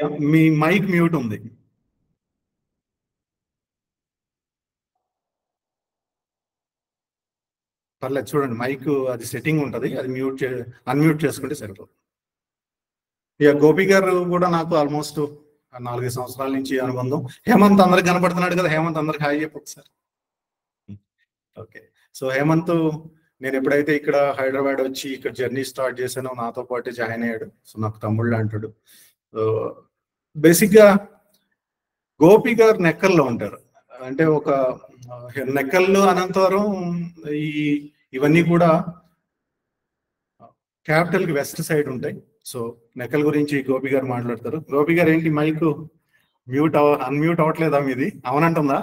మీ mic mute ఉంది పర్లేదు చూడండి మైక్ అది సెట్టింగ్ ఉంటుంది అది మ్యూట్ చే అన్మ్యూట్ చేసుకుంటే సరిపోతుంది ఇక గోపి గారు కూడా నాకు ఆల్మోస్ట్ నాలుగైదు సంవత్సరాల నుంచి అనుబంధం హేమంత్ అందరికి కనపడుతున్నాడు కదా హేమంత్ అందరికి హాయ్ చెప్పు ఒకసారి ఓకే సో హేమంత్ నేను ఎప్పుడైతే ఇక్కడ హైదరాబాద్ వచ్చి ఇక్కడ జర్నీ స్టార్ట్ చేశానో నాతో పాటు జాయిన్ అయ్యాడు సో నాకు తమ్ముళ్ళు అంటాడు సో బేసిక్గా గోపి గారు నెక్కల్లో ఉంటారు అంటే ఒక నెక్కల్లో అనంతవరం ఈ ఇవన్నీ కూడా క్యాపిటల్ కి వెస్ట్ సైడ్ ఉంటాయి సో నెక్కల్ గురించి గోపి గారు మాట్లాడతారు గోపి గారు ఏంటి మైక్ మ్యూట్ అవ అన్మ్యూట్ అవ్వట్లేదా మీది అవునంటుందా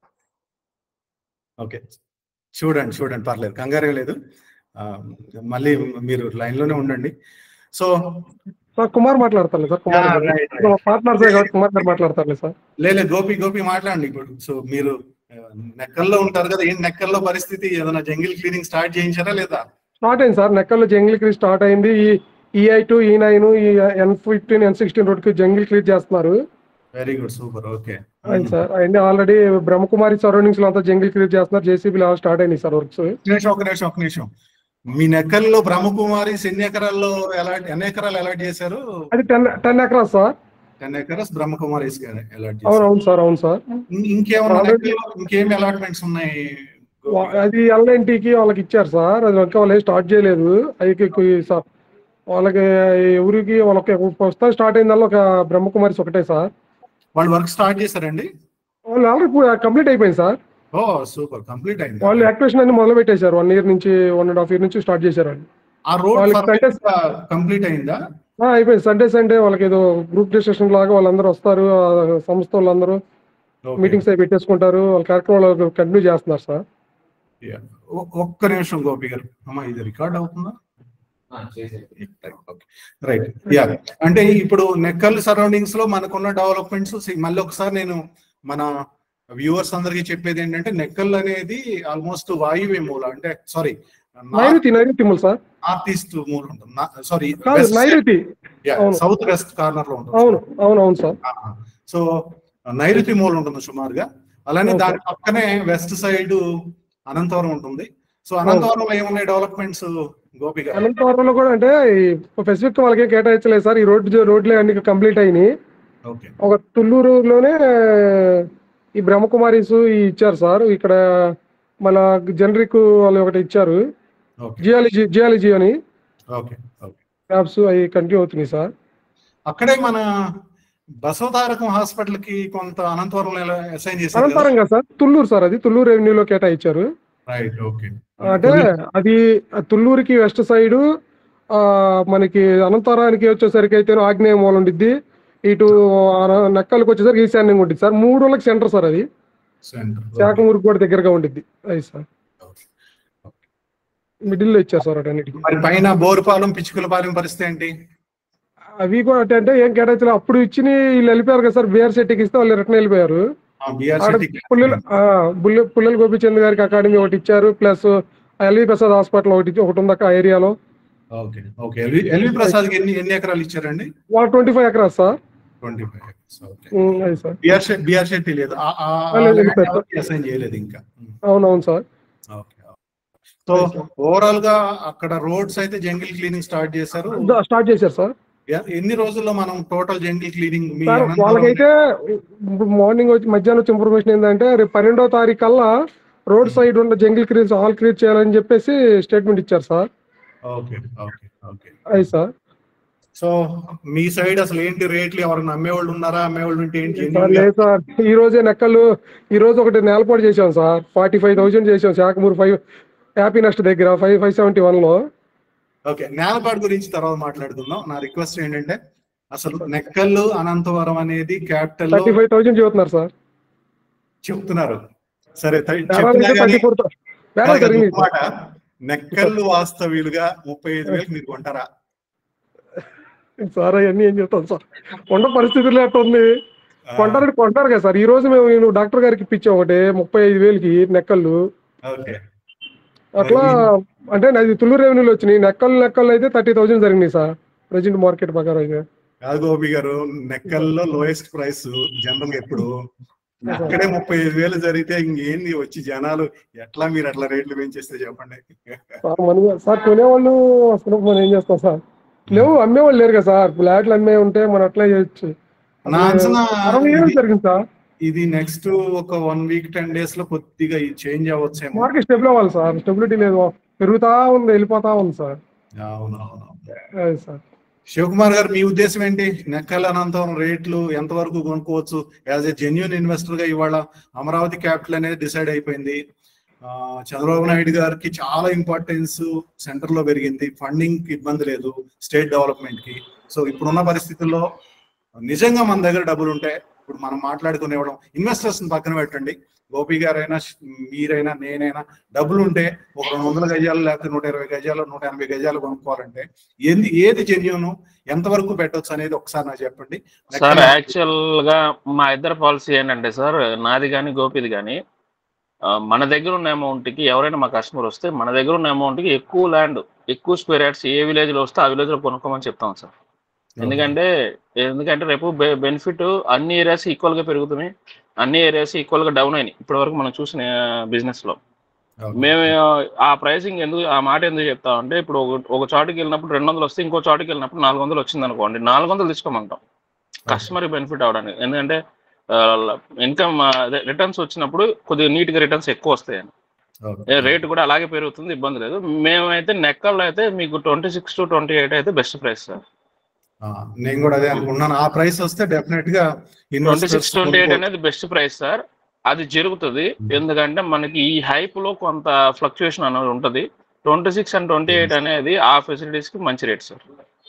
ఓకే చూడండి చూడండి పర్లేదు కంగారే లేదు ఆ, మళ్ళీ మీరు లైన్ లోనే ఉండండి సో సార్ కుమార్ మాట్లాడతాను సార్ కుమార్ Yeah, గారు. right, right. మా పార్ట్నర్ సార్ కాబట్టి కుమార్ గారు మాట్లాడతారు సార్ లేలే గోపి గోపి మాట్లాడండి ఇప్పుడు సో మీరు ఆ, నెక్కల్లో ఉంటారు కదా ఏంటి నెక్కల్లో పరిస్థితి ఏదైనా జంగిల్ క్లీనింగ్ స్టార్ట్ చేయించారా లేదా స్టార్ట్ అయింది సార్ నెక్కల్లో జంగిల్ క్లీన్ స్టార్ట్ అయింది ఈ ఈఐ టూ ఈ నైన్ ఈ ఎన్ ఫిఫ్టీన్ ఎన్ సిక్స్టీన్ రోడ్కి జంగిల్ క్లీన్ చేస్తున్నారు వెరీ గుడ్ సూపర్ ఓకే అయింది సార్ అయింది ఆల్రెడీ బ్రహ్మకుమారి సరౌండింగ్స్ లో అంతా జంగిల్ క్లీన్ చేస్తున్నారు జేసీబీ స్టార్ట్ అయినాయి సార్ వర్క్స్ నిమిషం ఒక నిమిషం ఒక నిమిషం మీ నెక్కల్లో బ్రహ్మకుమారి ఎన్ని ఎకరాల్లో అలాట్ ఎన్ని ఎకరాలు అలాట్ చేశారు అది ten ten acres sir ten acres Brahmakumari allot అవును చేశారు అవును సార్ అవును సార్ ఇం- ఇంకేమన్నా Already- నెక్కల్లో ఇంకేమి అలాట్మెంట్స్ ఉన్నాయి వా- అది ఎల్ఎన్టీకి వాళ్ళకి ఇచ్చారు సార్ అది ఇంకా వాళ్ళు స్టార్ట్ చేయలేదు అది సార్ వాళ్ళకి ఎవరికి వాళ్ళకి ప్రస్తుతం స్టార్ట్ అయిందల్లా ఒక బ్రహ్మకుమారిస్ ఒకటే సార్ వాళ్ళు వర్క్ స్టార్ట్ చేశారండి వాళ్ళు ఆల్రెడీ కంప్లీట్ అయిపోయింది సార్ ఓ సూపర్ కంప్లీట్ అయింది వాళ్ళు యాక్టివేషన్ అన్ని మొదలు పెట్టేశారు వన్ ఇయర్ నుంచి వన్ అండ్ హాఫ్ ఇయర్ నుంచి స్టార్ట్ చేశారు వాళ్ళు ఆ రోడ్ వాళ్ళకి కంప్లీట్ అయిందా ఆ, అయిపోయింది సండే సండే వాళ్ళకి ఏదో గ్రూప్ డిస్కషన్ లాగా వాళ్ళందరూ వస్తారు ఆ సంస్థ వాళ్ళందరూ Okay. మీటింగ్స్ అవి పెట్టేసుకుంటారు వాళ్ళ కార్యక్రమాలు కంటిన్యూ చేస్తున్నారు సార్ Yeah. ఒ- ఒక్క నిమిషం గోపి గారు అమ్మా ఇది రికార్డ్ అవుతుందా రైట్ యా అంటే ఇప్పుడు నెక్కల్ సరౌండింగ్స్ లో మనకున్న డెవలప్మెంట్స్ మళ్ళీ ఒకసారి నేను మన వ్యూవర్స్ అందరికీ చెప్పేది ఏంటంటే నెక్కల్ అనేది ఆల్మోస్ట్ వాయువ్య మూల అంటే సారీ నైరుతి నైరుతి మూలు సార్ నార్త్ ఈస్ట్ మూల ఉంటుంది సారీ కాదు నైరుతి అవును. సౌత్ వెస్ట్ కార్నర్ లో ఉంటుంది అవును అవును అవును సార్ సో నైరుతి మూల ఉంటుంది సుమారుగా అలానే Okay. దాని పక్కనే వెస్ట్ సైడ్ అనంతవరం ఉంటుంది సో అనంతవరంలో ఏమున్నాయి డెవలప్మెంట్స్ గోపి గారు అనంతవరంలో కూడా అంటే స్పెసిఫిక్ వాళ్ళకి కేటాయించలేదు సార్ ఈ రోడ్డు రోడ్లే అన్ని కంప్లీట్ అయినాయి ఓకే ఒక తుళ్ళూరులోనే ఈ బ్రహ్మకుమారీస్ ఈ ఇచ్చారు సార్ ఇక్కడ మళ్ళా జనరిక్ వాళ్ళు ఒకటి ఇచ్చారు ఓకే జియాలజీ జియాలజీ అని ఓకే ఓకే ల్యాబ్స్ అవి కంటిన్యూ అవుతున్నాయి సార్ అక్కడే మన బసవతారకం హాస్పిటల్ కి కొంత అనంతవరంలో అసైన్ చేశారు అనంతరంగా సార్ తుళ్ళూరు సార్ అది తుళ్ళూరు రెవెన్యూలో కేటాయించారు రైట్ ఓకే అంటే అది తుళ్ళూరుకి వెస్ట్ సైడ్ మనకి అనంతరానికి వచ్చేసరికి అయితే ఆగ్నేయ మూల ఉండిద్ది ఇటు అన- నక్కలకి వచ్చేసరికి ఈశాన్యంగా ఉండిద్ది సార్ మూడు వాళ్ళకి సెంటర్ సార్ అది సెంటర్ శాఖమూరికి కూడా దగ్గరగా ఉండిద్ది అది సార్ మిడిల్ లో ఇచ్చారు సార్ అటన్నిటికి మరి పైన బోరుపాలెం పిచ్చుకలపాలెం పరిస్థితి ఏంటి అవి కూడా అంటే అంటే ఏం కేటాయించలేదు అప్పుడు ఇచ్చి వీళ్ళు వెళ్ళిపోయారు కదా సార్ బీఆర్ శెట్టికి ఇస్తే వాళ్ళు రిటర్న్ వెళ్ళిపోయారు బీఆర్ ఆడ పుల్లెల ఆ, బుల్లె పుల్లెల గోపిచంద్ గారికి అకాడమీ ఒకటి ఇచ్చారు ప్లస్ ఎల్వి ప్రసాద్ హాస్పిటల్ ఒకటి ఒకటి ఉంది అక్క ఆ ఏరియాలో okay okay L V L V Prasad కి ఎన్ని ఎన్ని ఎకరాలు ఇచ్చారండి వాళ్ళు twenty five acres sir twenty five acres okay um, అది sir BR Shetty BR Shetty లేదు ఆ- ఆ- ఆ లేదు, లేదు, land లేదు. ఎవరికి అసైన్ చేయలేదు ఇంకా అవునవును సార్ ఓకే సో ఓవరాల్ గా అక్కడ రోడ్స్ అయితే జంగిల్ క్లీనింగ్ స్టార్ట్ చేశారు స్టార్ట్ చేశారు సార్ ఎ- ఎన్ని రోజుల్లో మనం టోటల్ జంగిల్ క్లీనింగ్ మీ సార్ అనంతపురం- వాళ్ళకైతే మార్నింగ్ వచ్చి మధ్యాహ్నం వచ్చి ఇన్ఫర్మేషన్ ఏంటంటే రేపు పన్నెండో తారీఖు కల్లా రోడ్ సైడ్ ఉన్న జంగిల్ క్రీజ్ ఆల్ క్రియేట్ చేయాలని చెప్పేసి స్టేట్మెంట్ ఇచ్చారు సార్ ఓకే ఓకే ఓకే అది సార్ సో మీ సైడ్ అసలు ఏంటి రేట్లు ఎవరైనా అమ్మేవాళ్ళు ఉన్నారా అమ్మేవాళ్ళు ఉంటే ఏంటి సార్ లేదు సార్ ఈ రోజే నెక్కలు ఈ రోజు ఒకటి నేలపాటు చేశాం సార్ ఫార్టీ ఫైవ్ థౌసండ్ చేసాం శాఖమూరు ఫైవ్ హ్యాపీ నెక్స్ట్ దగ్గర ఫైవ్ ఫైవ్ సెవెంటీ వన్ లో ఓకే నేలపాడు గురించి తర్వాత మాట్లాడుకుందాం నా రిక్వెస్ట్ ఏంటంటే అసలు నెక్కల్లు అనంతవరం అనేది క్యాపిటల్ లో థర్టీ ఫైవ్ థౌసండ్ చెబుతున్నారు సార్ చెప్తున్నారు సరే థై- బేరాలు చెప్తున్నా అయితే కానీ థర్టీ ఫోర్ బేరాలు కాదు, జరిగింది ఒక మాట నెక్కల్లు వాస్తవ్యులుగా ముప్పై ఐదు వేలకు మీరు కొంటారా సార్ అవన్నీ ఏం చెప్తాను సార్ కొండ పరిస్థితులు ఎట్లా ఉంది కొంటారు కొంటారు కదా సార్ ఈ రోజు మేము నేను డాక్టర్ గారికి ఇప్పించాం ఒకటి ముప్పై ఐదు వేలకి నెక్కళ్ళు ఓకే అట్లా అంటే నాది తుళ్ళూరు రెవెన్యూలో వచ్చినాయి నెక్కలు నెక్కలు అయితే థర్టీ థౌసండ్ జరిగినాయి సార్ ప్రజెంట్ మార్కెట్ ప్రకారం అయితే కాదు గోపి గారు నెక్కల్లో లోయెస్ట్ ప్రైస్ జనరల్ ఎప్పుడు అక్కడే ముప్పై ఐదు వేలు జరిగితే ఇంకేంది వచ్చి జనాలు ఎట్లా మీరు అట్లా రేట్లు పెంచేస్తే చెప్పండి సార్ మన సార్ కొనేవాళ్ళు అసలు మనం ఏం చేస్తాం సార్ లేవు అమ్మేవాళ్ళు లేరు కదా సార్ ఫ్లాట్లు అమ్మే ఉంటే మనం అట్లా చేయొచ్చు నా అంచనా అరవై ఏళ్ళు ఇది- జరిగింది సార్ ఇది నెక్స్ట్ ఒక వన్ వీక్ టెన్ డేస్ లో కొద్దిగా చేంజ్ అవ్వచ్చేమో మార్కెట్ స్టెబుల్ అవ్వాలి సార్ స్టెబిలిటీ లేదు పెరుగుతా ఉంది వెళ్ళిపోతా ఉంది సార్ అవునవును అది సార్ శివకుమార్ గారు మీ ఉద్దేశం ఏంటి నెక్కల అనంతరం రేట్లు ఎంతవరకు కొనుక్కోవచ్చు యాజ్ ఎ జెన్యున్ ఇన్వెస్టర్ గా ఇవాళ అమరావతి క్యాపిటల్ అనేది డిసైడ్ అయిపోయింది ఆ, చంద్రబాబు నాయుడు గారికి చాలా ఇంపార్టెన్స్ సెంటర్ లో పెరిగింది ఫండింగ్ కి ఇబ్బంది లేదు స్టేట్ డెవలప్మెంట్ కి సో ఇప్పుడున్న పరిస్థితుల్లో నిజంగా మన దగ్గర డబ్బులు ఉంటే ఇప్పుడు మనం మాట్లాడుకుని ఇవ్వడం ఇన్వెస్టర్స్ పక్కన పెట్టండి గోపి గారైనా మీరైనా నేనైనా డబ్బులు ఉంటే ఒక రెండు వందల గజాలు లేకపోతే నూట ఇరవై గజాలు నూట ఎనభై గజాలు కొనుక్కోవాలంటే ఏంది ఏది జెన్యున్ ఎంతవరకు పెట్టొచ్చు అనేది ఒకసారి నాకు చెప్పండి సార్ యాక్చువల్ గా మా ఇద్దరు పాలసీ ఏంటంటే సార్ నాది కానీ గోపిది కానీ మన దగ్గర ఉన్న అమౌంట్ కి ఎవరైనా మా కస్టమర్ వస్తే మన దగ్గర ఉన్న అమౌంట్ కి ఎక్కువ ల్యాండ్ ఎక్కువ స్క్వేర్ యార్డ్స్ ఏ విలేజ్ లో వస్తే ఆ విలేజ్ లో కొనుక్కోమని చెప్తాం సార్ ఎందుకంటే ఎందుకంటే రేపు బెనిఫిట్ అన్ని ఏరియాస్ ఈక్వల్ గా పెరుగుతున్నాయి అన్ని ఏరియాస్ ఈక్వల్ గా డౌన్ అయినాయి ఇప్పటి వరకు మనం చూసిన బిజినెస్ లో మేము ఆ ప్రైసింగ్ ఎందుకు ఆ మాట ఎందుకు చెప్తామంటే ఇప్పుడు ఒక ఒక చోటుకి వెళ్ళినప్పుడు రెండు వందలు వస్తే ఇంకో చోటుకి వెళ్ళినప్పుడు నాలుగు వందలు వచ్చింది అనుకోండి నాలుగు వందలు తీసుకోమంటాం కస్టమర్ బెనిఫిట్ అవడానికి ఎందుకంటే ఇన్కమ్ రిటర్న్స్ వచ్చినప్పుడు కొద్దిగా నీట్ గా రిటర్న్స్ ఎక్కువ వస్తాయని రేట్ కూడా అలాగే పెరుగుతుంది ఇబ్బంది లేదు మేమైతే నెక్కల్లో అయితే మీకు twenty six to twenty eight అయితే బెస్ట్ ప్రైస్ సార్ ఆ, నేను కూడా అదే అనుకున్నాను ఆ ప్రైస్ వస్తే డెఫినెట్ గా twenty six twenty eight investors అనేది బెస్ట్ ప్రైస్ సార్ అది జరుగుతుంది ఎందుకంటే మనకి ఈ హైప్ లో కొంత ఫ్లక్చుయేషన్ అనేది ఉంటుంది twenty six and twenty eight అనేది ఆ ఫెసిలిటీస్ కి మంచి రేట్ సార్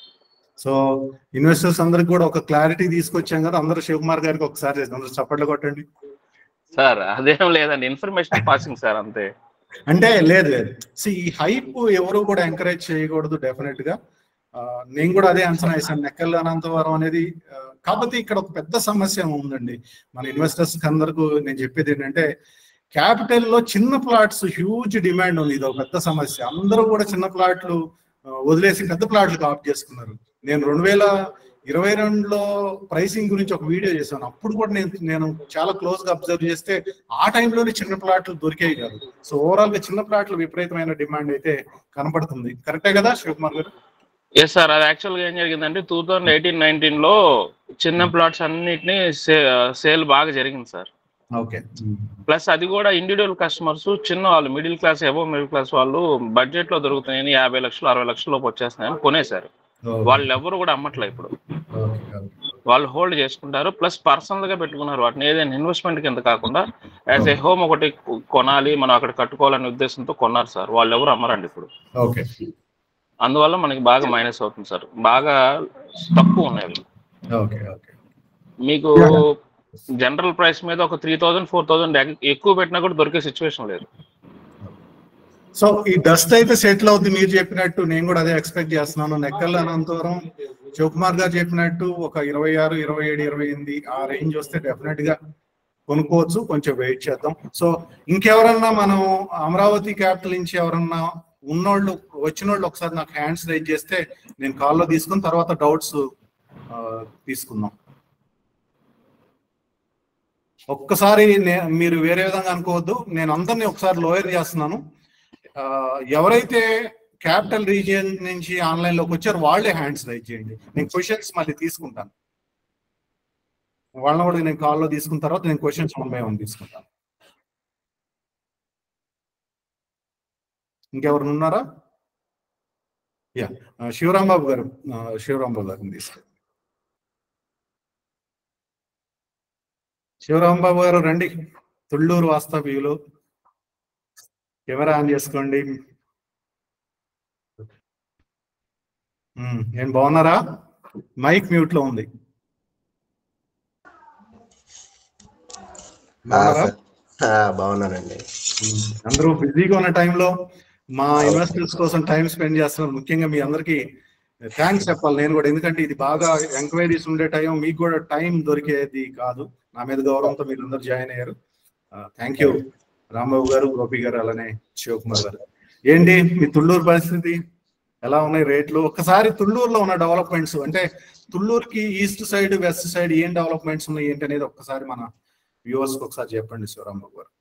సో ఇన్వెస్టర్స్ అందరికి కూడా ఒక క్లారిటీ తీసుకొచ్చాం కదా అందరూ శివకుమార్ గారికి ఒకసారి అందరూ చప్పట్లు కొట్టండి సార్ అదేం లేదండి ఇన్ఫర్మేషన్ పాసింగ్ సార్ అంతే అంటే లేదు లేదు సి ఈ హైప్ ఎవరు కూడా ఎంకరేజ్ చేయకూడదు డెఫినెట్ గా ఆ, నేను కూడా అదే అంచనా వేసాను నెక్కల్ అనంతవరం అనేది ఆ, కాకపోతే ఇక్కడ ఒక పెద్ద సమస్య ఉందండి మన ఇన్వెస్టర్స్ అందరికీ నేను చెప్పేది ఏంటంటే క్యాపిటల్ లో చిన్న ప్లాట్స్ హ్యూజ్ డిమాండ్ ఉంది ఇది ఒక పెద్ద సమస్య అందరూ కూడా చిన్న ప్లాట్లు ఆ, వదిలేసి పెద్ద ప్లాట్లు కాప్ చేసుకున్నారు నేను రెండు వేల ఇరవై రెండులో ప్రైసింగ్ గురించి ఒక వీడియో చేశాను అప్పుడు కూడా నేను నేను చాలా క్లోజ్ గా అబ్జర్వ్ చేస్తే ఆ టైంలోనే చిన్న ప్లాట్లు దొరికాయి కాదు సో ఓవరాల్ గా చిన్న ప్లాట్లు విపరీతమైన డిమాండ్ అయితే కనపడుతుంది కరెక్టే కదా శివకుమార్ గారు ఎస్ సార్ అది యాక్చువల్ గా ఏం జరిగిందంటే టూ థౌజండ్ ఎయిటీన్ నైన్టీన్ లో చిన్న ప్లాట్స్ అన్నిటిని సేల్ బాగా జరిగింది సార్ ఓకే ప్లస్ అది కూడా ఇండివిజువల్ కస్టమర్స్ చిన్న వాళ్ళు middle class above middle class వాళ్ళు బడ్జెట్ లో దొరుకుతున్నాయని యాభై లక్షలు అరవై లక్షల లోపు వచ్చేస్తున్నాయని కొనేశారు వాళ్ళు ఎవరు కూడా అమ్మట్లే ఇప్పుడు వాళ్ళు హోల్డ్ చేసుకుంటారు ప్లస్ పర్సనల్ గా పెట్టుకున్నారు వాటిని ఏదైనా ఇన్వెస్ట్మెంట్ కింద కాకుండా యాజ్ ఏ హోమ్ ఒకటి కొనాలి మనం అక్కడ కట్టుకోవాలనే ఉద్దేశంతో కొన్నారు సార్ వాళ్ళు ఎవరు అమ్మరండి ఇప్పుడు ఓకే అందువల్ల మనకి బాగా మైనస్ అవుతుంది సార్ బాగా తక్కువ ఉన్నాయి అవి. ఓకే ఓకే మీకు జనరల్ ప్రైస్ మీద ఒక త్రీ థౌజండ్ ఫోర్ థౌజండ్ ఎక్కువ పెట్టినా కూడా దొరికే సిచ్యువేషన్ లేదు సో ఈ డస్ట్ అయితే సెటిల్ అవుతుంది మీరు చెప్పినట్టు నేను కూడా అదే ఎక్స్పెక్ట్ చేస్తున్నాను నెక్కల్ అనంతవరం శివకుమార్ గారు చెప్పినట్టు ఒక ఇరవై ఆరు ఇరవై ఏడు ఇరవై ఎనిమిది ఆ రేంజ్ వస్తే డెఫినెట్ గా కొనుక్కోవచ్చు కొంచెం వెయిట్ చేద్దాం సో ఇంకెవరన్నా మనం అమరావతి క్యాపిటల్ నుంచి ఎవరన్నా ఉన్నోళ్ళు వచ్చిన వాళ్ళు ఒకసారి నాకు హ్యాండ్స్ రైజ్ చేస్తే నేను కాల్లో తీసుకుని తర్వాత డౌట్స్ తీసుకుందాం ఒక్కసారి నే- మీరు వేరే విధంగా అనుకోవద్దు నేను అందరినీ ఒకసారి లోయర్ చేస్తున్నాను ఆ, ఎవరైతే క్యాపిటల్ రీజియన్ నుంచి ఆన్లైన్ లోకి వచ్చారో వాళ్ళే హ్యాండ్స్ రైజ్ చేయండి నేను క్వశ్చన్స్ మళ్ళీ తీసుకుంటాను వాళ్ళని కూడా నేను కాల్లో తీసుకున్న తర్వాత నేను క్వశ్చన్స్ వన్ బై వన్ తీసుకుంటాను ఇంకెవరు ఉన్నారా యా శివరాం బాబు గారు ఆ, శివరాం బాబు గారిని తీసుకు శివరాం బాబు గారు రండి తుళ్ళూరు వాస్తవ్యులు కెమెరా ఆన్ చేసుకోండి ఉమ్, ఏం బాగున్నారా మైక్ మ్యూట్ లో ఉంది ఆ, బాగున్నారా? సార్. ఆ, బాగున్నానండి ఉమ్, అందరూ బిజీగా ఉన్న టైంలో మా ఇన్వెస్టర్స్ కోసం టైం స్పెండ్ చేస్తున్నారు ముఖ్యంగా మీ అందరికి థ్యాంక్స్ చెప్పాలి నేను కూడా ఎందుకంటే ఇది బాగా ఎంక్వైరీస్ ఉండే టైం మీకు కూడా టైం దొరికేది కాదు నా మీద గౌరవంతో మీరు అందరు జాయిన్ అయ్యారు థ్యాంక్ యూ రాంబాబు గారు గోపి గారు అలానే శివకుమార్ గారు ఏంటి మీ తుళ్ళూరు పరిస్థితి ఎలా ఉన్నాయి రేట్లు ఒక్కసారి తుళ్ళూరులో ఉన్న డెవలప్మెంట్స్ అంటే తుళ్ళూరుకి ఈస్ట్ సైడ్ వెస్ట్ సైడ్ ఏం డెవలప్మెంట్స్ ఉన్నాయి ఏంటి అనేది ఒక్కసారి మన వ్యూవర్స్ ఒకసారి చెప్పండి శివరాంబాబు గారు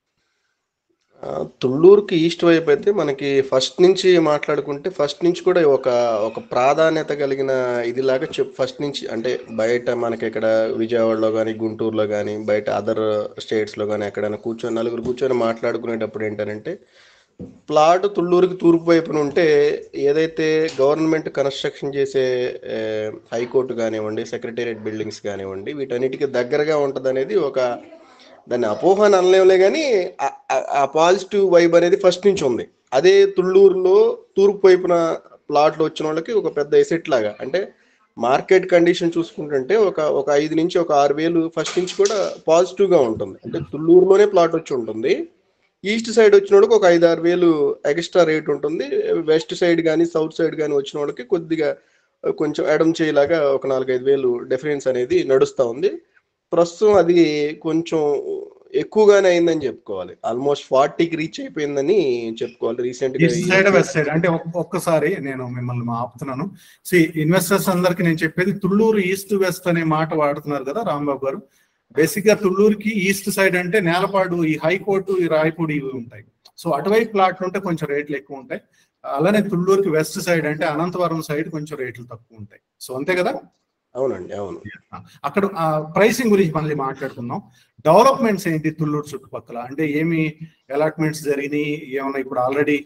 ఆ, తుళ్ళూరుకి ఈస్ట్ వైపు అయితే మనకి ఫస్ట్ నుంచి మాట్లాడుకుంటే ఫస్ట్ నుంచి కూడా ఒక ఒక ప్రాధాన్యత కలిగిన ఇదిలాగా చెప్ ఫస్ట్ నుంచి అంటే బయట మనకి ఇక్కడ విజయవాడలో కానీ గుంటూరులో కానీ బయట అదర్ స్టేట్స్లో కానీ ఎక్కడైనా కూర్చొని నలుగురు కూర్చొని మాట్లాడుకునేటప్పుడు ఏంటంటే ప్లాట్ తుళ్ళూరుకి తూర్పు వైపున ఉంటే ఏదైతే గవర్నమెంట్ కన్స్ట్రక్షన్ చేసే ఏ, హైకోర్టు కానివ్వండి సెక్రటేరియట్ బిల్డింగ్స్ కానివ్వండి వీటన్నిటికీ దగ్గరగా ఉంటుంది అనేది ఒక దాన్ని అపోహ అని అనలేములే కానీ ఆ- ఆ- ఆ పాజిటివ్ వైబ్ అనేది ఫస్ట్ నుంచి ఉంది అదే తుళ్ళూరులో తూర్పు వైపున ప్లాట్లు వచ్చిన వాళ్ళకి ఒక పెద్ద ఎసెట్ లాగా అంటే మార్కెట్ కండిషన్ చూసుకుంటుంటే ఒక ఒక ఐదు నుంచి ఒక ఆరు వేలు ఫస్ట్ నుంచి కూడా పాజిటివ్ గా ఉంటుంది అంటే తుళ్ళూరులోనే ప్లాట్ వచ్చి ఉంటుంది ఈస్ట్ సైడ్ వచ్చిన వాళ్ళకి ఒక ఐదు ఆరు వేలు ఎక్స్ట్రా రేట్ ఉంటుంది వెస్ట్ సైడ్ కానీ సౌత్ సైడ్ కానీ వచ్చిన వాళ్ళకి కొద్దిగా కొంచెం ఎడం చేయలాగా ఒక నాలుగైదు వేలు డిఫరెన్స్ అనేది నడుస్తూ ఉంది ప్రస్తుతం అది కొంచెం ఎక్కువగానే అయిందని చెప్పుకోవాలి ఆల్మోస్ట్ ఫార్టీకి రీచ్ అయిపోయిందని చెప్పుకోవాలి రీసెంట్ గా ఈస్ట్ సైడ్ వెస్ట్ సైడ్ అంటే ఒక్- ఒక్కసారి నేను మిమ్మల్ని ఆపుతున్నాను సి ఇన్వెస్టర్స్ అందరికి నేను చెప్పేది తుళ్ళూరు ఈస్ట్ వెస్ట్ అనే మాట వాడుతున్నారు కదా రాంబాబు గారు బేసిక్ గా తుళ్ళూరుకి ఈస్ట్ సైడ్ అంటే నేలపాడు ఈ హైకోర్టు ఈ రాయపూడి ఇవి ఉంటాయి సో అటువైపు ప్లాట్లు ఉంటే కొంచెం రేట్లు ఎక్కువ ఉంటాయి అలానే తుళ్ళూరుకి వెస్ట్ సైడ్ అంటే అనంతవరం సైడ్ కొంచెం రేట్లు తక్కువ ఉంటాయి సో అంతే కదా అవునండి అవును అక్కడ ప్రైసింగ్ గురించి మళ్ళీ మాట్లాడుకుందాం డెవలప్మెంట్స్ ఏంటి తుళ్ళూరు చుట్టుపక్కల అంటే ఏమి అలాట్మెంట్స్ జరిగినాయి ఏమన్నా ఇప్పుడు ఆల్రెడీ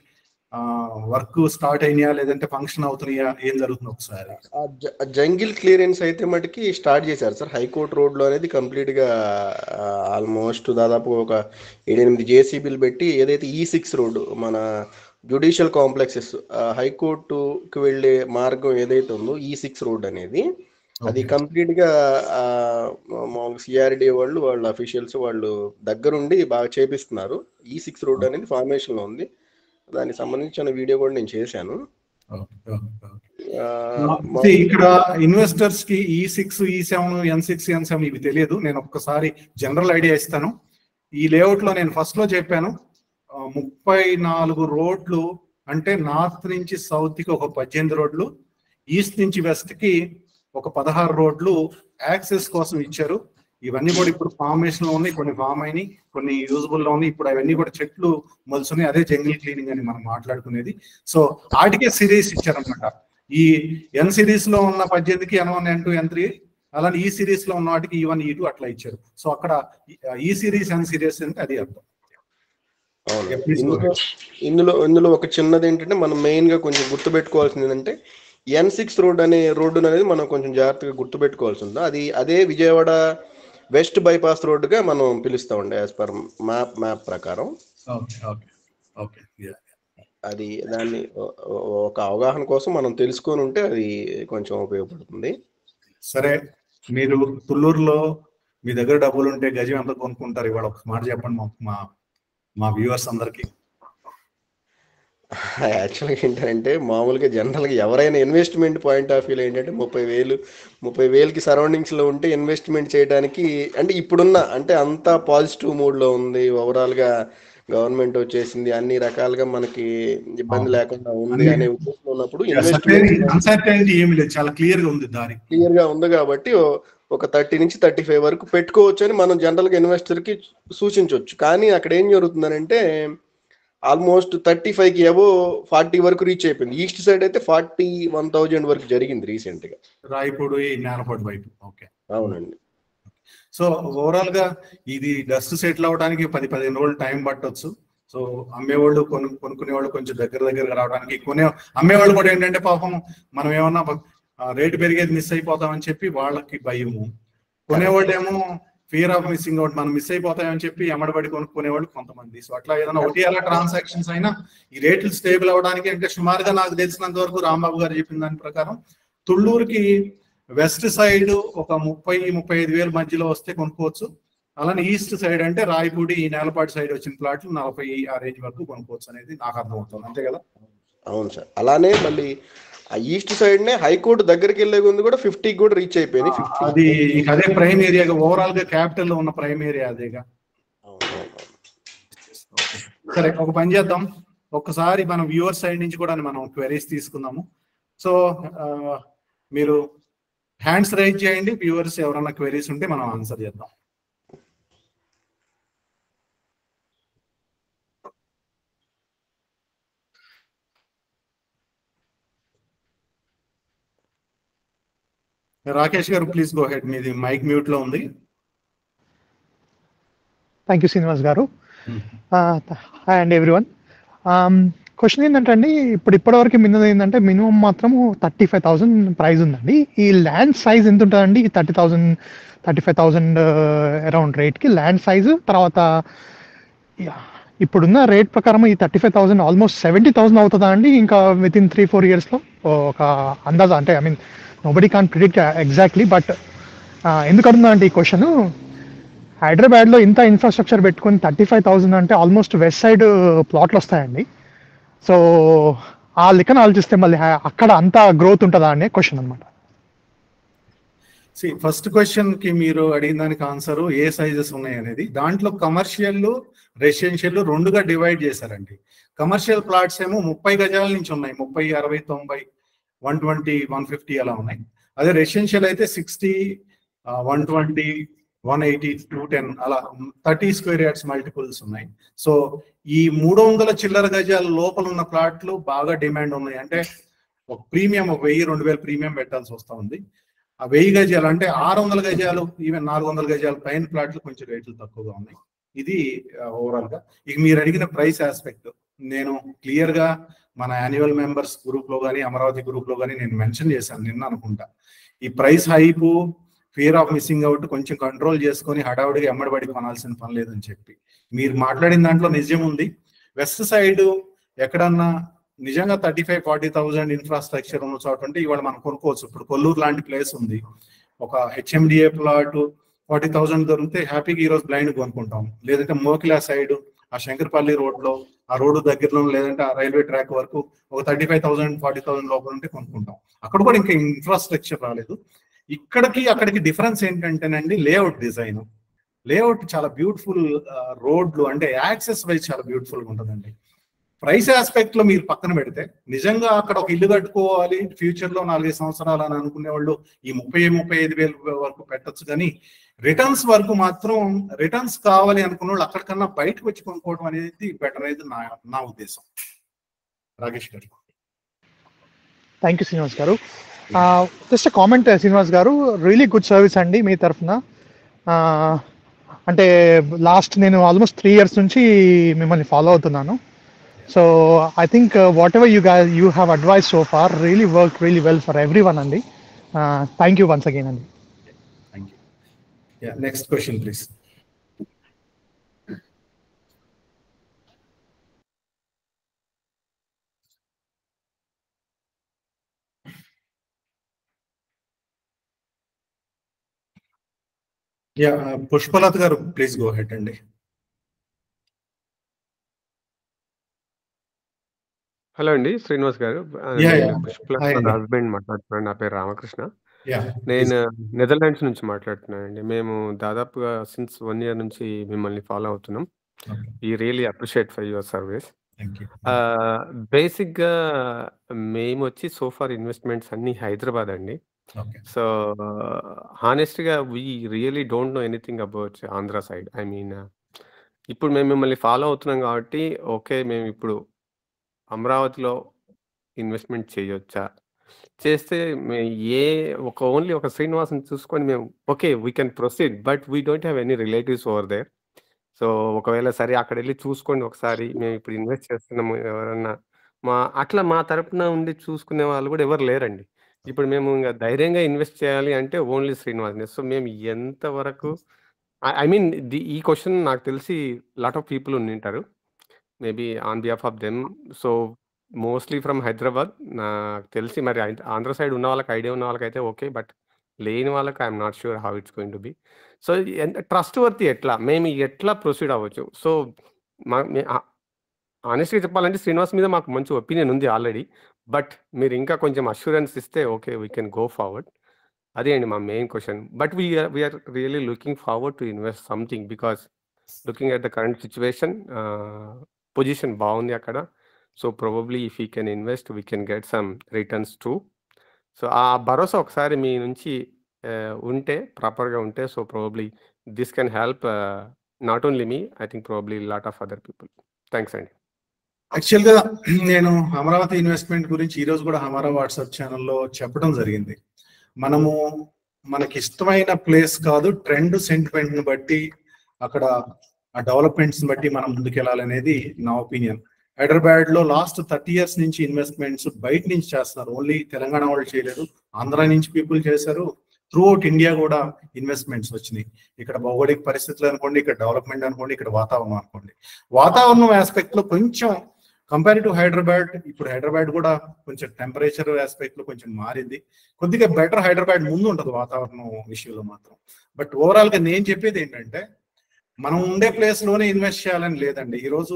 వర్క్ స్టార్ట్ అయినాయా లేదంటే ఫంక్షన్ అవుతున్నాయా ఏం జరుగుతుంది ఒకసారి ఆ జ- ఆ జంగిల్ క్లియరెన్స్ అయితే మటుకి స్టార్ట్ చేశారు సార్ హైకోర్టు రోడ్లో అనేది కంప్లీట్ గా ఆల్మోస్ట్ దాదాపు ఒక ఏడెనిమిది జేసీబీలు పెట్టి ఏదైతే ఈ సిక్స్ రోడ్డు మన జ్యుడిషియల్ కాంప్లెక్సెస్ హైకోర్టుకి వెళ్ళే మార్గం ఏదైతే ఉందో ఈ సిక్స్ రోడ్ అనేది అది కంప్లీట్ గా ఆ, మామూలుగా సిఆర్డి వాళ్ళు వాళ్ళ అఫీషియల్స్ వాళ్ళు దగ్గరుండి బాగా చేపిస్తున్నారు ఈ సిక్స్ రోడ్ అనేది ఫార్మేషన్ లో ఉంది దానికి సంబంధించిన వీడియో కూడా నేను చేశాను ఆ, See, ఇక్కడ ఇన్వెస్టర్స్ కి E six E seven N six N seven ఇవి తెలియదు నేను ఒక్కసారి జనరల్ ఐడియా ఇస్తాను ఈ లేఅవుట్ లో నేను ఫస్ట్ లో చెప్పాను ఆ, ముప్పై నాలుగు రోడ్లు అంటే నార్త్ నుంచి సౌత్ కి ఒక పద్దెనిమిది రోడ్లు ఈస్ట్ నుంచి వెస్ట్ కి ఒక పదహారు రోడ్లు యాక్సెస్ కోసం ఇచ్చారు ఇవన్నీ కూడా ఇప్పుడు ఫార్మేషన్ లో ఉన్నాయి కొన్ని ఫామ్ అయినాయి కొన్ని యూజబుల్ లో ఉన్నాయి ఇప్పుడు అవన్నీ కూడా చెట్లు మొలుసున్నాయి అదే జంగిల్ క్లీనింగ్ అని మనం మాట్లాడుకునేది సో వాటికే సిరీస్ ఇచ్చారనమాట ఈ ఎన్ సిరీస్ లో ఉన్న పద్దెనిమిదికి N one N two N three అలానే ఈ సిరీస్ లో ఉన్న వాటికి ఈ వన్ ఈ టూ అట్లా ఇచ్చారు సో అక్కడ ఈ సిరీస్ ఎన్ సిరీస్ అంటే అది అర్థం అవును Yeah, please go ఇందులో ఇందులో ఇందులో ఒక చిన్నది ఏంటంటే మనం మెయిన్ గా కొంచెం గుర్తుపెట్టుకోవాల్సింది ఏంటంటే ఎన్ సిక్స్ రోడ్ అనే రోడ్డు అనేది మనం కొంచెం జాగ్రత్తగా గుర్తుపెట్టుకోవాల్సి ఉంది అది అదే విజయవాడ వెస్ట్ బైపాస్ రోడ్డుగా మనం పిలుస్తామండి యాజ్ పర్ మ్యాప్ మ్యాప్ ప్రకారం ఓకే ఓకే ఓకే అది దాన్ని ఒ- ఒ- ఒక అవగాహన కోసం మనం తెలుసుకొని ఉంటే అది కొంచెం ఉపయోగపడుతుంది సరే మీరు తుళ్ళూరులో మీ దగ్గర డబ్బులు ఉంటే గజం ఎంత కొనుక్కుంటారు ఇవాళ ఒక మాట చెప్పండి మా- మా మా వ్యూవర్స్ అందరికి యాక్చువల్గా ఏంటంటే మామూలుగా జనరల్గా ఎవరైనా ఇన్వెస్ట్మెంట్ పాయింట్ ఆఫ్ వ్యూలో ఏంటంటే ముప్పై వేలు ముప్పై వేలకి సరౌండింగ్స్లో ఉంటే ఇన్వెస్ట్మెంట్ చేయడానికి అంటే ఇప్పుడున్న అంటే అంతా పాజిటివ్ మూడ్లో ఉంది ఓవరాల్గా గవర్నమెంట్ వచ్చేసింది అన్ని రకాలుగా మనకి ఇబ్బంది లేకుండా ఉంది అనే ఉద్దేశంలో ఉన్నప్పుడు ఇన్వెస్ట్మెంట్ అన్సర్టైనిటీ ఏమి లేదు చాలా క్లియర్ గా ఉంది దారి క్లియర్ గా ఉంది కాబట్టి ఓ- ఒక థర్టీ నుంచి థర్టీ ఫైవ్ వరకు పెట్టుకోవచ్చు అని మనం జనరల్ గా ఇన్వెస్టర్ కి సూచించవచ్చు కానీ అక్కడ ఏం జరుగుతుందనంటే ఆల్మోస్ట్ థర్టీ ఫైవ్ కి ఏవో ఫార్టీ వరకు రీచ్ అయిపోయింది ఈస్ట్ సైడ్ అయితే ఫార్టీ వన్ థౌజండ్ వరకు జరిగింది రీసెంట్ గా రాయపూడి నేలపాడు వైపు ఓకే అవునండి సో ఓవరాల్ గా ఇది డస్ట్ సెటిల్ అవడానికి పది పదిహేను రోజులు టైం పట్టొచ్చు సో అమ్మేవాళ్ళు కొను కొనుక్కునే వాళ్ళు కొంచెం దగ్గర దగ్గర రావడానికి కొనే అమ్మేవాళ్ళు కూడా ఏంటంటే పాపం మనం ఏమన్నా రేటు పెరిగేది మిస్ అయిపోతామని చెప్పి వాళ్ళకి భయము కొనేవాళ్ళు ఏమో ఫియర్ ఆఫ్ మిస్సింగ్ అవుట్ మనం మిస్ అయిపోతామని చెప్పి ఎమడబడి కొనుక్కునేవాళ్ళు కొంతమంది సో అట్లా ఏదైనా ఒకటి అలా ట్రాన్సాక్షన్స్ అయినా ఈ రేట్లు స్టేబుల్ అవడానికి అంటే సుమారుగా నాకు తెలిసినంత వరకు రాంబాబు గారు చెప్పిన దాని ప్రకారం తుళ్ళూరుకి వెస్ట్ సైడ్ ఒక ముప్పై ముప్పై ఐదు వేల మధ్యలో వస్తే కొనుక్కోవచ్చు అలానే ఈస్ట్ సైడ్ అంటే రాయపూడి ఈ నేలపాటి సైడ్ వచ్చిన ప్లాట్లు నలభై ఆ రేంజ్ వరకు కొనుక్కోవచ్చు అనేది నాకు అర్థమవుతుంది అంతే కదా అవును సార్ అలానే మళ్ళీ ఆ ఈస్ట్ సైడ్ నే హైకోర్టు దగ్గరికి వెళ్ళే ముందు కూడా ఫిఫ్టీకి కూడా రీచ్ అయిపోయింది ఫిఫ్టీ అది ఇక అదే ప్రైమ్ ఏరియాగా ఓవరాల్ గా క్యాపిటల్ లో ఉన్న ప్రైమ్ ఏరియా అదేగా సరే ఒక పని చేద్దాం ఒక్కసారి మనం వ్యూవర్ సైడ్ నుంచి కూడా మనం క్వెరీస్ తీసుకుందాము సో మీరు హ్యాండ్స్ రైజ్ చేయండి వ్యూవర్స్ ఎవరైనా క్వెరీస్ ఉంటే మనం ఆన్సర్ చేద్దాం రాకేష్ గారు ప్లీజ్ గో హెడ్ మీది మైక్ మ్యూట్ లో ఉంది థ్యాంక్ యూ శ్రీనివాస్ గారు హాయ్ అండి ఎవ్రీవన్ క్వశ్చన్ ఏంటంటే అండి ఇప్పుడు ఇప్పటివరకు మిన్నది ఏంటంటే మినిమం మాత్రం థర్టీ ఫైవ్ థౌసండ్ ప్రైస్ ఉందండి ఈ ల్యాండ్ సైజ్ ఎంత ఉంటుందండి ఈ thirty thousand thirty five thousand around రేట్కి ల్యాండ్ సైజు తర్వాత యా, ఇప్పుడున్న రేట్ ప్రకారం ఈ thirty five thousand almost seventy thousand అవుతుందా అండి ఇంకా విత్ ఇన్ త్రీ ఫోర్ ఇయర్స్లో ఒక అందాజా అంటే I mean nobody can predict exactly but ఎందుకు అడుగుదా అంటే ఈ క్వశ్చన్ హైదరాబాద్లో ఇంత ఇన్ఫ్రాస్ట్రక్చర్ పెట్టుకొని థర్టీ ఫైవ్ థౌసండ్ అంటే ఆల్మోస్ట్ వెస్ట్ సైడ్ ప్లాట్లు వస్తాయండి సో ఆ లెక్కన ఆలోచిస్తే మళ్ళీ హా- అక్కడ అంత గ్రోత్ ఉంటుందా అనే క్వశ్చన్ అనమాట సి ఫస్ట్ క్వశ్చన్ కి మీరు అడిగిన దానికి ఆన్సర్ ఏ సైజెస్ ఉన్నాయి అనేది దాంట్లో కమర్షియల్ రెసిడెన్షియల్ రెండుగా డివైడ్ చేశారండి కమర్షియల్ ప్లాట్స్ ఏమో ముప్పై గజాల నుంచి ఉన్నాయి ముప్పై అరవై తొంభై వన్ ట్వంటీ వన్ ఫిఫ్టీ అలా ఉన్నాయి అదే రెసిడెన్షియల్ అయితే sixty one twenty one eighty two ten అలా థర్టీ స్క్వేర్ యార్డ్స్ మల్టిపుల్స్ ఉన్నాయి సో ఈ మూడు వందల చిల్లర గజాల లోపల ఉన్న ప్లాట్లు బాగా డిమాండ్ ఉన్నాయి అంటే ఒక ప్రీమియం ఒక వెయ్యి రెండు వేల ప్రీమియం పెట్టాల్సి వస్తా ఉంది ఆ వెయ్యి గజాలు అంటే ఆరు వందల గజాలు ఈవెన్ నాలుగు వందల గజాల పైన ప్లాట్లు కొంచెం రేట్లు తక్కువగా ఉన్నాయి ఇది ఓవరాల్ గా ఇక మీరు అడిగిన ప్రైస్ ఆస్పెక్ట్ నేను క్లియర్ గా మన యాన్యువల్ మెంబర్స్ గ్రూప్ లో కానీ అమరావతి గ్రూప్ లో కానీ నేను మెన్షన్ చేశాను నిన్న అనుకుంటా ఈ price hype fear of missing out కొంచెం కంట్రోల్ చేసుకొని హడావుడిగా ఎమ్మడిబడి కొనాల్సిన పని లేదని చెప్పి మీరు మాట్లాడిన దాంట్లో నిజం ఉంది వెస్ట్ సైడ్ ఎక్కడన్నా నిజంగా thirty five forty thousand infrastructure ఉన్న చోట ఉంటే ఇవాళ మనం కొనుక్కోవచ్చు ఇప్పుడు కొల్లూరు లాంటి ప్లేస్ ఉంది ఒక హెచ్ఎండిఏ ప్లాట్ ఫార్టీ థౌసండ్ దొరికితే హ్యాపీగా ఈ రోజు బ్లైండ్ కొనుక్కుంటాం లేదంటే మోకిలా సైడ్ ఆ శంకర్పల్లి రోడ్ లో ఆ రోడ్డు దగ్గరలో లేదంటే ఆ రైల్వే ట్రాక్ వరకు ఒక thirty five thousand forty thousand లోపల ఉంటే కొనుక్కుంటాం అక్కడ కూడా ఇంకా ఇన్ఫ్రాస్ట్రక్చర్ రాలేదు ఇక్కడికి అక్కడికి డిఫరెన్స్ ఏంటంటేనండి లేఅవుట్ డిజైన్ లేఅవుట్ చాలా బ్యూటిఫుల్ రోడ్లు అంటే యాక్సెస్ వైజ్ చాలా బ్యూటిఫుల్ గా ఉంటుందండి ప్రైస్ ఆస్పెక్ట్ లో మీరు పక్కన పెడితే నిజంగా అక్కడ ఒక ఇల్లు కట్టుకోవాలి ఫ్యూచర్ లో నాలుగైదు సంవత్సరాలు అని అనుకునే వాళ్ళు ఈ ముప్పై ముప్పై ఐదు వేలు వరకు పెట్టొచ్చు కానీ రిటర్న్స్ వరకు మాత్రం రిటర్న్స్ కావాలి అనుకున్న వాళ్ళు అక్కడికన్నా బయటకు వచ్చి కొనుక్కోవడం అనేది బెటర్ అనేది నా నా ఉద్దేశం రాకేష్ గారు థ్యాంక్ యూ శ్రీనివాస్ గారు జస్ట్ కామెంట్ శ్రీనివాస్ గారు రియలీ గుడ్ సర్వీస్ అండి మీ తరఫున అంటే లాస్ట్ నేను ఆల్మోస్ట్ త్రీ ఇయర్స్ నుంచి మిమ్మల్ని ఫాలో అవుతున్నాను so I think whatever you గా you have advise so far really work really well for everyone అండి థ్యాంక్ యూ వన్స్ అగైన్ అండి thank you yeah next question please yeah Pushpalatha గారు please go ahead అండి hello అండి శ్రీనివాస్ గారు ఆ, Yeah, నేను yeah. Pushpalatha Hi అండి. హస్బెండ్ మాట్లాడుతున్నాను నా పేరు రామకృష్ణ యా నేను నెదర్లాండ్స్ నుంచి మాట్లాడుతున్నానండి మేము దాదాపుగా సిన్స్ వన్ ఇయర్ నుంచి మిమ్మల్ని ఫాలో అవుతున్నాం ఈ really appreciate for your service thank you బేసిక్గా మేము వచ్చి సోఫార్ ఇన్వెస్ట్మెంట్స్ అన్ని హైదరాబాద్ అండి ఓకే సో హానెస్ట్గా we really don't know anything about Andhra side I mean ఇప్పుడు మేము మిమ్మల్ని ఫాలో అవుతున్నాం కాబట్టి ఓకే మేము ఇప్పుడు అమరావతిలో ఇన్వెస్ట్మెంట్ చేయొచ్చా చేస్తే మే- ఏ ఒక ఓన్లీ ఒక శ్రీనివాసం చూసుకొని మేము okay we can proceed but we don't have any relatives over there so ఒకవేళ సరే అక్కడ వెళ్ళి చూసుకోండి ఒకసారి మేము ఇప్పుడు ఇన్వెస్ట్ చేస్తున్నాము ఎవరన్నా మా అట్లా మా తరపున ఉండి చూసుకునే వాళ్ళు కూడా ఎవరు లేరండి ఇప్పుడు మేము ఇంకా ధైర్యంగా ఇన్వెస్ట్ చేయాలి అంటే ఓన్లీ శ్రీనివాస్ సో మేము ఎంతవరకు ఐ మీన్ ఈ క్వశ్చన్ నాకు తెలిసి లాట్ ఆఫ్ పీపుల్ ఉండింటారు maybe on behalf of them so mostly from Hyderabad నాకు తెలిసి మరి ఐ- ఆంధ్ర సైడ్ ఉన్న వాళ్ళకి ఐడియా ఉన్న వాళ్ళకైతే ఓకే బట్ లేని వాళ్ళకి I'm not sure how it's going to be so ఎంత ట్రస్ట్ వర్తి ఎట్లా మేము ఎట్లా ప్రొసీడ్ అవ్వచ్చు సో మా ఆనెస్ట్గా చెప్పాలంటే శ్రీనివాస్ మీద మాకు మంచి ఒపీనియన్ ఉంది ఆల్రెడీ బట్ మీరు ఇంకా కొంచెం అష్యూరెన్స్ ఇస్తే okay we can go forward అదే అండి మా main question but we're we're really looking forward to invest something because looking at the current situation position బాగుంది అక్కడ so probably if you can invest we can get some returns too so ఆ భరోసా ఒకసారి మీ నుంచి uh, ఉంటే ప్రాపర్గా ఉంటే so probably this can help not only మీ I think probably lot of other people thanks అండి యాక్చువల్ గా నేను అమరావతి ఇన్వెస్ట్మెంట్ గురించి ఈ రోజు కూడా హమారా వాట్సాప్ ఛానల్లో చెప్పడం జరిగింది మనము మనకి ఇష్టమైన ప్లేస్ కాదు ట్రెండ్ సెంటిమెంట్ ని బట్టి అక్కడ ఆ డెవలప్మెంట్స్ బట్టి మనం ముందుకెళ్ళాలనేది నా ఒపీనియన్ హైదరాబాద్ లో లాస్ట్ థర్టీ ఇయర్స్ నుంచి ఇన్వెస్ట్మెంట్స్ బయట నుంచి చేస్తున్నారు ఓన్లీ తెలంగాణ వాళ్ళు చేయలేదు ఆంధ్ర నుంచి పీపుల్ చేశారు త్రూ అవుట్ ఇండియా కూడా ఇన్వెస్ట్మెంట్స్ వచ్చినాయి ఇక్కడ భౌగోళిక పరిస్థితులు అనుకోండి ఇక్కడ డెవలప్మెంట్ అనుకోండి ఇక్కడ వాతావరణం అనుకోండి వాతావరణం ఆస్పెక్ట్ లో కొంచెం కంపేర్ టు హైదరాబాద్ ఇప్పుడు హైదరాబాద్ కూడా కొంచెం టెంపరేచర్ ఆస్పెక్ట్ లో కొంచెం మారింది కొద్దిగా బెటర్ హైదరాబాద్ ముందు ఉంటుంది వాతావరణం విషయంలో మాత్రం బట్ ఓవరాల్ గా నేను చెప్పేది ఏంటంటే మనం ఉండే ప్లేస్ లోనే ఇన్వెస్ట్ చేయాలని లేదండి ఈరోజు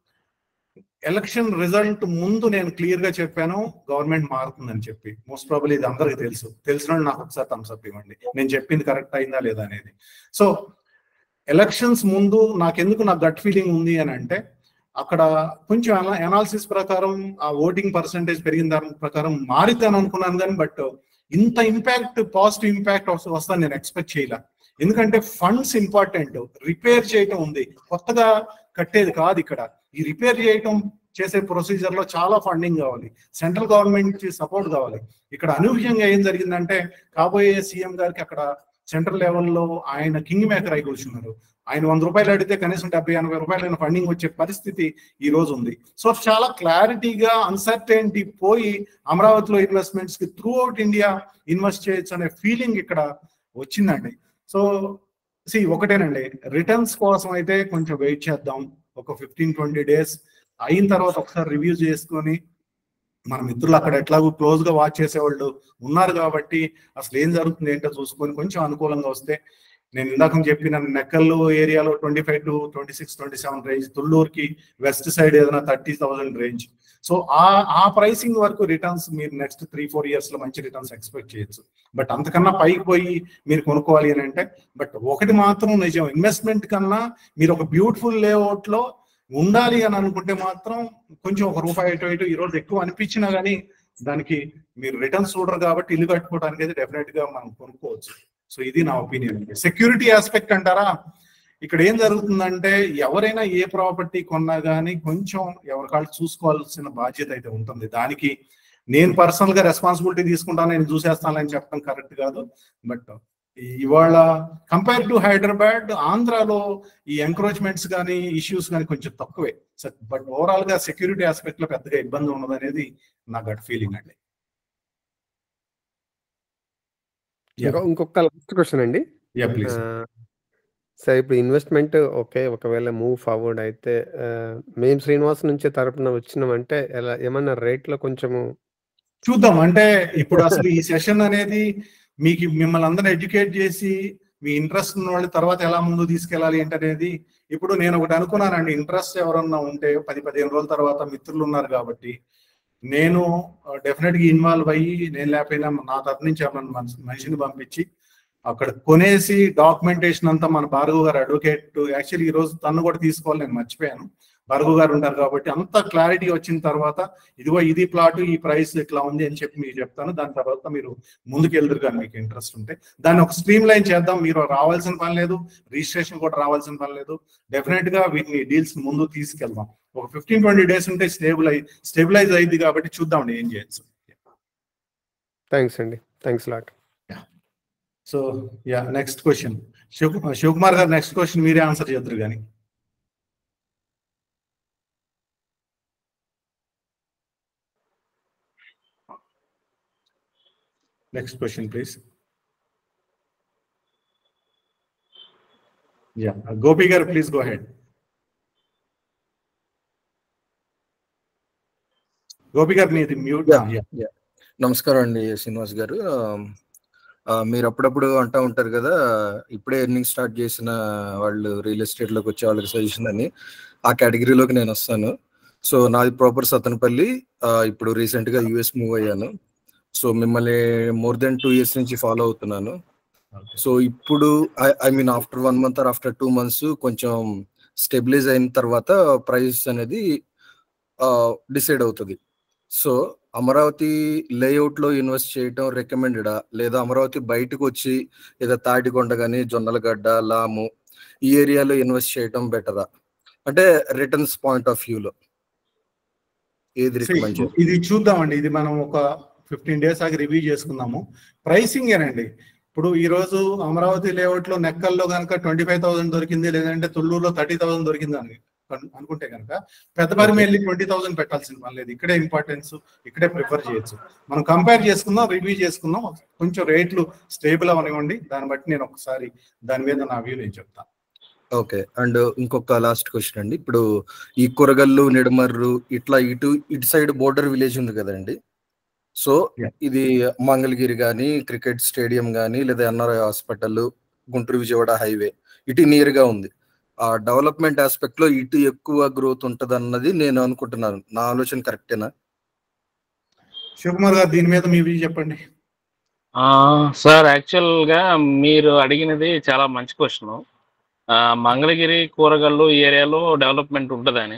ఎలక్షన్ రిజల్ట్ ముందు నేను క్లియర్ గా చెప్పాను గవర్నమెంట్ మారుతుందని చెప్పి మోస్ట్ ప్రాబుల్ ఇది అందరికి తెలుసు తెలిసిన వాళ్ళు నాకు ఒకసారి థమ్స్అప్ ఇవ్వండి నేను చెప్పింది కరెక్ట్ అయిందా లేదా అనేది సో ఎలక్షన్స్ ముందు నాకెందుకు నా గట్ ఫీలింగ్ ఉంది అని అంటే అక్కడ కొంచెం అనాలిసిస్ ప్రకారం ఆ ఓటింగ్ పర్సంటేజ్ పెరిగిన దాని ప్రకారం మారిద్దాను అనుకున్నాను కానీ బట్ ఇంత ఇంపాక్ట్ పాజిటివ్ ఇంపాక్ట్ వస్తుందని నేను ఎక్స్పెక్ట్ చేయలే ఎందుకంటే ఫండ్స్ ఇంపార్టెంట్ రిపేర్ చేయటం ఉంది కొత్తగా కట్టేది కాదు ఇక్కడ ఈ రిపేర్ చేయటం చేసే ప్రొసీజర్ లో చాలా ఫండింగ్ కావాలి సెంట్రల్ గవర్నమెంట్ సపోర్ట్ కావాలి ఇక్కడ అనూహ్యంగా ఏం జరిగిందంటే కాబోయే సీఎం గారికి అక్కడ సెంట్రల్ లెవెల్లో ఆయన కింగ్ మేకర్ అయి కూర్చున్నారు ఆయన వంద రూపాయలు అడిగితే కనీసం డెబ్బై ఎనభై రూపాయలైన ఫండింగ్ వచ్చే పరిస్థితి ఈ రోజు ఉంది సో చాలా క్లారిటీగా అన్సర్టెనిటీ పోయి అమరావతిలో ఇన్వెస్ట్మెంట్స్ కి త్రూ అవుట్ ఇండియా ఇన్వెస్ట్ చేయొచ్చు అనే ఫీలింగ్ ఇక్కడ వచ్చిందండి సో సి ఒకటేనండి రిటర్న్స్ కోసం అయితే కొంచెం వెయిట్ చేద్దాం ఒక ఫిఫ్టీన్ ట్వంటీ డేస్ అయిన తర్వాత ఒకసారి రివ్యూ చేసుకొని మన మిత్రులు అక్కడ ఎట్లాగో క్లోజ్ గా వాచ్ చేసేవాళ్ళు ఉన్నారు కాబట్టి అసలు ఏం జరుగుతుంది ఏంటో చూసుకొని కొంచెం అనుకూలంగా వస్తే నేను ఇందాక చెప్పిన నెక్కల్లు ఏరియాలో twenty five to twenty six twenty seven range తుళ్ళూరుకి వెస్ట్ సైడ్ ఏదైనా థర్టీ థౌసండ్ రేంజ్ సో ఆ ఆ ప్రైసింగ్ వరకు రిటర్న్స్ మీరు నెక్స్ట్ త్రీ ఫోర్ ఇయర్స్ లో మంచి రిటర్న్స్ ఎక్స్పెక్ట్ చేయొచ్చు బట్ అంతకన్నా పైకి పోయి మీరు కొనుక్కోవాలి అని అంటే బట్ ఒకటి మాత్రం నిజం ఇన్వెస్ట్మెంట్ కన్నా మీరు ఒక బ్యూటిఫుల్ లేఅవుట్ లో ఉండాలి అని అనుకుంటే మాత్రం కొంచెం ఒక రూపాయి ఇటు ఇటు ఈ రోజు ఎక్కువ అనిపించినా గానీ దానికి మీరు రిటర్న్స్ చూడరు కాబట్టి ఇల్లు కట్టుకోవడానికి అయితే డెఫినెట్ గా మనం కొనుక్కోవచ్చు సో ఇది నా ఒపీనియన్ సెక్యూరిటీ ఆస్పెక్ట్ అంటారా ఇక్కడ ఏం జరుగుతుందంటే ఎవరైనా ఏ ప్రాపర్టీ కొన్నా కానీ కొంచెం ఎవరికాళ్ళు చూసుకోవాల్సిన బాధ్యత అయితే ఉంటుంది దానికి నేను పర్సనల్ గా రెస్పాన్సిబిలిటీ తీసుకుంటాను నేను చూసేస్తానని చెప్పడం కరెక్ట్ కాదు బట్ ఇవాళ కంపేర్ టు హైదరాబాద్ ఆంధ్రాలో ఈ ఎంక్రోచ్మెంట్స్ కానీ ఇష్యూస్ కానీ కొంచెం తక్కువే బట్ ఓవరాల్ గా సెక్యూరిటీ ఆస్పెక్ట్ లో పెద్దగా ఇబ్బంది ఉండదు అనేది నా గట్ ఫీలింగ్ అండి ఇంకో ఇంకొక లాస్ట్ క్వశ్చన్ అండి యా ప్లీజ్ సరే ఇప్పుడు ఇన్వెస్ట్మెంట్ ఓకే ఒకవేళ మూవ్ ఫార్వర్డ్ అయితే మేము శ్రీనివాస్ నుంచి తరపున వచ్చినామంటే ఎలా ఏమన్నా రేట్ లో కొంచెము చూద్దాం అంటే ఇప్పుడు అసలు ఈ సెషన్ అనేది మీకు మిమ్మల్ని అందరిని ఎడ్యుకేట్ చేసి మీ ఇంట్రెస్ట్ ఉన్న వాళ్ళ తర్వాత ఎలా ముందు తీసుకెళ్ళాలి ఏంటనేది ఇప్పుడు నేను ఒకటి అనుకున్నానండి ఇంట్రెస్ట్ ఎవరన్నా ఉంటే పది పదిహేను రోజుల తర్వాత మిత్రులు ఉన్నారు కాబట్టి నేను డెఫినెట్ గా ఇన్వాల్వ్ అయ్యి నేను లేకపోయినా నా తరపు నుంచి ఎవరన్నా మనిషిని పంపించి అక్కడ కొనేసి డాక్యుమెంటేషన్ అంతా మన భార్గవ్ గారు అడ్వకేట్ యాక్చువల్లీ ఈ రోజు తను కూడా తీసుకోవాలి నేను మర్చిపోయాను భార్గవ్ గారు ఉంటారు కాబట్టి అంత క్లారిటీ వచ్చిన తర్వాత ఇదిగో ఇది ప్లాట్ ఈ ప్రైస్ ఇట్లా ఉంది అని చెప్పి మీకు చెప్తాను దాని తర్వాత మీరు ముందుకు వెళ్తారు కానీ మీకు ఇంట్రెస్ట్ ఉంటే దాన్ని ఒక స్ట్రీమ్ లైన్ చేద్దాం మీరు రావాల్సిన పని లేదు రిజిస్ట్రేషన్ కూడా రావాల్సిన పని లేదు డెఫినెట్ గా వీటిని డీల్స్ ముందు తీసుకెళ్దాం ఒక ఫిఫ్టీన్ ట్వంటీ డేస్ ఉంటే స్టేబుల్ అయి స్టెబిలైజ్ అయింది కాబట్టి చూద్దామండి ఏం చేయొచ్చు థ్యాంక్స్ అండి thanks lot so yeah next question Shiva Shivakumar గారు నెక్స్ట్ క్వశ్చన్ మీరే ఆన్సర్ చేద్దరు కానీ next question please yeah Gopi గారు ప్లీజ్ గో హెడ్ గోపి గారు మీది మ్యూట్ నమస్కారం అండి శ్రీనివాస్ గారు మీరు అప్పుడప్పుడు అంటూ ఉంటారు కదా ఇప్పుడే ఎర్నింగ్ స్టార్ట్ చేసిన వాళ్ళు రియల్ ఎస్టేట్ లోకి వచ్చే వాళ్ళకి సజెషన్ అని ఆ కేటగిరీలోకి నేను వస్తాను సో నాది ప్రాపర్ సతనపల్లి ఇప్పుడు రీసెంట్ గా యుఎస్ మూవ్ అయ్యాను సో మిమ్మల్ని మోర్ దెన్ టూ ఇయర్స్ నుంచి ఫాలో అవుతున్నాను సో ఇప్పుడు I mean after one month or after two months కొంచెం స్టెబిలైజ్ అయిన తర్వాత ప్రైస్ అనేది డిసైడ్ అవుతుంది సో అమరావతి లేఅవుట్ లో ఇన్వెస్ట్ చేయటం రికమెండెడా లేదా అమరావతి బయటకు వచ్చి లేదా తాటికొండ కానీ జొన్నలగడ్డ లాము ఈ ఏరియాలో ఇన్వెస్ట్ చేయటం బెటరా అంటే రిటర్న్స్ పాయింట్ ఆఫ్ వ్యూలో ఏది రికమెండ్ చేస్తారు ఇది చూద్దామండి ఇది మనం ఒక ఫిఫ్టీన్ డేస్ ఆగి రివ్యూ చేసుకుందాము ప్రైసింగ్ ఏనండి ఇప్పుడు ఈ రోజు అమరావతి లేఅవుట్ లో నెక్కల్లో కనుక ట్వంటీ ఫైవ్ థౌసండ్ దొరికింది లేదంటే తుళ్ళూరులో థర్టీ థౌసండ్ దొరికింది అని అను- అనుకుంటే కనుక పెద్దపరి వెళ్ళి ట్వంటీ థౌసండ్ పెట్టాల్సిన పని లేదు ఇక్కడే ఇంపార్టెన్స్ ఇక్కడే ప్రిఫర్ చేయొచ్చు మనం కంపేర్ చేసుకుందాం రివ్యూ చేసుకుందాం కొంచెం రేట్లు స్టేబుల్ అవనివ్వండి దాన్ని బట్టి నేను ఒకసారి దాని మీద నా వ్యూ నేను చెప్తాను ఓకే అండ్ ఇంకొక లాస్ట్ క్వశ్చన్ అండి ఇప్పుడు ఈ కూరగల్లు నిడమర్రు ఇట్లా ఇటు ఇటు సైడ్ బోర్డర్ విలేజ్ ఉంది కదండి సో Yeah. ఇది మంగళగిరి కానీ క్రికెట్ స్టేడియం కానీ లేదా NRI hospital Guntur Vijayawada highway ఇటు నియర్ గా ఉంది ఆ డెవలప్మెంట్ ఆస్పెక్ట్ లో ఇటు ఎక్కువ గ్రోత్ ఉంటది అన్నది నేను అనుకుంటున్నాను నా ఆలోచన కరెక్టేనా శివకుమార్ గారు దీని మీద మీ వ్యూ చెప్పండి ఆ, సార్ యాక్చువల్గా మీరు అడిగినది చాలా మంచి క్వశ్చన్ మంగళగిరి కూరగాయలు ఈ ఏరియాలో డెవలప్మెంట్ ఉంటుందని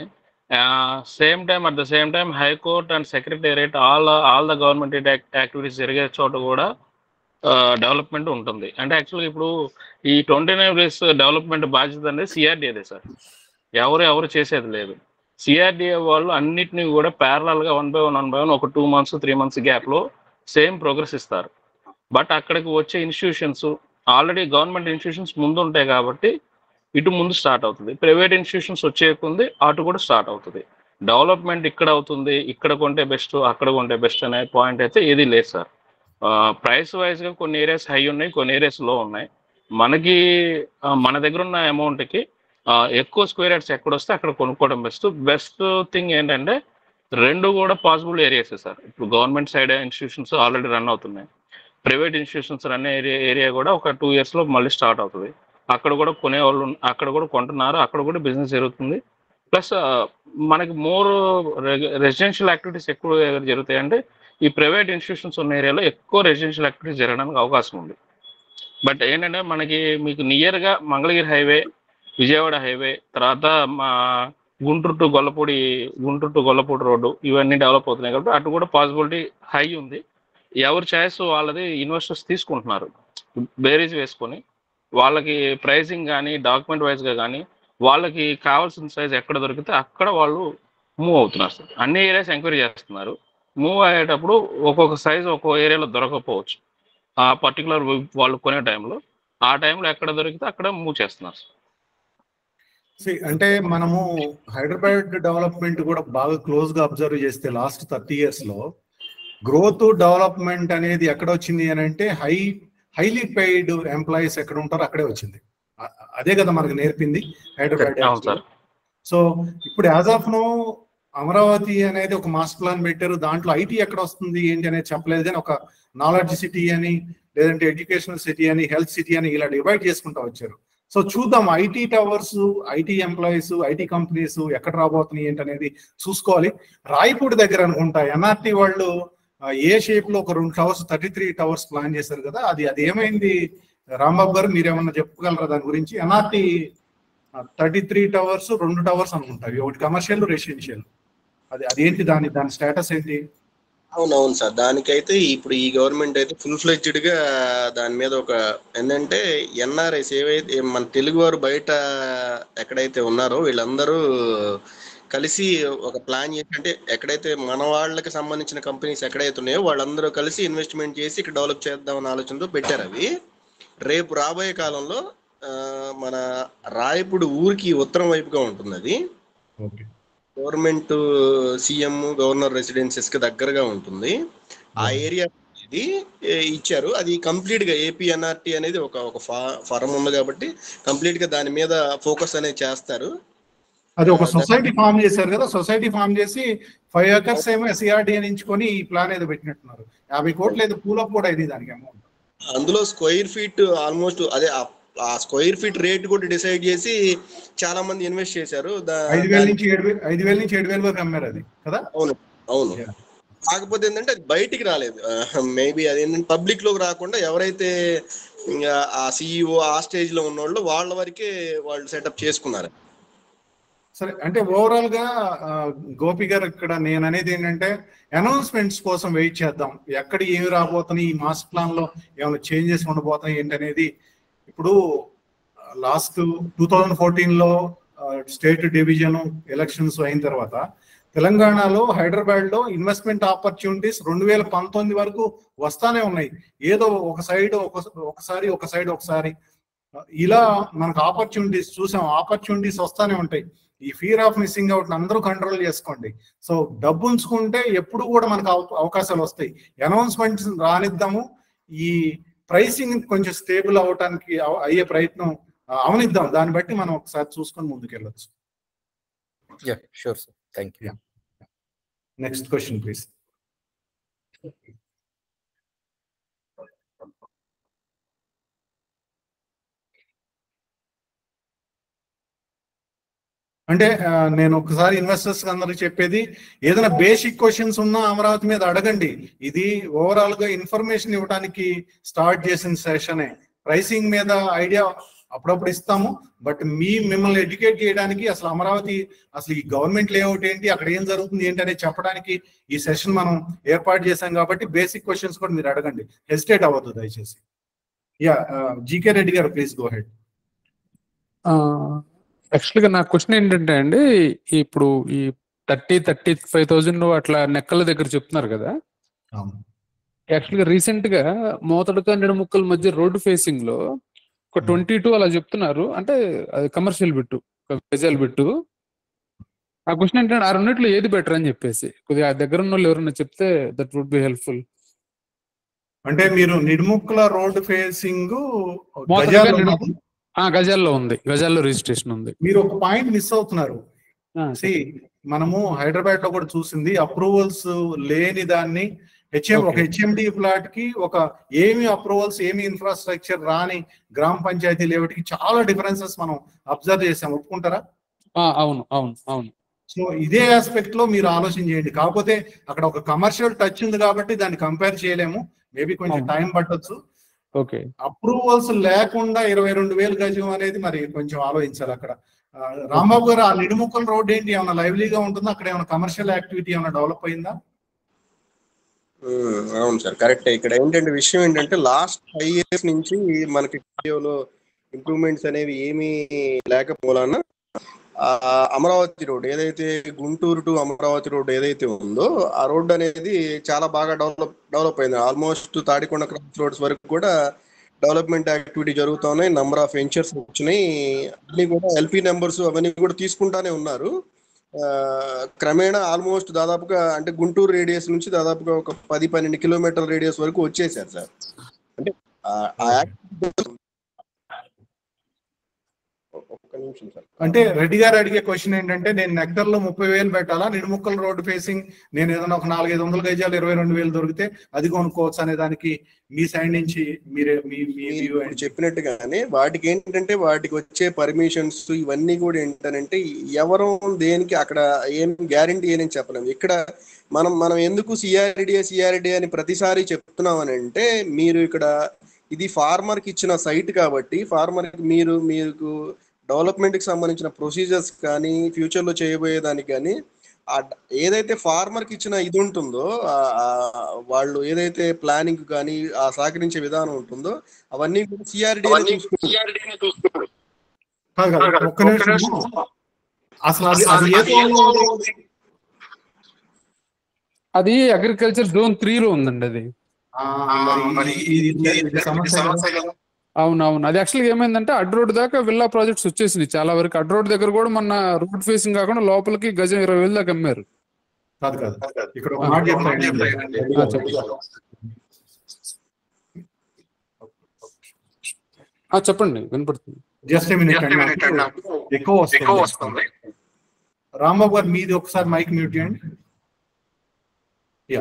same time at the same time high court and secretariat all all the government activities జరిగే చోట కూడా డెవలప్మెంట్ ఉంటుంది అంటే యాక్చువల్గా ఇప్పుడు ఈ ట్వంటీ నైన్ డేస్ డెవలప్మెంట్ బాధ్యత అనేది సిఆర్డీఏదే సార్ ఎవరు ఎవరు చేసేది లేదు సిఆర్డీఏ వాళ్ళు అన్నిటినీ కూడా parallel గా one by one one by one ఒక టూ మంత్స్ త్రీ మంత్స్ గ్యాప్లో సేమ్ ప్రోగ్రెస్ ఇస్తారు బట్ అక్కడికి వచ్చే ఇన్స్టిట్యూషన్స్ ఆల్రెడీ గవర్నమెంట్ ఇన్స్టిట్యూషన్స్ ముందు ఉంటాయి కాబట్టి ఇటు ముందు స్టార్ట్ అవుతుంది ప్రైవేట్ ఇన్స్టిట్యూషన్స్ వచ్చేకుంది అటు కూడా స్టార్ట్ అవుతుంది డెవలప్మెంట్ ఇక్కడ అవుతుంది ఇక్కడ కొంటే బెస్ట్ అక్కడ కొంటే బెస్ట్ అనే పాయింట్ అయితే ఏది లేదు సార్ ప్రైస్ వైజ్గా కొన్ని ఏరియాస్ హై ఉన్నాయి కొన్ని ఏరియాస్ లో ఉన్నాయి మనకి ఆ, మన దగ్గర ఉన్న అమౌంట్కి ఎక్కువ స్క్వేర్ యార్డ్స్ ఎక్కడ వస్తే అక్కడ కొనుక్కోవడం బెస్ట్ బెస్ట్ థింగ్ ఏంటంటే రెండు కూడా పాసిబుల్ ఏరియాస్ సార్ ఇప్పుడు government side institutions already run అవుతున్నాయి private institutions run area area కూడా ఒక టూ ఇయర్స్లో మళ్ళీ స్టార్ట్ అవుతుంది అక్కడ కూడా కొనే వాళ్ళు ఉన్- అక్కడ కూడా కొంటున్నారు అక్కడ కూడా బిజినెస్ జరుగుతుంది ప్లస్ మనకి మోర్ రెసిడెన్షియల్ యాక్టివిటీస్ ఎక్కువ ఎక్కడ జరుగుతాయి అంటే ఈ ప్రైవేట్ ఇన్స్టిట్యూషన్స్ ఉన్న ఏరియాలో ఎక్కువ రెసిడెన్షియల్ యాక్టివిటీస్ జరగడానికి అవకాశం ఉంది బట్ ఏంటంటే మనకి మీకు నియర్గా మంగళగిరి హైవే విజయవాడ హైవే తర్వాత మా Guntur to Gollapudi Guntur to Gollapudi road ఇవన్నీ డెవలప్ అవుతున్నాయి కాబట్టి అటు కూడా పాసిబిలిటీ హై ఉంది ఎవరి చాయిస్ వాళ్ళది ఇన్వెస్టర్స్ తీసుకుంటున్నారు బేరీజ్ వేసుకొని వాళ్ళకి ప్రైసింగ్ కానీ డాక్యుమెంట్ వైజ్గా కానీ వాళ్ళకి కావాల్సిన సైజ్ ఎక్కడ దొరికితే అక్కడ వాళ్ళు మూవ్ అవుతున్నారు సార్ అన్ని ఏరియాస్ ఎంక్వైరీ చేస్తున్నారు మూవ్ అయ్యేటప్పుడు ఒక్కొక్క సైజ్ ఒక్కో ఏరియాలో దొరకకపోవచ్చు ఆ పర్టికులర్ వాళ్ళు కొనే టైంలో ఆ టైంలో ఎక్కడ దొరికితే అక్కడ మూవ్ చేస్తున్నారు సార్ See, అంటే మనము హైదరాబాద్ డెవలప్మెంట్ కూడా బాగా క్లోజ్ గా అబ్జర్వ్ చేస్తే లాస్ట్ థర్టీ ఇయర్స్ లో గ్రోత్ డెవలప్మెంట్ అనేది ఎక్కడ వచ్చింది అని అంటే హై హైలీ పెయిడ్ ఎంప్లాయీస్ ఎక్కడ ఉంటారో అక్కడే వచ్చింది అ- అదే కదా మనకు నేర్పింది హైదరాబాద్ అవును సార్ సో ఇప్పుడు యాజ్ ఆఫ్ నో అమరావతి అనేది ఒక మాస్టర్ ప్లాన్ పెట్టారు దాంట్లో ఐటీ ఎక్కడ వస్తుంది ఏంటి అనేది చెప్పలేదు కానీ ఒక నాలెడ్జ్ సిటీ అని లేదంటే ఎడ్యుకేషనల్ సిటీ అని హెల్త్ సిటీ అని ఇలా డివైడ్ చేసుకుంటూ వచ్చారు సో చూద్దాం IT towers IT employees IT companies ఎక్కడ రాబోతున్నాయి ఏంటి అనేది చూసుకోవాలి రాయపూడి దగ్గర అనుకుంటా ఎన్ఆర్టీ వాళ్ళు ఆ, ఏ షేప్ లో ఒక రెండు towers thirty three towers plan చేశారు కదా అది అది ఏమైంది రాంబాబు గారు మీరేమన్నా చెప్పగలరా దాని గురించి ఎన్ఆర్టీ థర్టీ త్రీ టవర్స్ రెండు టవర్స్ అనుకుంటారు ఒకటి కమర్షియల్ రెసిడెన్షియల్ అది అదేంటి దాని దాని స్టేటస్ ఏంటి అవునవును సార్ దానికైతే ఇప్పుడు ఈ గవర్నమెంట్ అయితే ఫుల్ ఫ్లెడ్జ్డ్ గా దాని మీద ఒక ఏంటంటే ఎన్ఆర్ఐస్ ఏవైతే మన తెలుగు వారు బయట ఎక్కడైతే ఉన్నారో వీళ్ళందరూ కలిసి ఒక ప్లాన్ చేసి అంటే ఎక్కడైతే మన వాళ్ళకి సంబంధించిన కంపెనీస్ ఎక్కడైతే ఉన్నాయో వాళ్ళందరూ కలిసి ఇన్వెస్ట్మెంట్ చేసి ఇక్కడ డెవలప్ చేద్దామన్న ఆలోచనతో పెట్టారు అవి రేపు రాబోయే కాలంలో ఆ, మన రాయపుడు ఊరికి ఉత్తరం వైపుగా ఉంటుంది అది okay government CM governor residences కి దగ్గరగా ఉంటుంది ఆ ఏరియా ఇది ఏ, ఇచ్చారు అది కంప్లీట్ గా ఏపీ ఎన్ఆర్టీ అనేది ఒక ఒక ఫారం ఉంది కాబట్టి కంప్లీట్ గా దాని మీద ఫోకస్ అనేది చేస్తారు అది ఒక సొసైటీ ఫామ్ చేశారు కదా సొసైటీ ఫామ్ చేసి ఫైవ్ ఏకర్స్ ఏమో ఎస్ఆర్డి అని ఎంచుకొని ఈ ప్లాన్ ఏదో పెట్టినట్టున్నారు యాభై కోట్లు ఏదో పూలప్ కూడా ఇది దానికి అమౌంట్ అందులో స్క్వేర్ ఫీట్ ఆల్మోస్ట్ అదే ఆ- ఆ స్క్వేర్ ఫీట్ రేట్ కూడా డిసైడ్ చేసి చాలా మంది ఇన్వెస్ట్ చేశారు దా- ఐదు వేల నుంచి ఏడు వేలు ఐదు వేల నుంచి ఏడు వేల వరకు అమ్మారు అది కదా అవును అవును Yeah. కాకపోతే ఏంటంటే అది బయటికి రాలేదు మేబీ అది ఏంటంటే పబ్లిక్ లోకి రాకుండా ఎవరైతే ఇంకా ఆ సిఇఓ ఆ స్టేజ్ లో ఉన్నోళ్ళు వాళ్ళ వరకే వాళ్ళు సెటప్ చేసుకున్నారు సరే అంటే ఓవరాల్ గా ఆ, గోపి గారు ఇక్కడ నేను అనేది ఏంటంటే అనౌన్స్మెంట్స్ కోసం వెయిట్ చేద్దాం ఎక్కడ ఏమి రాబోతున్నాయి ఈ మాస్టర్ ప్లాన్ లో ఏమైనా చేంజెస్ ఉండబోతున్నాయి ఏంటనేది ఇప్పుడు లాస్ట్ టూ థౌజండ్ ఫోర్టీన్ లో స్టేట్ డివిజన్ ఎలక్షన్స్ అయిన తర్వాత తెలంగాణలో హైదరాబాద్ లో ఇన్వెస్ట్మెంట్ ఆపర్చునిటీస్ రెండు వేల పంతొమ్మిది వరకు వస్తానే ఉన్నాయి ఏదో ఒక సైడ్ ఒకసారి ఒక సైడ్ ఒకసారి ఇలా మనకు ఆపర్చునిటీస్ చూసాం ఆపర్చునిటీస్ వస్తానే ఉంటాయి ఈ ఫియర్ ఆఫ్ మిస్సింగ్ అవుట్ అందరూ కంట్రోల్ చేసుకోండి సో డబ్బు ఉంచుకుంటే ఎప్పుడు కూడా మనకు అవ- అవకాశాలు వస్తాయి అనౌన్స్మెంట్స్ రానిద్దాము ఈ ప్రైసింగ్ కొంచెం స్టేబుల్ అవటానికి అవ- అయ్యే ప్రయత్నం ఆ, అవనిద్దాం దాన్ని బట్టి మనం ఒకసారి చూసుకొని ముందుకెళ్ళొచ్చు yeah sure sir thank you next question please అంటే ఆ, నేను ఒకసారి ఇన్వెస్టర్స్ అందరికి చెప్పేది ఏదైనా బేసిక్ క్వశ్చన్స్ ఉన్నా అమరావతి మీద అడగండి ఇది ఓవరాల్ గా ఇన్ఫర్మేషన్ ఇవ్వడానికి స్టార్ట్ చేసిన సెషనే ప్రైసింగ్ మీద ఐడియా అప్పుడప్పుడు ఇస్తాము బట్ మీ మిమ్మల్ని ఎడ్యుకేట్ చేయడానికి అసలు అమరావతి అసలు ఈ గవర్నమెంట్ లేఅవుట్ ఏంటి అక్కడ ఏం జరుగుతుంది ఏంటి అనేది చెప్పడానికి ఈ సెషన్ మనం ఏర్పాటు చేశాం కాబట్టి బేసిక్ క్వశ్చన్స్ కూడా మీరు అడగండి హెసిటేట్ అవ్వద్దు దయచేసి యా జీకే రెడ్డి గారు ప్లీజ్ గో హెడ్ యాక్చువల్ గా నా క్వశ్చన్ ఏంటంటే అండి ఇప్పుడు ఈ థర్టీ థర్టీ ఫైవ్ థౌజండ్ అట్లా నెక్కల దగ్గర చెప్తున్నారు కదా యాక్చువల్ గా రీసెంట్ గా మోతడక నిడముక్కల మధ్య రోడ్డు ఫేసింగ్ లో ఒక ట్వంటీ టూ అలా చెప్తున్నారు అంటే అది కమర్షియల్ బిట్టు గజాల బిట్టు ఆ క్వశ్చన్ ఏంటంటే ఆ రెండిట్లో ఏది బెటర్ అని చెప్పేసి కొద్దిగా ఆ దగ్గర ఉన్న వాళ్ళు ఎవరైనా చెప్తే దట్ వుడ్ బి హెల్ప్ఫుల్ అంటే మీరు నిడుముక్కల రోడ్ ఫేసింగ్ మోతడక నిడుము- ఆ గజాల్లో ఉంది గజాల్లో రిజిస్ట్రేషన్ ఉంది మీరు ఒక పాయింట్ మిస్ అవుతున్నారు ఆ, See, మనము హైదరాబాద్ లో కూడా చూసింది అప్రూవల్స్ లేని దాన్ని హెచ్ఎం ఒక Okay. హెచ్ఎండి ప్లాట్ కి ఒక ఏమి అప్రూవల్స్ ఏమి ఇన్ఫ్రాస్ట్రక్చర్ రాని గ్రామ పంచాయతీ లేఅవుట్ కి చాలా డిఫరెన్సెస్ మనం అబ్జర్వ్ చేసాం ఒప్పుకుంటారా ఆ, అవును అవును అవును సో ఇదే ఆస్పెక్ట్ లో మీరు ఆలోచన చేయండి కాకపోతే అక్కడ ఒక కమర్షియల్ టచ్ ఉంది కాబట్టి దాన్ని కంపేర్ చేయలేము మేబీ కొంచెం అవును. టైం పట్టొచ్చు ఓకే అప్రూవల్స్ లేకుండా ఇరవై రెండు వేలు గజం అనేది మరి కొంచెం ఆలోచించాలి అక్కడ ఆ, రాంబాబు గారు ఆ నిడుముక్కల రోడ్ ఏంటి ఏమైనా లైవ్లీగా ఉంటుందా అక్కడ ఏమైనా కమర్షియల్ యాక్టివిటీ ఏమైనా డెవలప్ అయిందా ఉమ్, అవును సార్ కరెక్ట్ ఇక్కడ ఏంటంటే విషయం ఏంటంటే లాస్ట్ ఫైవ్ ఇయర్స్ నుంచి మనకి లో ఇంప్రూవ్మెంట్స్ అనేవి ఏమీ లేకపోలాన ఆ అమరావతి రోడ్ ఏదైతే గుంటూరు టు అమరావతి రోడ్ ఏదైతే ఉందో ఆ రోడ్ అనేది చాలా బాగా డెవలప్ డెవలప్ అయింది ఆల్మోస్ట్ తాడికొండ క్రాస్ రోడ్స్ వరకు కూడా డెవలప్మెంట్ యాక్టివిటీ జరుగుతూ ఉన్నాయి నంబర్ ఆఫ్ వెంచర్స్ వచ్చినాయి అన్ని కూడా ఎల్పీ నెంబర్స్ అవన్నీ కూడా తీసుకుంటానే ఉన్నారు ఆ, క్రమేణా ఆల్మోస్ట్ దాదాపుగా అంటే గుంటూరు రేడియస్ నుంచి దాదాపుగా ఒక పది పన్నెండు కిలోమీటర్ రేడియస్ వరకు వచ్చేసారు సార్ అంటే ఆ- ఆ యాక్టివిటీ ఒక్క నిమిషం సార్ అంటే రెడ్డి గారు అడిగే క్వశ్చన్ ఏంటంటే నేను నెక్టర్ లో ముప్పై వేలు పెట్టాలా నిడుముక్కల రోడ్ ఫేసింగ్ నేను ఏదైనా ఒక నాలుగైదు వందల గజాలు ఇరవై రెండు వేలు దొరికితే అది కొనుక్కోవచ్చు అనే దానికి మీ సైడ్ నుంచి మీరే మీ మీ మీరు view ఇప్పుడు ఏంటి? చెప్పినట్టుగానే వాటికి ఏంటంటే వాటికి వచ్చే పర్మిషన్స్ ఇవన్నీ కూడా ఏంటంటే ఎవరు దేనికి అక్కడ ఏం గ్యారంటీ ఏనని చెప్పలేము ఇక్కడ మనం మనం ఎందుకు సిఆర్డిఏ సిఆర్డిఏ అని ప్రతిసారి చెప్తున్నాం అని అంటే మీరు ఇక్కడ ఇది ఫార్మర్ కి ఇచ్చిన సైట్ కాబట్టి ఫార్మర్ మీరు మీకు డెవలప్మెంట్ కి సంబంధించిన ప్రొసీజర్స్ కానీ ఫ్యూచర్ లో చేయబోయే దానికి కానీ ఆ డ- ఏదైతే ఫార్మర్ కి ఇచ్చిన ఇది ఉంటుందో ఆ- ఆ వాళ్ళు ఏదైతే ప్లానింగ్ కానీ ఆ సహకరించే విధానం ఉంటుందో అవన్నీ కూడా సిఆర్డీ కాదు కాదు, ఒక్క నిమిషం అసలు అది అది ఏ zone లో ఉంది? అది అగ్రికల్చర్ జోన్ త్రీ లో ఉందండి అది ఆ, మరి ఇది- ఇది- ఇది సమస్య కదా? అవును అవును అది యాక్చువల్గా ఏమైందంటే అడ్ రోడ్ దాకా విల్లా ప్రాజెక్ట్స్ వచ్చేసినాయి చాలా వరకు అడ్ రోడ్ దగ్గర కూడా మొన్న రోడ్ ఫేసింగ్ కాకుండా లోపలికి గజం ఇరవై వేలు దాకా అమ్మారు కాదు కాదు ఇక్కడ ఒక మాట చెప్తాను ఆ, చెప్పండి. ఆ, చెప్పండి వినపడుతుంది జస్ట్ మినిట్ ఎక్కువ వస్తుంది రాంబాబు గారు మీది ఒకసారి మైక్ మ్యూట్ చేయండి యా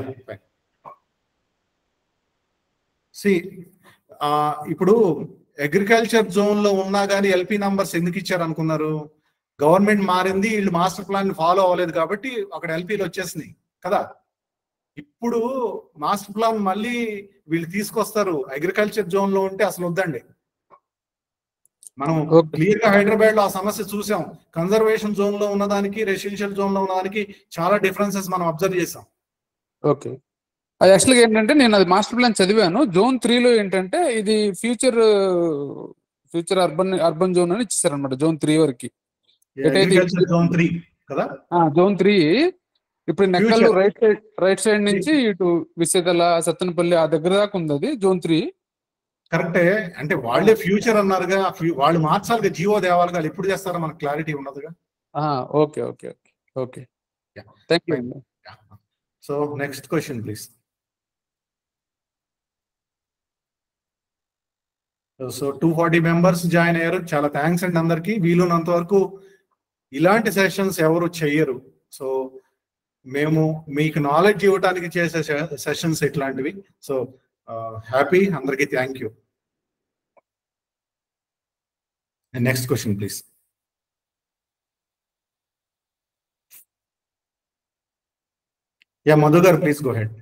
సి ఇప్పుడు అగ్రికల్చర్ జోన్ లో ఉన్నా కానీ ఎల్పి నంబర్స్ ఎందుకు ఇచ్చారు అనుకున్నారు గవర్నమెంట్ మారింది వీళ్ళు మాస్టర్ ప్లాన్ ఫాలో అవ్వలేదు కాబట్టి అక్కడ ఎల్పీలు వచ్చేసినాయి కదా ఇప్పుడు మాస్టర్ ప్లాన్ మళ్ళీ వీళ్ళు తీసుకొస్తారు అగ్రికల్చర్ జోన్ లో ఉంటే అసలు వద్దండి మనం క్లియర్ గా హైదరాబాద్ లో ఆ సమస్య చూసాం కన్జర్వేషన్ జోన్ లో ఉన్నదానికి రెసిడెన్షియల్ జోన్ లో ఉన్నదానికి చాలా డిఫరెన్సెస్ మనం అబ్జర్వ్ చేసాం ఓకే అది యాక్చువల్గా ఏంటంటే నేను అది మాస్టర్ ప్లాన్ చదివాను జోన్ త్రీలో ఏంటంటే ఇది future future urban urban zone అని ఇచ్చేసారు అనమాట జోన్ త్రీ వరకు అగ్రికల్చర్ జోన్ త్రీ కదా జోన్ త్రీ ఇప్పుడు Nekkallu Future. Right side right side నుంచి ఇటు విసేదల సత్తెనపల్లి ఆ దగ్గర దాకా ఉంది అది జోన్ త్రీ కరెక్టే అంటే వాళ్ళే ఫ్యూచర్ అన్నారుగా ఫ్యూ- వాళ్ళు మార్చాలిగా జియో దేవాలి వాళ్ళు ఎప్పుడు చేస్తారో మనకు క్లారిటీ ఉండదుగా okay okay okay okay thank you అండి so next question please so two forty members join అయ్యారు చాలా థ్యాంక్స్ అండి అందరికి వీలున్నంత వరకు ఇలాంటి సెషన్స్ ఎవరు చెయ్యరు సో మేము మీకు నాలెడ్జ్ ఇవ్వడానికి చేసే సెషన్స్ ఇట్లాంటివి సో హ్యాపీ అందరికీ thank you next question please yeah Madhu గారు ప్లీజ్ గో హెడ్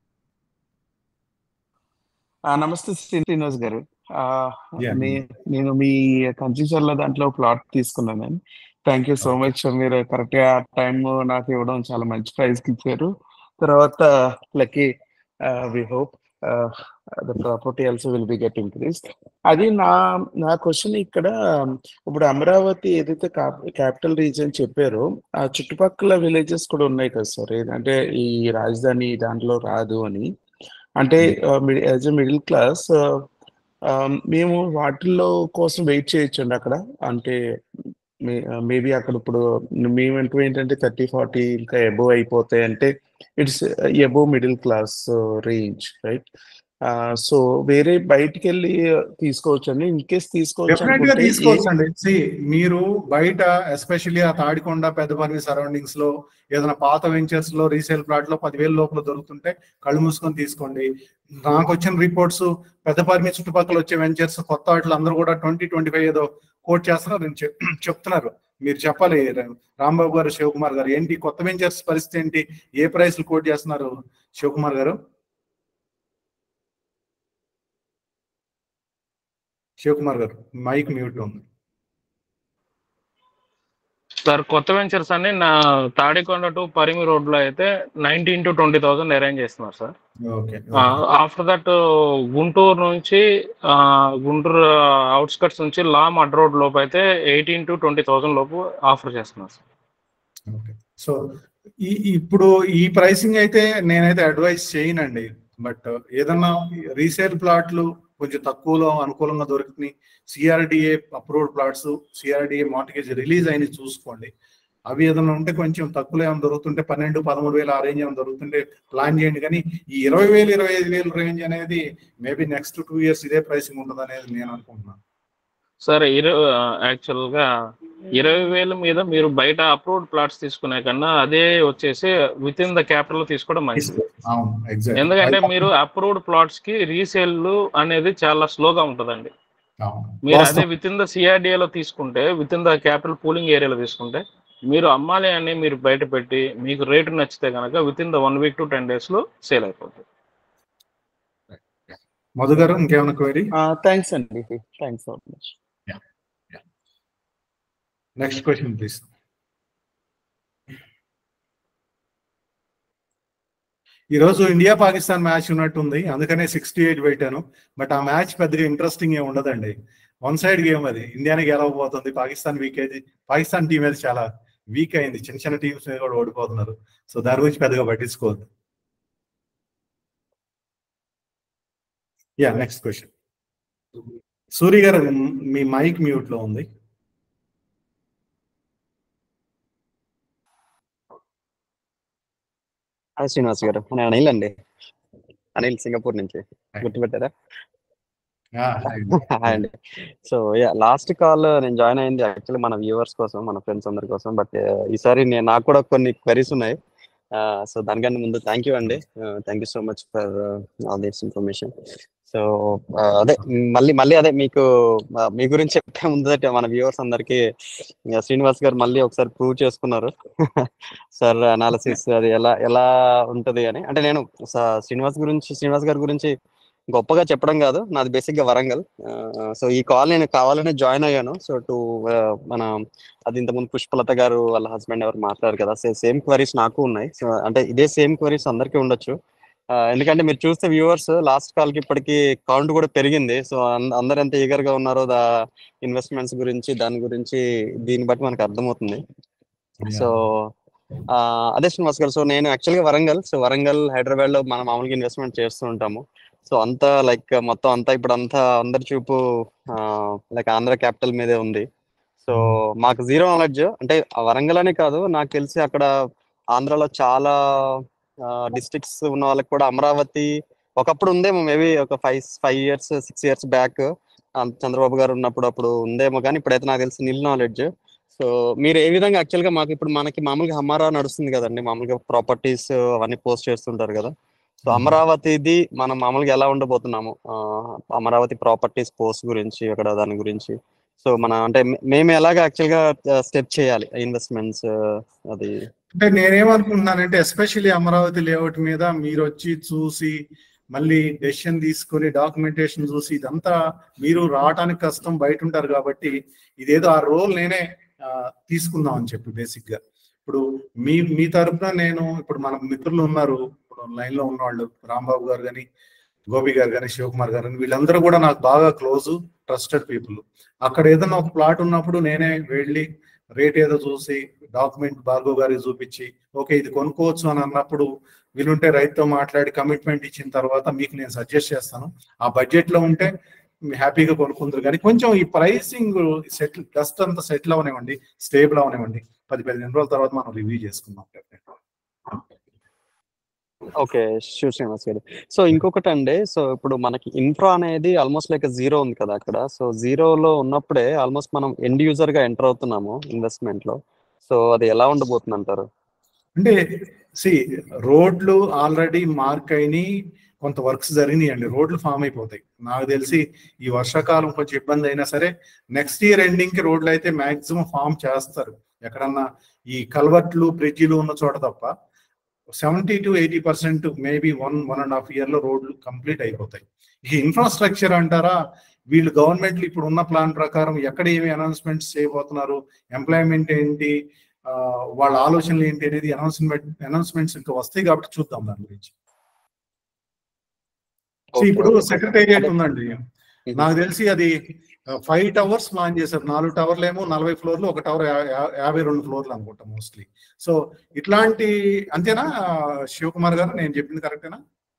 ఆ, నమస్తే శ్రీనివాస్ గారు ఆ, Yeah. నే- నేను మీ కన్ఫ్యూజన్ లో దాంట్లో ప్లాట్ తీసుకున్నాను థ్యాంక్ యూ సో మచ్ మీరు కరెక్ట్ గా టైం నాకు ఇవ్వడం చాలా మంచి ప్రైస్ కి ఇచ్చారు తర్వాత lucky we hope the property also will be get increase అది నా నా క్వశ్చన్ ఇక్కడ ఇప్పుడు అమరావతి ఏదైతే క్యాపిటల్ రీజన్ చెప్పారో ఆ చుట్టుపక్కల విలేజెస్ కూడా ఉన్నాయి కదా సార్ అంటే ఈ రాజధాని దాంట్లో రాదు అని అంటే యాజ్ ఎ మిడిల్ క్లాస్ మేము వాటిల్లో కోసం వెయిట్ చేయొచ్చండి అక్కడ అంటే మేబీ అక్కడ ఇప్పుడు మేమంటూ ఏంటంటే థర్టీ ఫార్టీ ఇంకా అబోవ్ అయిపోతాయి అంటే it's above middle class range right so వేరే బయటికి వెళ్ళి తీసుకోవచ్చు అండి ఇన్ కేస్ తీసుకోవచ్చు డెఫినెట్ గా అనుకుంటే ఏ- తీసుకోవచ్చండి See, మీరు బయట ఎస్పెషల్లీ ఆ తాడికొండ పెద్దపల్లి సరౌండింగ్స్ లో ఏదైనా పాత వెంచర్స్ లో రీసేల్ ప్లాట్ లో పదివేల లోపల దొరుకుతుంటే కళ్ళు మూసుకొని తీసుకోండి నాకు వచ్చిన రిపోర్ట్స్ పెద్దపల్లి చుట్టుపక్కల వచ్చే వెంచర్స్ కొత్త వాటిలో అందరూ కూడా ట్వంటీ ట్వంటీ ఫైవ్ ఏదో కోట్ చేస్తున్నారు నేను చెప్- చెప్తున్నారు మీరు చెప్పాలి రాంబాబు గారు శివకుమార్ గారు ఏంటి కొత్త వెంచర్స్ పరిస్థితి ఏంటి ఏ ప్రైస్ కోట్ చేస్తున్నారు శివకుమార్ గారు శివకుమార్ గారు మైక్ మ్యూట్ ఉంది సార్ కొత్త వెంచర్స్ అన్ని నా తాడికొండ టు పరిమి రోడ్ లో అయితే nineteen to twenty thousand arrange చేస్తున్నారు sir okay after that Guntur నుంచి ఆ, గుంటూరు అవుట్స్కట్స్ నుంచి లామ్ అడ్ రోడ్ లోపు అయితే ఎయిటీన్ టు ట్వంటీ థౌసండ్ లోపు ఆఫర్ చేస్తున్నారు సార్ ఓకే సో ఈ ఇప్పుడు ఈ ప్రైసింగ్ అయితే నేనైతే అడ్వైస్ చేయనండి బట్ ఏదన్నా రీసేల్ ప్లాట్లు కొంచెం తక్కువలో అనుకూలంగా దొరుకుతున్నాయి CRDA approved plots CRDA mortgage release అయిన చూసుకోండి అవి ఏదైనా ఉంటే కొంచెం తక్కువలో ఏమైనా దొరుకుతుంటే పన్నెండు పదమూడు వేలు ఆ రేంజ్ ఏమైనా దొరుకుతుంటే ప్లాన్ చేయండి కానీ ఈ ఇరవై వేలు ఇరవై ఐదు వేలు రేంజ్ అనేది మేబీ నెక్స్ట్ టూ ఇయర్స్ ఇదే ప్రైసింగ్ ఉంటుంది అనేది నేను అనుకుంటున్నాను సార్ ఇరవై యాక్చువల్ గా ఇరవై వేల మీద మీరు బయట అప్రూవ్డ్ ప్లాట్స్ తీసుకునే కన్నా అదే వచ్చేసి విత్ ఇన్ ద క్యాపిటల్ తీసుకోవడం మంచిది అవును ఎందుకంటే ఎగ్జాక్ట్ మీరు అప్రూవ్డ్ ప్లాట్స్ కి రీసేల్ అనేది చాలా స్లోగా ఉంటుందండి అవును మీరు అదే వాస్తవం. విత్ ఇన్ ద సిఆర్డిఏలో తీసుకుంటే within the capital pooling ఏరియాలో తీసుకుంటే మీరు అమ్మాలి అని మీరు బయట పెట్టి మీకు రేటు నచ్చితే కనుక within the one week to ten days లో సేల్ అయిపోతుంది మధు గారు ఇంకేమైనా క్వైరీ థ్యాంక్స్ అండి thanks so much next question please ఈరోజు ఇండియా పాకిస్తాన్ మ్యాచ్ ఉన్నట్టుంది అందుకనే సిక్స్టీ ఎయిట్ పెట్టాను బట్ ఆ మ్యాచ్ పెద్దగా ఇంట్రెస్టింగ్ ఏమి ఉండదండి వన్ సైడ్ గేమ్ అది ఇండియాని గెలవబోతుంది పాకిస్తాన్ వీక్ అయితే పాకిస్తాన్ టీం అయితే చాలా వీక్ అయింది చిన్న చిన్న టీమ్స్ మీద కూడా ఓడిపోతున్నారు సో దాని గురించి పెద్దగా పట్టించుకోవద్దు యా నెక్స్ట్ క్వశ్చన్ సూర్య గారు మీ మైక్ మ్యూట్ లో ఉంది హాయ్ శ్రీనివాస్ గారు నేను అనిల్ అండి అనిల్ సింగపూర్ నుంచి గుర్తుపెట్టారా హాయ్ అండి సో యా లాస్ట్ కాల్ నేను జాయిన్ అయింది యాక్చువల్లీ మన వ్యూవర్స్ కోసం మన ఫ్రెండ్స్ అందరి కోసం బట్ ఈసారి నేను నాకు కూడా కొన్ని క్వరీస్ ఉన్నాయి సో దానికన్నా ముందు థ్యాంక్ యూ అండి thank you so much for all this information so అదే మళ్ళీ మళ్ళీ అదే మీకు ఆ, మీ గురించి చెప్పే ముందట మన వ్యూవర్స్ అందరికి ఆ, శ్రీనివాస్ గారు మళ్ళీ ఒకసారి ప్రూవ్ చేసుకున్నారు సార్ అనాలిసిస్ అది ఎలా ఎలా ఉంటది అని అంటే నేను స- శ్రీనివాస్ గురించి శ్రీనివాస్ గారి గురించి గొప్పగా చెప్పడం కాదు నాది బేసిక్ గా వరంగల్ సో ఈ కాల్ నేను కావాలనే జాయిన్ అయ్యాను సో టు మన అది ఇంతకుముందు పుష్పలత గారు వాళ్ళ హస్బెండ్ ఎవరు మాట్లాడారు కదా సేమ్ క్వరీస్ నాకు ఉన్నాయి సో అంటే ఇదే సేమ్ క్వరీస్ అందరికీ ఉండొచ్చు ఆ, ఎందుకంటే మీరు చూస్తే వ్యూవర్స్ లాస్ట్ కాల్ కి ఇప్పటికి కౌంట్ కూడా పెరిగింది సో అందరు ఎంత ఈగర్ గా ఉన్నారో దా ఇన్వెస్ట్మెంట్స్ గురించి దాని గురించి దీన్ని బట్టి మనకు అర్థమవుతుంది సో ఆ, అదే శ్రీనివాస్ గారు సో నేను యాక్చువల్ గా వరంగల్ సో వరంగల్ హైదరాబాద్ లో మనం మామూలుగా ఇన్వెస్ట్మెంట్ చేస్తూ ఉంటాము సో అంతా లైక్ మొత్తం అంతా ఇప్పుడు అంతా అందరి చూపు లైక్ ఆంధ్ర క్యాపిటల్ మీదే ఉంది సో మాకు జీరో నాలెడ్జ్ అంటే ఆ వరంగల్ అనే కాదు నాకు తెలిసి అక్కడ ఆంధ్రాలో చాలా డిస్ట్రిక్ట్స్ ఉన్న వాళ్ళకి కూడా అమరావతి ఒకప్పుడు ఉందేమో మేబీ ఒక five five years six years back Chandrababu గారు ఉన్నప్పుడు అప్పుడు ఉందేమో కానీ ఇప్పుడైతే నాకు తెలిసి నిల్ నాలెడ్జ్ సో మీరు ఏ విధంగా యాక్చువల్ గా మాకు ఇప్పుడు మనకి మామూలుగా హమారా నడుస్తుంది కదండి మామూలుగా ప్రాపర్టీస్ అవన్నీ పోస్ట్ చేస్తుంటారు కదా సో అమరావతిది మనం మామూలుగా ఎలా ఉండబోతున్నాము ఆ, అమరావతి ప్రాపర్టీస్ పోస్ట్ గురించి అక్కడ దాని గురించి సో మన అంటే మే- మేము ఎలాగ యాక్చువల్ గా స్టెప్ చేయాలి ఇన్వెస్ట్మెంట్స్ అది అంటే నేనేమనుకుంటున్నానంటే ఎస్పెషల్లీ అమరావతి లేఅవుట్ మీద మీరు వచ్చి చూసి మళ్ళీ డెసిషన్ తీసుకొని డాక్యుమెంటేషన్ చూసి ఇదంతా మీరు రావడానికి కష్టం బయట ఉంటారు కాబట్టి ఇదేదో ఆ రోల్ నేనే ఆ, తీసుకుందాం అని చెప్పి బేసిక్ గా ఇప్పుడు మీ మీ తరపున నేను ఇప్పుడు మన మిత్రులు ఉన్నారు ఇప్పుడు లైన్ లో ఉన్నవాళ్ళు రాంబాబు గారు కానీ గోపి గారు కానీ శివకుమార్ గారు కానీ వీళ్ళందరూ కూడా నాకు బాగా క్లోజ్ ట్రస్టెడ్ పీపుల్ అక్కడ ఏదైనా ఒక ప్లాట్ ఉన్నప్పుడు నేనే వెళ్ళి రేట్ ఏదో చూసి డాక్యుమెంట్ భార్గవ్ గారికి చూపించి ఓకే ఇది కొనుక్కోవచ్చు అని అన్నప్పుడు వీలుంటే రైతుతో మాట్లాడి కమిట్మెంట్ ఇచ్చిన తర్వాత మీకు నేను సజెస్ట్ చేస్తాను ఆ బడ్జెట్ లో ఉంటే మీ హ్యాపీగా కొనుక్కుందరు కానీ కొంచెం ఈ ప్రైసింగ్ సెటిల్ డస్ట్ అంతా సెటిల్ అవనివ్వండి స్టేబుల్ అవనివ్వండి పది పదిహేను రోజుల తర్వాత మనం రివ్యూ చేసుకుందాం ఓకే షూర్ శ్రీనివాస్ గారు సో ఇంకొకటి అండి సో ఇప్పుడు మనకి ఇన్ఫ్రా అనేది ఆల్మోస్ట్ లైక్ జీరో ఉంది కదా అక్కడ సో జీరోలో ఉన్నప్పుడే ఆల్మోస్ట్ మనం ఎండ్ యూజర్ గా ఎంటర్ అవుతున్నాము ఇన్వెస్ట్మెంట్ లో సో అది ఎలా ఉండబోతుంది అంటారు అంటే సి రోడ్లు ఆల్రెడీ మార్క్ అయినాయి కొంత వర్క్స్ జరిగినాయి అండి రోడ్లు ఫామ్ అయిపోతాయి నాకు తెలిసి ఈ వర్షాకాలం కొంచెం ఇబ్బంది అయినా సరే నెక్స్ట్ ఇయర్ ఎండింగ్ కి రోడ్లు అయితే మాక్సిమం ఫామ్ చేస్తారు ఎక్కడన్నా ఈ కల్వర్ట్లు బ్రిడ్జిలు ఉన్న చోట తప్ప seventy to eighty percent maybe one one and half year లో రోడ్లు కంప్లీట్ అయిపోతాయి ఈ ఇన్ఫ్రాస్ట్రక్చర్ అంటారా వీళ్ళు గవర్నమెంట్లు ఇప్పుడు ఉన్న ప్లాన్ ప్రకారం ఎక్కడ ఏమి అనౌన్స్మెంట్స్ చేయబోతున్నారు ఎంప్లాయ్మెంట్ ఏంటి ఆ, వాళ్ళ ఆలోచనలు ఏంటి అనేది అనౌన్స్మెంట్ అనౌన్స్మెంట్స్ ఇంకా వస్తాయి కాబట్టి చూద్దాం దాని గురించి See, ఇప్పుడు సెక్రటేరియట్ ఉందండి నాకు తెలిసి అది ఫైవ్ టవర్స్ ప్లాన్ చేశారు నాలుగు టవర్లు ఏమో నలభై ఫ్లోర్లు ఒక టవర్ యాభై రెండు ఫ్లోర్లు అనుకుంటా మోస్ట్లీ సో ఇట్లాంటి అంతేనా శివకుమార్ గారు నేను చెప్పింది కరెక్టేనా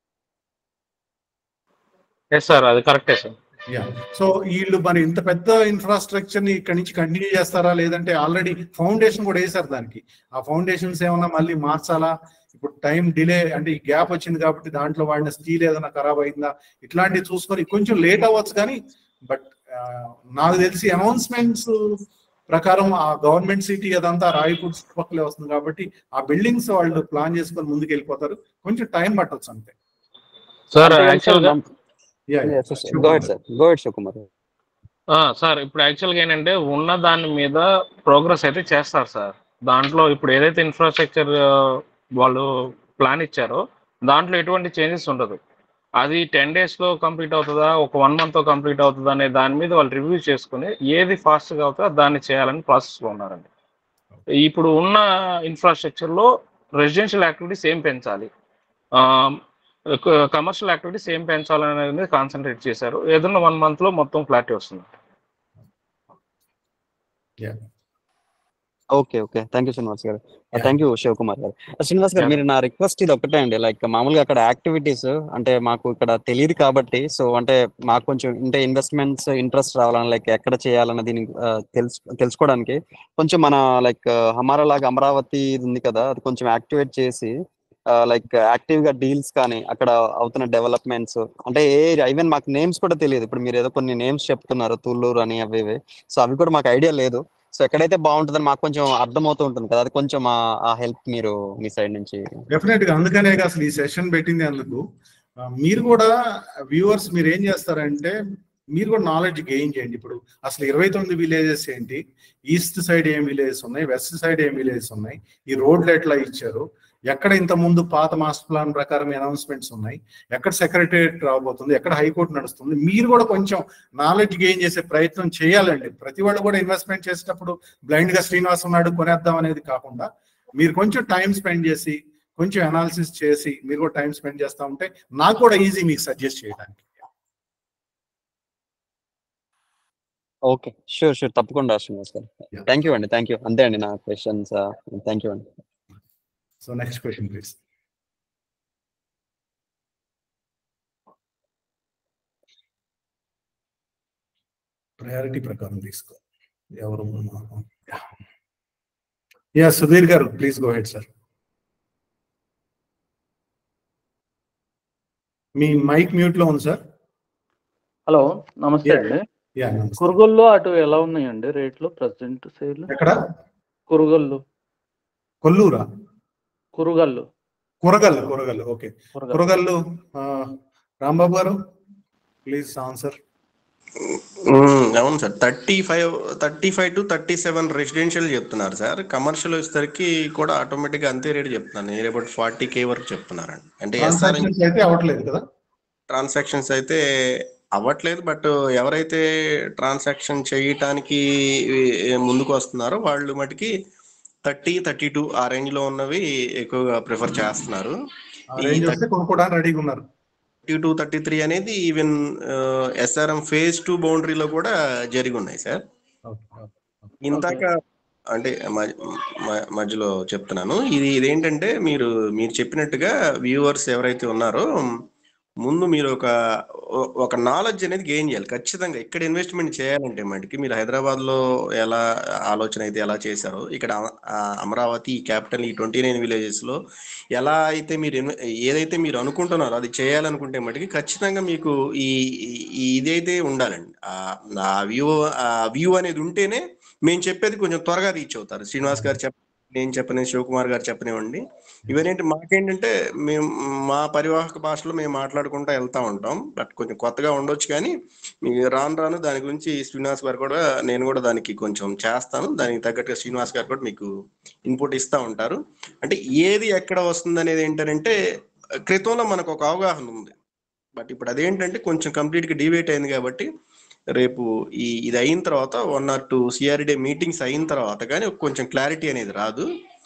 ఎస్ సార్ అది కరెక్టే సార్ యా సో వీళ్ళు మరి ఇంత పెద్ద ఇన్ఫ్రాస్ట్రక్చర్ ని ఇక్కడ నుంచి కంటిన్యూ చేస్తారా లేదంటే ఆల్రెడీ ఫౌండేషన్ కూడా వేశారు దానికి ఆ ఫౌండేషన్స్ ఏమన్నా మళ్ళీ మార్చాలా ఇప్పుడు టైం డిలే అంటే ఈ గ్యాప్ వచ్చింది కాబట్టి దాంట్లో వాడిన స్టీల్ ఏదైనా ఖరాబ్ అయిందా ఇట్లాంటివి చూసుకొని కొంచెం లేట్ అవ్వచ్చు కానీ బట్ నాకు తెలిసి అనౌన్స్మెంట్స్ ప్రకారం ఆ గవర్నమెంట్ సిటీ అదంతా రాయపూర్ చుట్టుపక్కలే వస్తుంది కాబట్టి ఆ బిల్డింగ్స్ వాళ్ళు ప్లాన్ చేసుకొని ముందుకు వెళ్ళిపోతారు కొంచెం టైం పట్టొచ్చు అంతే సార్ అంటే యాక్చువల్ గా Yeah, yeah. Go ahead sir go ahead Shivakumar ఆ, సార్ ఇప్పుడు యాక్చువల్గా ఏంటంటే ఉన్న దాని మీద ప్రోగ్రెస్ అయితే చేస్తారు సార్ దాంట్లో ఇప్పుడు ఏదైతే ఇన్ఫ్రాస్ట్రక్చర్ వాళ్ళు ప్లాన్ ఇచ్చారో దాంట్లో ఎటువంటి చేంజెస్ ఉండదు అది టెన్ డేస్లో కంప్లీట్ అవుతుందా ఒక వన్ మంత్తో కంప్లీట్ అవుతుందా అనే దాని మీద వాళ్ళు రివ్యూ చేసుకుని ఏది ఫాస్ట్గా అవుతుందో దాన్ని చేయాలని ప్రాసెస్లో ఉన్నారండి ఇప్పుడు ఉన్న ఇన్ఫ్రాస్ట్రక్చర్లో రెసిడెన్షియల్ యాక్టివిటీస్ ఏం పెంచాలి కమర్షియల్ యాక్టివిటీస్ ఏం పెంచాలనేది మీద కాన్సన్ట్రేట్ చేశారు ఏదన్నా వన్ మంత్లో మొత్తం క్లారిటీ వస్తుంది Yeah. Okay okay thank you Srinivas గారు థ్యాంక్ యూ శివకుమార్ గారు శ్రీనివాస్ గారు మీరు నా రిక్వెస్ట్ ఇది ఒకటే అండి లైక్ మామూలుగా అక్కడ యాక్టివిటీస్ అంటే మాకు ఇక్కడ తెలియదు కాబట్టి సో అంటే మాకు కొంచెం అంటే ఇన్వెస్ట్మెంట్స్ ఇంట్రెస్ట్ రావాలని లైక్ ఎక్కడ చేయాలన్న దీన్ని ఆ, తెలుసు తెలుసుకోవడానికి కొంచెం మన లైక్ హమారా లాగా అమరావతి ఇది ఉంది కదా అది కొంచెం యాక్టివేట్ చేసి లైక్ యాక్టివ్ గా డీల్స్ కానీ అక్కడ అవుతున్న డెవలప్మెంట్స్ అంటే ఏ ఈవెన్ మాకు నేమ్స్ కూడా తెలియదు ఇప్పుడు మీరు ఏదో కొన్ని నేమ్స్ చెప్తున్నారు తుళ్ళూరు అని అవి ఇవి సో అవి కూడా మాకు ఐడియా లేదు సో ఎక్కడైతే బాగుంటుందని మాకు కొంచెం అర్థమవుతూ ఉంటుంది కదా అది కొంచెం ఆ- ఆ హెల్ప్ మీరు మీ సైడ్ నుంచి డెఫినెట్ గా అందుకనే అసలు ఈ సెషన్ పెట్టింది అందుకు ఆ, మీరు కూడా వ్యూవర్స్ మీరు ఏం చేస్తారంటే మీరు కూడా నాలెడ్జ్ గెయిన్ చేయండి ఇప్పుడు అసలు ఇరవై తొమ్మిది విలేజెస్ ఏంటి ఈస్ట్ సైడ్ ఏం విలేజెస్ ఉన్నాయి వెస్ట్ సైడ్ ఏం విలేజెస్ ఉన్నాయి ఈ రోడ్లు ఎట్లా ఇచ్చారు ఎక్కడ ఇంత ముందు పాత మాస్టర్ ప్లాన్ ప్రకారం అనౌన్స్మెంట్స్ ఉన్నాయి ఎక్కడ సెక్రటరియట్ రాబోతుంది ఎక్కడ హైకోర్టు నడుస్తుంది మీరు కూడా కొంచెం నాలెడ్జ్ గెయిన్ చేసే ప్రయత్నం చేయాలండి ప్రతి వాళ్ళు కూడా ఇన్వెస్ట్మెంట్ చేసేటప్పుడు బ్లైండ్ గా శ్రీనివాస్ ఉన్నాడు కొనేద్దాం అనేది కాకుండా మీరు కొంచెం టైం స్పెండ్ చేసి కొంచెం అనాలిసిస్ చేసి మీరు కూడా టైం స్పెండ్ చేస్తా ఉంటే నాకు కూడా ఈజీ మీకు సజెస్ట్ చేయడానికి ఓకే షూర్ షూర్ తప్పకుండా శ్రీనివాస్ గారు థ్యాంక్ యూ అండి థ్యాంక్ యూ అంతే అండి నా క్వశ్చన్స్ థ్యాంక్ యూ అండి so next question please priority ప్రకారం తీసుకో ఎవరు యా సుధీర్ గారు ప్లీజ్ గో హెడ్ సార్ మీ మైక్ మ్యూట్ లో ఉంది సార్ హలో నమస్తే అండి యా నమస్తే కురుగొల్లు అటు ఎలా ఉన్నాయండి రేట్లు ప్రజెంట్ సేల్ ఎక్కడ కురుగొల్లు కొల్లూరా కురుగల్లు కూరగల్లు కూరగల్లు ఓకే కూరగాయలు. కూరగల్లు ఆ, రాంబాబు గారు ప్లీజ్ ఆన్సర్ మ్మ్, అవును sir thirty five thirty five to thirty seven residential చెప్తున్నారు సార్ కమర్షియల్ వచ్చేసరికి కూడా ఆటోమేటిక్గా అంతే రేట్ చెప్తున్నాను నియర్ అబౌట్ ఫార్టీ కే వరకు చెప్తున్నారండి అంటే ఎస్ఆర్ ట్రాన్సాక్షన్స్ అయితే అవ్వట్లేదు కదా ట్రాన్సాక్షన్స్ అయితే అవ్వట్లేదు బట్ ఎవరైతే ట్రాన్సాక్షన్ చేయటానికి ముందుకు వస్తున్నారో వాళ్ళు మటుకి థర్టీ థర్టీ టూ ఆ రేంజ్ లో ఉన్నవి ఎక్కువగా ప్రిఫర్ చేస్తున్నారు ఆ రేంజ్ వస్తే కొనుక్కోవడానికి రెడీగా ఉన్నారు థర్టీ టూ థర్టీ త్రీ అనేది ఈవెన్ ఎస్ఆర్ఎం ఫేజ్ టూ బౌండరీలో కూడా జరిగి ఉన్నాయి సార్ ఇందాక అంటే మ- మ- మధ్యలో చెప్తున్నాను ఇది ఇదేంటంటే మీరు మీరు చెప్పినట్టుగా వ్యూవర్స్ ఎవరైతే ఉన్నారో ముందు మీరు ఒక ఒ- ఒక నాలెడ్జ్ అనేది గెయిన్ చేయాలి ఖచ్చితంగా ఇక్కడ ఇన్వెస్ట్మెంట్ చేయాలంటే మటుకి మీరు హైదరాబాద్ లో ఎలా ఆలోచన అయితే ఎలా చేశారో ఇక్కడ అమ- ఆ అమరావతి క్యాపిటల్ ఈ ట్వంటీ నైన్ విలేజెస్ లో ఎలా అయితే మీరు ఇన్వె- ఏదైతే మీరు అనుకుంటున్నారో అది చేయాలనుకుంటే మటుకి ఖచ్చితంగా మీకు ఈ ఈ- ఈ ఇదైతే ఉండాలండి ఆ వ్యూ ఆ వ్యూ అనేది ఉంటేనే మేము చెప్పేది కొంచెం త్వరగా రీచ్ అవుతారు శ్రీనివాస్ గారు చెప్ప నేను చెప్పని శివకుమార్ గారు చెప్పనివ్వండి ఇవన్నీ మాకేంటంటే మేము మా పరివాహక భాషలో మేము మాట్లాడుకుంటూ వెళ్తా ఉంటాం బట్ కొంచెం కొత్తగా ఉండొచ్చు కానీ మీకు రాను రాను దాని గురించి శ్రీనివాస్ గారు కూడా నేను కూడా దానికి కొంచెం చేస్తాను దానికి తగ్గట్టుగా శ్రీనివాస్ గారు కూడా మీకు ఇన్పుట్ ఇస్తూ ఉంటారు అంటే ఏది ఎక్కడ వస్తుంది అనేది ఏంటంటే క్రితంలో మనకు ఒక అవగాహన ఉంది బట్ ఇప్పుడు అదేంటంటే కొంచెం కంప్లీట్గా డివేట్ అయింది కాబట్టి రేపు ఈ ఇది అయిన తర్వాత one or two CRDA meetings అయిన తర్వాత కానీ కొంచెం క్లారిటీ అనేది రాదు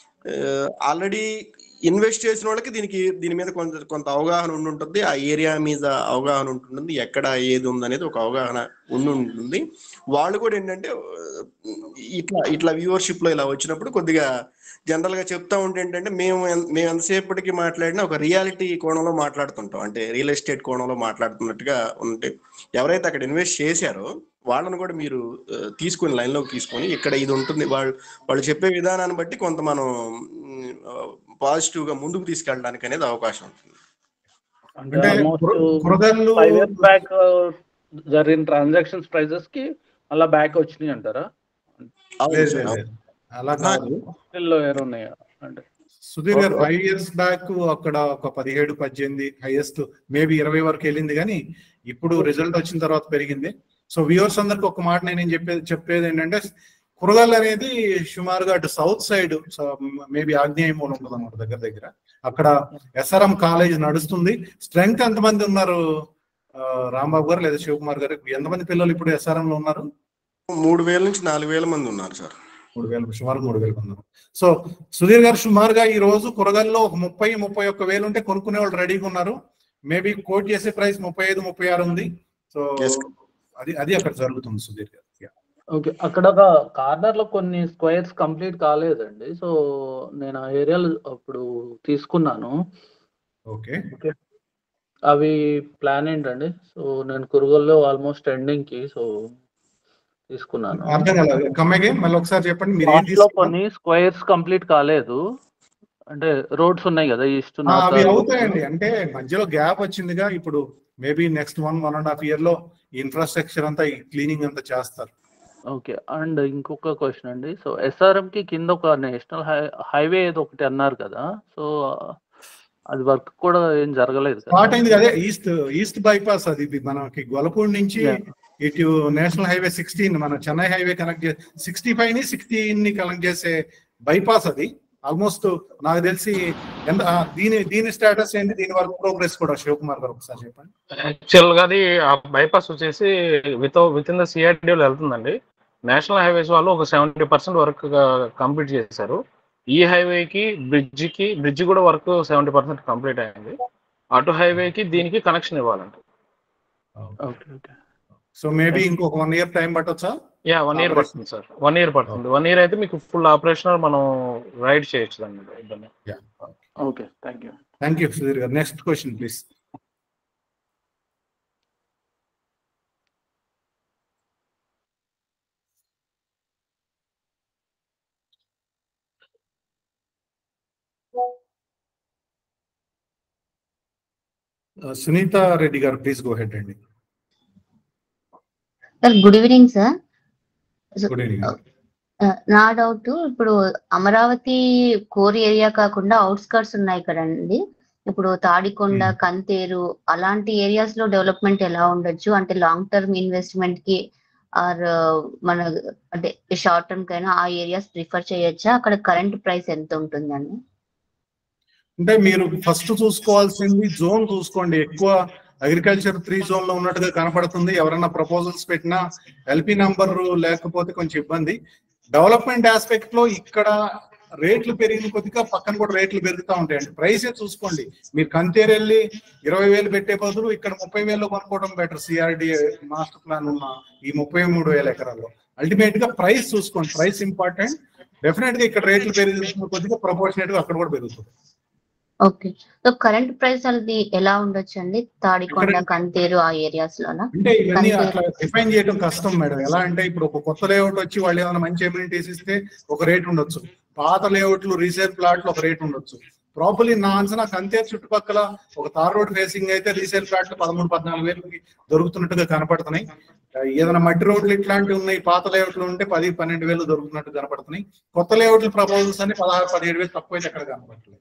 ఆల్రెడీ ఇన్వెస్ట్ చేసిన వాళ్ళకి దీనికి దీని మీద కొంత కొంత అవగాహన ఉండి ఉంటుంది ఆ ఏరియా మీద అవగాహన ఉంటుంది ఎక్కడ ఏది ఉందనేది ఒక అవగాహన ఉండి ఉంటుంది వాళ్ళు కూడా ఏంటంటే ఇట్లా ఇట్లా వ్యూవర్షిప్ లో ఇలా వచ్చినప్పుడు కొద్దిగా జనరల్ గా చెప్తా ఉంటే ఏంటంటే మేము ఎన్- మేము ఎంతసేపటికి మాట్లాడినా ఒక రియాలిటీ కోణంలో మాట్లాడుతుంటాం అంటే రియల్ ఎస్టేట్ కోణంలో మాట్లాడుతున్నట్టుగా ఉంటే ఎవరైతే అక్కడ ఇన్వెస్ట్ చేశారో వాళ్ళని కూడా మీరు ఆ, తీసుకొని లైన్ లోకి తీసుకొని ఇక్కడ ఇది ఉంటుంది వాళ్ళు వాళ్ళు చెప్పే విధానాన్ని బట్టి కొంత మనం పాజిటివ్ గా ముందుకు తీసుకెళ్ళడానికి అనేది అవకాశం ఉంటుంది అంటే కుర- కూరగాయలు ఫైవ్ ఇయర్స్ బ్యాక్ జరిగిన ట్రాన్సాక్షన్స్ ప్రైజెస్ కి మళ్ళీ బ్యాక్ వచ్చినాయి అంటారా లేదు, లేదు, లేదు. అలా కాదు లో ఏరు ఉన్నాయా అంటే సుధీర్ గారు ఫైవ్ ఇయర్స్ బ్యాక్ అక్కడ ఒక పదిహేడు పద్దెనిమిది హైయెస్ట్ మేబీ ఇరవై వరకు వెళ్ళింది కానీ ఇప్పుడు రిజల్ట్ వచ్చిన తర్వాత పెరిగింది సో వ్యూవర్స్ అందరికి ఒక మాట నేను చెప్పేది చెప్పేది ఏంటంటే కురగాలు అనేది సుమారుగా అటు సౌత్ సైడ్ మేబీ ఆగ్నేయ మూలం ఉంటుంది అన్నమాట దగ్గర దగ్గర అక్కడ ఎస్ఆర్ఎం కాలేజ్ నడుస్తుంది స్ట్రెంగ్త్ ఎంతమంది ఉన్నారు ఆ, రాంబాబు గారు లేదా శివకుమార్ గారు ఎంతమంది పిల్లలు ఇప్పుడు ఎస్ఆర్ఎం లో ఉన్నారు మూడు వేల నుంచి నాలుగు వేల మంది ఉన్నారు సార్ మూడు వేలు సుమారు మూడు వేలు ఉన్నారు సో సుధీర్ గారు సుమారుగా ఈ రోజు కూరగాయల్లో ఒక ముప్పై ముప్పై ఒక్క వేలు ఉంటే కొనుక్కునే వాళ్ళు రెడీగా ఉన్నారు మేబీ కోట్ చేసే ప్రైస్ ముప్పై ఐదు ముప్పై ఆరు ఉంది సో అది అది అక్కడ జరుగుతుంది సుధీర్ గారు Yeah. ఓకే అక్కడ ఒక కార్నర్ లో కొన్ని స్క్వేర్స్ కంప్లీట్ కాలేదండి సో నేను ఆ ఏరియాలో అప్పుడు తీసుకున్నాను ఓకే ఓకే అవి ప్లాన్ ఏంటండి సో నేను కురుగల్లో ఆల్మోస్ట్ ఎండింగ్ కి సో తీసుకున్నాను అర్థం కాలేదు కమ్మగే మళ్ళీ ఒకసారి చెప్పండి మీరు ఏం లాస్ట్ లో తీసుకున్నారు? కొన్ని స్క్వేర్స్ కంప్లీట్ కాలేదు అంటే రోడ్స్ ఉన్నాయి కదా ఈస్ట్ ఆ, అవి అవుతాయండి అంటే మధ్యలో గ్యాప్ వచ్చిందిగా ఇప్పుడు maybe next one one and half year లో ఇన్ఫ్రాస్ట్రక్చర్ అంతా క్లీనింగ్ అంతా చేస్తారు ఓకే అండ్ ఇంకొక క్వశ్చన్ అండి సో ఎస్ఆర్ఎం కి కింద ఒక నేషనల్ హై హైవే ఏదో ఒకటి అన్నారు కదా సో అది వర్క్ కూడా ఏం జరగలేదు కదా స్టార్ట్ అయింది అదే ఈస్ట్ ఈస్ట్ బైపాస్ అది ఇది మనకి గొలపూడి నుంచి Yeah. ఇటు నేషనల్ హైవే సిక్స్టీన్ మన చెన్నై హైవే కనెక్ట్ చే సిక్స్టీ ఫైవ్ ని సిక్స్టీన్ ని కనెక్ట్ చేసే బైపాస్ అది ఆల్మోస్ట్ నాకు తెలిసి ఎంత ఆ, దీని దీని స్టేటస్ ఏంటి దీని వర్క్ ప్రోగ్రెస్ కూడా శివకుమార్ గారు ఒకసారి చెప్పండి యాక్చువల్ గా అది ఆ బైపాస్ వచ్చేసి విత్ విత్ ఇన్ ద సిఆర్డీలో వెళ్తుందండి నేషనల్ హైవేస్ వాళ్ళు ఒక సెవెంటీ పర్సెంట్ వర్క్ కంప్లీట్ చేశారు ఈ హైవేకి బ్రిడ్జ్ కి బ్రిడ్జ్ కూడా వర్క్ సెవెంటీ పర్సెంట్ కంప్లీట్ అయింది అటు హైవేకి దీనికి కనెక్షన్ ఇవ్వాలండి ఓకే ఓకే సో మేబీ ఇంకొక వన్ ఇయర్ టైం పట్టొచ్చా యా వన్ ఇయర్ పడుతుంది సార్ వన్ ఇయర్ పడుతుంది వన్ ఇయర్ అయితే మీకు ఫుల్ ఆపరేషనల్ మనం రైడ్ చేయొచ్చు దాన్ని ఇబ్బంది okay thank you thank you Sudheer గారు next question please Sunitha Reddy గారు ప్లీజ్ గో హెడ్ అండి sir good evening sir good evening నా డౌట్ ఇప్పుడు అమరావతి కోర్ ఏరియా కాకుండా అవుట్స్కర్ట్స్ ఉన్నాయి కదండి ఇప్పుడు తాడికొండ కంతేరు అలాంటి ఏరియాస్ లో డెవలప్మెంట్ ఎలా ఉండొచ్చు అంటే లాంగ్ టర్మ్ ఇన్వెస్ట్మెంట్ కి ఆర్ మన అంటే షార్ట్ టర్మ్ కైనా ఆ ఏరియాస్ ప్రిఫర్ చేయొచ్చా అక్కడ కరెంట్ ప్రైస్ ఎంత ఉంటుందండి అంటే మీరు ఫస్ట్ చూసుకోవాల్సింది జోన్ చూసుకోండి ఎక్కువ అగ్రికల్చర్ త్రీ జోన్ లో ఉన్నట్టుగా కనపడుతుంది ఎవరైనా ప్రపోజల్స్ పెట్టినా ఎల్పి నంబర్ లేకపోతే కొంచెం ఇబ్బంది డెవలప్మెంట్ ఆస్పెక్ట్ లో ఇక్కడ రేట్లు పెరిగిన కొద్దిగా పక్కన కూడా రేట్లు పెరుగుతూ ఉంటాయండి ప్రైసే చూసుకోండి మీరు కంతేరు వెళ్ళి ఇరవై వేలు పెట్టే బదులు ఇక్కడ ముప్పై వేలు కొనుక్కోవడం బెటర్ సిఆర్డి మాస్టర్ ప్లాన్ ఉన్న ఈ ముప్పై మూడు వేల ఎకరాల్లో అల్టిమేట్ గా ప్రైస్ చూసుకోండి ప్రైస్ ఇంపార్టెంట్ డెఫినెట్ గా ఇక్కడ రేట్లు పెరుగుతున్న కొద్దిగా ప్రపోర్షనేట్ గా అక్కడ కూడా పెరుగుతుంది ఓకే సో కరెంట్ ప్రైస్ అనేది ఎలా ఉండొచ్చు అండి తాడికొండ ఇక్కడ- కంతేరు ఆ ఏరియాస్ లోనా అంటే ఇవన్నీ కంతేరు అట్లా డిఫైన్ చేయడం కష్టం మేడం ఎలా అంటే ఇప్పుడు ఒక కొత్త లేఅవుట్ వచ్చి వాళ్ళు ఏమైనా మంచి ఎమ్యూనిటీస్ ఇస్తే ఒక రేట్ ఉండొచ్చు పాత లేఅవుట్లు రీసేల్ ప్లాట్లు ఒక రేట్ ఉండొచ్చు ప్రాపర్లీ నా అంచనా కంతేరు చుట్టుపక్కల ఒక తార్ రోడ్ ఫేసింగ్ అయితే రీసేల్ ప్లాట్లు పదమూడు పద్నాలుగు వేలకి దొరుకుతున్నట్టుగా కనపడుతున్నాయి ఆ, ఏదైనా మట్టి రోడ్లు ఇట్లాంటివి ఉన్నాయి పాత లేఅవుట్లు ఉంటే పది పన్నెండు వేలు దొరుకుతున్నట్టు కనపడుతున్నాయి కొత్త లేఅవుట్ల ప్రపోజల్స్ అన్ని పదహారు పదిహేడు వేలు తక్కువ అయితే ఎక్కడ కనపడట్లేదు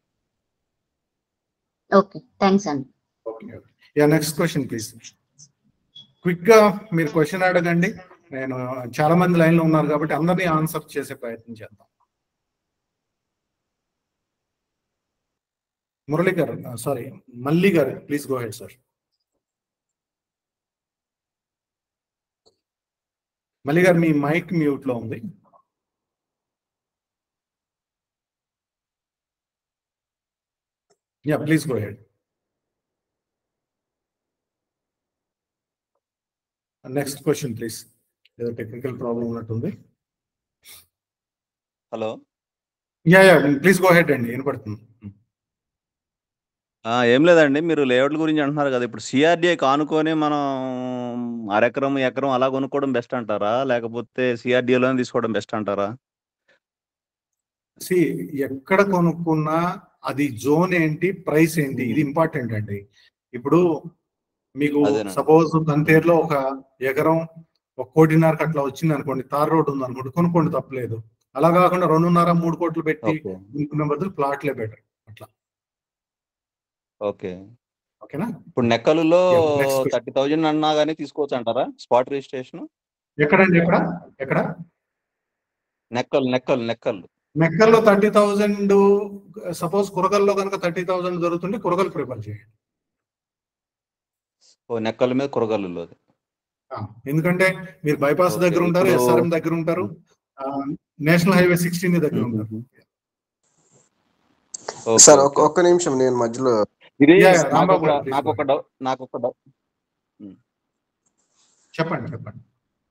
ఓకే థ్యాంక్స్ అండి okay yeah next question please quick గా మీరు క్వశ్చన్ అడగండి నేను చాలా మంది లైన్ లో ఉన్నారు కాబట్టి అందరినీ ఆన్సర్ చేసే ప్రయత్నం చేద్దాం మురళి గారు సారీ మల్లి గారు please go ahead sir Malli గారు మీ మైక్ మ్యూట్ లో ఉంది yeah please go ahead next question please ఏదో టెక్నికల్ ప్రాబ్లం ఉన్నట్టుంది hello yeah yeah please go ahead అండి వినపడుతుంది ఆ, ఏం లేదండి మీరు లేఅవుట్ల గురించి అంటున్నారు కదా ఇప్పుడు సిఆర్డిఏ కానుకొని మనం అరెకరం ఎకరం అలా కొనుక్కోవడం బెస్ట్ అంటారా లేకపోతే సిఆర్డిఏలోనే తీసుకోవడం బెస్ట్ అంటారా సి ఎక్కడ కొనుక్కున్నా అది జోన్ ఏంటి ప్రైస్ ఏంటి ఇది ఇంపార్టెంట్ అండి ఇప్పుడు మీకు అదేనండి. సపోజ్ కంతేరులో ఒక ఎకరం ఒక కోటిన్నరకు అట్లా వచ్చింది అనుకోండి తార్ రోడ్ ఉంది అనుకోండి కొనుక్కోండి తప్పలేదు అలా కాకుండా రెండున్నర మూడు కోట్లు పెట్టి ఓకే కొనుక్కునే బదులు ప్లాట్లే బెటర్ అట్లా ఓకే ఓకేనా ఇప్పుడు నెక్కలులో Yeah, next question. Thirty thousand అన్నా కానీ తీసుకోవచ్చు అంటారా స్పాట్ రిజిస్ట్రేషన్ ఎక్కడండి ఎక్కడ ఎక్కడ నెక్కలు నెక్కలు నెక్కలు మెక్కల్లో థర్టీ థౌజండ్ సపోజ్ కురగల్లో కనుక థర్టీ థౌజండ్ దొరుకుతుంటే కురగలు ప్రిఫర్ చేయండి ఓ నెక్కల మీద కురగల్లులో ఆ, ఎందుకంటే మీరు బైపాస్ Okay, దగ్గర ఉంటారు ఇప్పుడు- ఎస్ఆర్ఎం దగ్గర ఉంటారు ఆ, నేషనల్ హైవే సిక్స్టీన్ దగ్గర ఉంటారు ఓకే సార్ ఓకే ఒక్క ఒక్క నిమిషం నేను మధ్యలో ఇది Yeah, yeah, నాకు రాంబాబు ఒక గారు, please నాకు go ఒక డౌట్ నాకు ఒక డౌట్ చెప్పండి చెప్పండి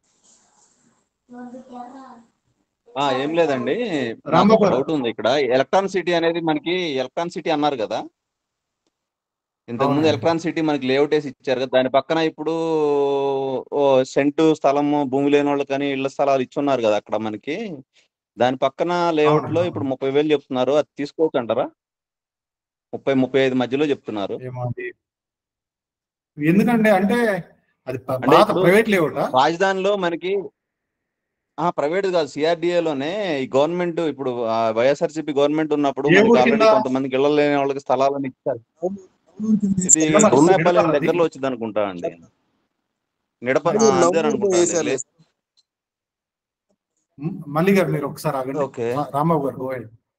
ఆ, ఏం లేదండి నాకు రాంబాబు ఒక గారు. డౌట్ ఉంది ఇక్కడ ఎలక్ట్రాన్ సిటీ అనేది మనకి ఎలక్ట్రాన్ సిటీ అన్నారు కదా ఇంతకు ముందు అవునండి. ఎలక్ట్రాన్ సిటీ మనకి లేఅవుట్ వేసి ఇచ్చారు కదా దాని పక్కన ఇప్పుడు ఓ సెంటు స్థలము భూమి లేని వాళ్ళకని ఇళ్ల స్థలాలు ఇచ్చున్నారు కదా అక్కడ మనకి దాని పక్కన లేఅవుట్ లో అవునండి, ఇప్పుడు ముప్పై వేలు చెప్తున్నారు అది తీసుకోవచ్చు అంటారా ముప్పై ముప్పై ఐదు మధ్యలో చెప్తున్నారు ఏమో అది ఎందుకంటే అంటే అది ప- అంటే పాత ఇప్పుడు ప్రైవేట్ లేవుట రాజధానిలో మనకి ఆ ప్రైవేట్ కాదు సిఆర్డిఏ లోనే ఈ గవర్నమెంట్ ఇప్పుడు వైఎస్ఆర్సీపీ గవర్నమెంట్ ఉన్నప్పుడు ఏ మనకి ఊరు ఆల్రెడీ కింద? కొంతమందికి ఇళ్ళ లేని వాళ్ళకి స్థలాలను ఇచ్చారు ఇది నిడమ- కృష్ణాపాలెం నిడమ అది? దగ్గరలో వచ్చింది అనుకుంటా అండి నిడప అది ఆ, అంతే నవ్వురు అనుకుంటా వేశారు. మ్, మల్లి గారు మీరు ఒకసారి ఆగండి ఓకే రా- రాంబాబు గారు go ahead.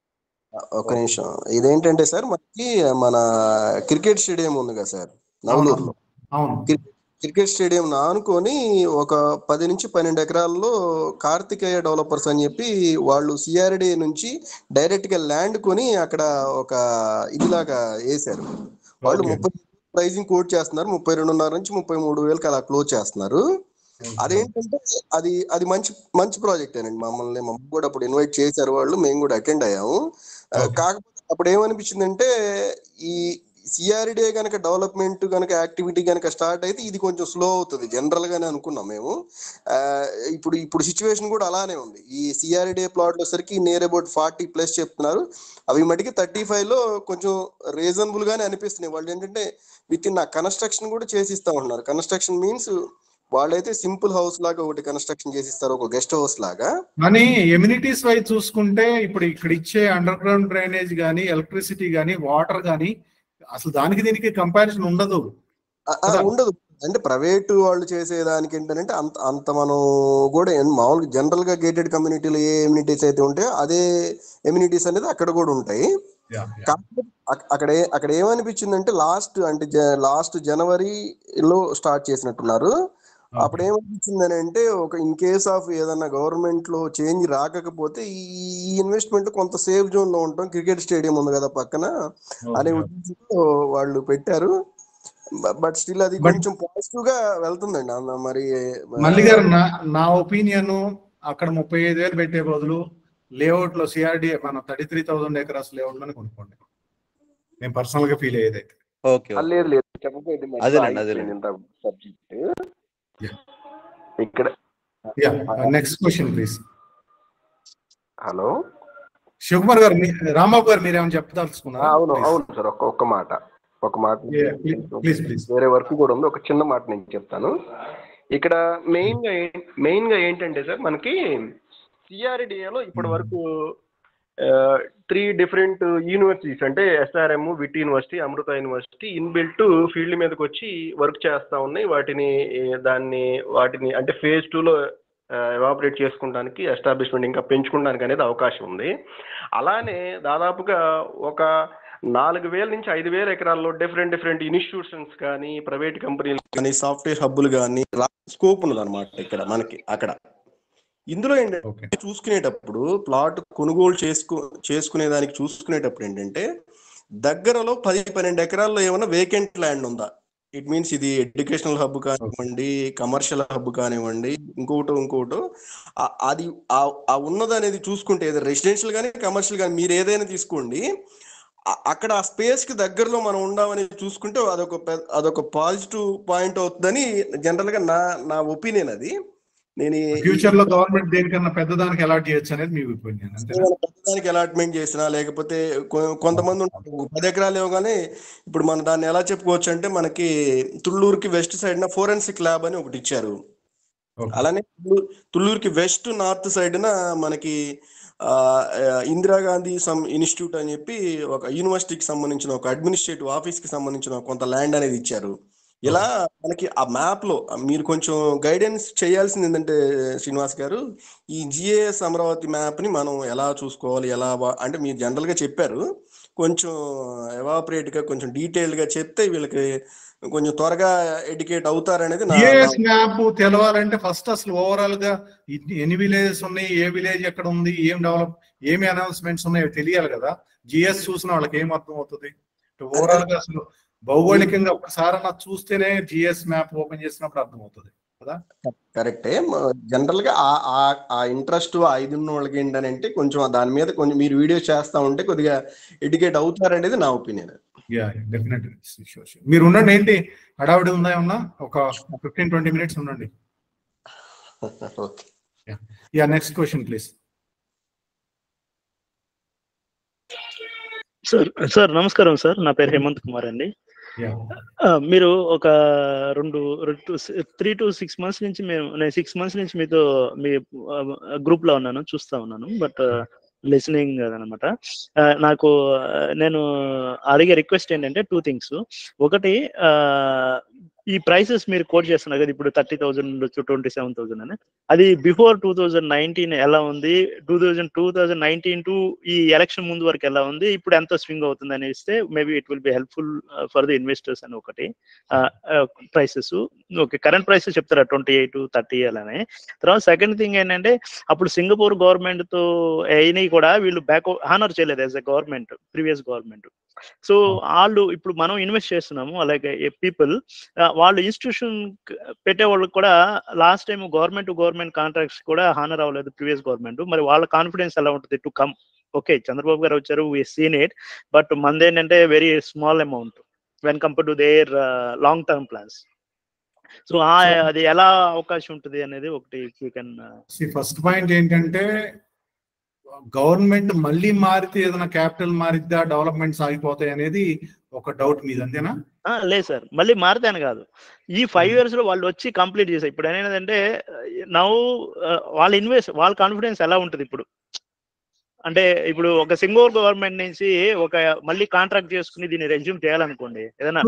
ఒక నిమిషం ఇదేంటంటే సార్ మనకి మన క్రికెట్ స్టేడియం ఉంది కదా సార్ నవలూరులో అవును క్రి- క్రికెట్ స్టేడియం ఆనుకొని ఒక పది నుంచి పన్నెండు ఎకరాల్లో కార్తికేయ డెవలపర్స్ అని చెప్పి వాళ్ళు సిఆర్డి నుంచి డైరెక్ట్ గా ల్యాండ్ కొని అక్కడ ఒక ఇదిలాగా వేశారు వాళ్ళు Okay. ముప్పై ప్రైజింగ్ కోట్ చేస్తున్నారు ముప్పై రెండున్నర నుంచి ముప్పై మూడు వేలకి అలా క్లోజ్ చేస్తున్నారు అదేంటంటే అది అది మంచి మంచి ప్రాజెక్ట్ అండి మమ్మల్ని మమ్మల్ని కూడా అప్పుడు ఇన్వైట్ చేశారు వాళ్ళు మేము కూడా అటెండ్ అయ్యాము ఆ, కాకపోతే అప్పుడు ఏమనిపించిందంటే ఈ సిఆర్డే కనుక డెవలప్మెంట్ కనుక యాక్టివిటీ కనుక స్టార్ట్ అయితే ఇది కొంచెం స్లో అవుతుంది జనరల్ గానే అనుకున్నాం మేము ఆ, ఇప్పుడు ఇప్పుడు సిచ్యువేషన్ కూడా అలానే ఉంది ఈ సిఆర్డే ప్లాట్ వచ్చరికి నియర్ అబౌట్ ఫార్టీ ప్లస్ చెప్తున్నారు అవి మటుకి థర్టీ ఫైవ్ లో కొంచెం రీజనబుల్ గానే అనిపిస్తున్నాయి వాళ్ళు ఏంటంటే విత్ ఇన్ ఆ కన్స్ట్రక్షన్ కూడా చేసిస్తా ఉంటున్నారు కన్స్ట్రక్షన్ మీన్స్ వాళ్ళైతే సింపుల్ హౌస్ లాగా ఒకటి కన్స్ట్రక్షన్ చేసిస్తారు ఒక గెస్ట్ హౌస్ లాగా కానీ ఎమ్యూనిటీస్ వైజ్ చూసుకుంటే ఇప్పుడు ఇక్కడ ఇచ్చే అండర్ గ్రౌండ్ డ్రైనేజ్ కానీ ఎలక్ట్రిసిటీ కానీ వాటర్ కానీ అసలు దానికి దీనికి కంపారిజన్ ఉండదు ఆ, ఆ, ఉండదు అంటే ప్రైవేట్ వాళ్ళు చేసే దానికి ఏంటంటే అంత అంత మనం కూడా ఏం మామూలుగా జనరల్ గా గేటెడ్ కమ్యూనిటీలో ఏ ఎమ్యూనిటీస్ అయితే ఉంటాయో అదే ఎమ్యూనిటీస్ అనేది అక్కడ కూడా ఉంటాయి కాకపోతే అక్- అక్కడ ఏ- అక్కడ ఏమనిపించిందంటే లాస్ట్ అంటే లాస్ట్ జనవరిలో స్టార్ట్ చేసినట్టున్నారు అప్పుడు ఏమనిపించిందని అంటే ఒక ఇన్ కేస్ ఆఫ్ ఏదన్నా గవర్నమెంట్ లో చేంజ్ రాకపోతే ఈ ఈ ఇన్వెస్ట్మెంట్ కొంత సేఫ్ జోన్ లో ఉంటాం క్రికెట్ స్టేడియం ఉంది కదా పక్కన అనే ఉద్దేశంతో వాళ్ళు పెట్టారు బట్ స్టిల్ అది కొంచెం పాజిటివ్ గా వెళ్తుందండి అన్న మరి మల్లి గారు నా నా ఒపీనియన్ అక్కడ ముప్పై ఐదు వేలు పెట్టే బదులు లేఅవుట్ లో సిఆర్డి మన thirty three thousand acres layout లోనే కొనుక్కోండి నేను పర్సనల్ గా ఫీల్ అయ్యేది అయితే ఓకే ఆ, లేదు లేదు చెప్పకపోతే మధ్యలో అదేలేండి, ఆగిపోయింది ఇంత సబ్జెక్ట్ ఇక్కడ yeah next question please hello Sivakumar garu మీ- రాంబాబు గారు మీరు ఏమైనా ఆ, చెప్పదలుచుకున్నారా అవును అవును సార్ ఒక్క ఒక్క మాట ఒక మాట Yeah, please, please, please. వేరే వర్క్ కూడా ఉంది ఒక చిన్న మాట నేను చెప్తాను ఇక్కడ మెయిన్ గా మెయిన్ గా ఏంటంటే సార్ మనకి సిఆర్డిఏలో ఇప్పటి వరకు త్రీ డిఫరెంట్ యూనివర్సిటీస్ అంటే SRM VIT university Amrita university inbuilt field మీదకి వచ్చి వర్క్ చేస్తా ఉన్నాయి వాటిని ఏ, దాన్ని వాటిని అంటే ఫేజ్ టూలో ఎవాపరేట్ చేసుకోవడానికి ఎస్టాబ్లిష్మెంట్ ఇంకా పెంచుకోవడానికి అనేది అవకాశం ఉంది అలానే దాదాపుగా ఒక నాలుగు వేల నుంచి ఐదు వేల ఎకరాల్లో డిఫరెంట్ డిఫరెంట్ ఇన్స్టిట్యూషన్స్ కానీ ప్రైవేట్ కంపెనీలు కానీ సాఫ్ట్వేర్ హబ్బులు కానీ స్కోప్ ఉన్నది అనమాట ఇక్కడ మనకి అక్కడ ఇందులో ఏంటంటే చూసుకునేటప్పుడు ప్లాట్ కొనుగోలు చేసుకు చేసుకునే దానికి చూసుకునేటప్పుడు ఏంటంటే దగ్గరలో పది పన్నెండు ఎకరాల్లో ఏమైనా వేకెంట్ ల్యాండ్ ఉందా ఇట్ మీన్స్ ఇది ఎడ్యుకేషనల్ హబ్ కానివ్వండి కమర్షియల్ హబ్ కానివ్వండి ఇంకోటో ఇంకోటో ఆ- అది ఆ- ఆ ఉన్నది అనేది చూసుకుంటే ఏదో రెసిడెన్షియల్ కానీ కమర్షియల్ కానీ మీరు ఏదైనా తీసుకోండి అ- అక్కడ ఆ స్పేస్ కి దగ్గరలో మనం ఉండామని చూసుకుంటే అదొక పె- అదొక పాజిటివ్ పాయింట్ అవుతుందని జనరల్ గా నా నా ఒపీనియన్ అది నేను ఈ- ఫ్యూచర్ లో గవర్నమెంట్ దేనికన్నా పెద్దదానికి అలాట్ చేయొచ్చు అనేది మీ ఒపీనియన్ అంతే ఏదైనా పెద్దదానికి అలాట్మెంట్ చేసినా లేకపోతే కొ- కొంతమంది ఉంటారు పది ఎకరాలు ఇవ్వగానే ఇప్పుడు మనం దాన్ని ఎలా చెప్పుకోవచ్చు అంటే మనకి తుళ్ళూరుకి వెస్ట్ సైడ్ ఫోరెన్సిక్ ల్యాబ్ అని ఒకటి ఇచ్చారు అలానే తుళ్ళూరు- తుళ్ళూరుకి వెస్ట్ నార్త్ సైడ్ మనకి ఆ, ఆ, ఇందిరాగాంధీ సమ్ ఇన్స్టిట్యూట్ అని చెప్పి ఒక యూనివర్సిటీకి సంబంధించిన ఒక అడ్మినిస్ట్రేటివ్ ఆఫీస్ కి సంబంధించిన కొంత ల్యాండ్ అనేది ఇచ్చారు ఇలా మనకి ఆ మ్యాప్ లో మీరు కొంచెం గైడెన్స్ చేయాల్సింది ఏంటంటే శ్రీనివాస్ గారు ఈ జిఏఎస్ అమరావతి మ్యాప్ ని మనం ఎలా చూసుకోవాలి ఎలా వా- అంటే మీరు జనరల్ గా చెప్పారు కొంచెం ఎవాపరేట్ గా కొంచెం డీటెయిల్డ్ గా చెప్తే వీళ్ళకి కొంచెం త్వరగా ఎడ్యుకేట్ అవుతారనేది నా జిఎస్ నా- మ్యాప్ తెలవాలంటే ఫస్ట్ అసలు ఓవరాల్ గా ఇన్ని- ఎన్ని విలేజెస్ ఉన్నాయి ఏ విలేజ్ ఎక్కడ ఉంది ఏం డెవలప్ ఏమి అనౌన్స్మెంట్స్ ఉన్నాయో తెలియాలి కదా జిఎస్ చూసిన వాళ్ళకి ఏం అర్థం అవుతుంది ఓవరాల్ గా అసలు భౌగోళికంగా ఒక్కసారి చూస్తేనే జిఎస్ మ్యాప్ ఓపెన్ చేసినప్పుడు అర్థం అవుతుంది కదా కరెక్టే జనరల్ గా ఆ ఆ- ఆ ఇంట్రెస్ట్ ఆ ఇది ఉన్న వాళ్ళకి ఏంటంటే కొంచెం దాని మీద కొంచెం మీరు వీడియోస్ చేస్తా ఉంటే కొద్దిగా ఎడ్యుకేట్ అవుతారనేది నా ఒపీనియన్ యా డెఫినెట్ మీరు ఉండండి ఏంటి హడావిడి ఉందా ఏమన్నా ఒక ఫిఫ్టీన్ ట్వంటీ మినిట్స్ ఉండండి okay yeah next question please sir sir నమస్కారం సార్ నా పేరు హేమంత్ కుమార్ అండి యా ఆ, మీరు ఒక రెండు త్రీ టు సిక్స్ మంత్స్ నుంచి మేము నేను సిక్స్ మంత్స్ నుంచి మీతో మీ గ్రూప్ లో ఉన్నాను చూస్తా ఉన్నాను బట్ లిసనింగ్ అనమాట నాకు ఆ, నేను అడిగే రిక్వెస్ట్ ఏంటంటే టూ థింగ్స్ ఒకటి ఆ, ఈ ప్రైసెస్ మీరు కోట్ చేస్తున్నారు కదా ఇప్పుడు థర్టీ థౌసండ్ ఉండొచ్చు ట్వంటీ సెవెన్ థౌసండ్ అని అది బిఫోర్ టూ థౌజండ్ నైన్టీన్ ఎలా ఉంది two thousand two thousand nineteen to ఈ ఎలక్షన్ ముందు వరకు ఎలా ఉంది ఇప్పుడు ఎంత స్వింగ్ అవుతుంది అని ఇస్తే maybe it will be helpful for the investors అని ఒకటి ప్రైసెస్ ఓకే కరెంట్ ప్రైసెస్ చెప్తారా ట్వంటీ ఎయిట్ థర్టీ అలానే తర్వాత సెకండ్ థింగ్ ఏంటంటే అప్పుడు సింగపూర్ గవర్నమెంట్ తో అయినవి కూడా వీళ్ళు బ్యాక్ హానర్ చేయలేదు as a government previous government so వాళ్ళు ఇప్పుడు మనం ఇన్వెస్ట్ చేస్తున్నాము అలాగే పీపుల్ వాళ్ళు ఇన్స్టిట్యూషన్ పెట్టే వాళ్ళకి కూడా last time government government contracts కూడా హానర్ అవ్వలేదు ప్రీవియస్ గవర్నమెంట్ మరి వాళ్ళ కాన్ఫిడెన్స్ ఎలా ఉంటుంది టు కమ్ ఓకే చంద్రబాబు గారు వచ్చారు వి సీన్ ఇట్ బట్ మనది ఏంటంటే very small amount when compare to their long term plans so అది ఎలా అవకాశం ఉంటుంది అనేది ఒకటి యూ కెన్ ఫస్ట్ పాయింట్ ఏంటంటే గవర్నమెంట్ మళ్ళీ మారితే ఏదైనా క్యాపిటల్ మారిద్దా డెవలప్మెంట్ సాగిపోతాయి అనేది ఒక డౌట్ మీద అంతేనా లేదు సార్ మళ్ళీ మారుతాను కాదు ఈ ఫైవ్ ఇయర్స్ లో వాళ్ళు వచ్చి కంప్లీట్ చేశారు ఇప్పుడు ఏంటంటే నవ్వు వాళ్ళ ఇన్వెస్ట్ వాళ్ళ కాన్ఫిడెన్స్ ఎలా ఉంటుంది ఇప్పుడు అంటే ఇప్పుడు ఒక సింగూర్ గవర్నమెంట్ నుంచి ఒక మళ్ళీ కాంట్రాక్ట్ చేసుకుని దీన్ని రెజ్యూమ్ చేయాలనుకోండి ఏదైనా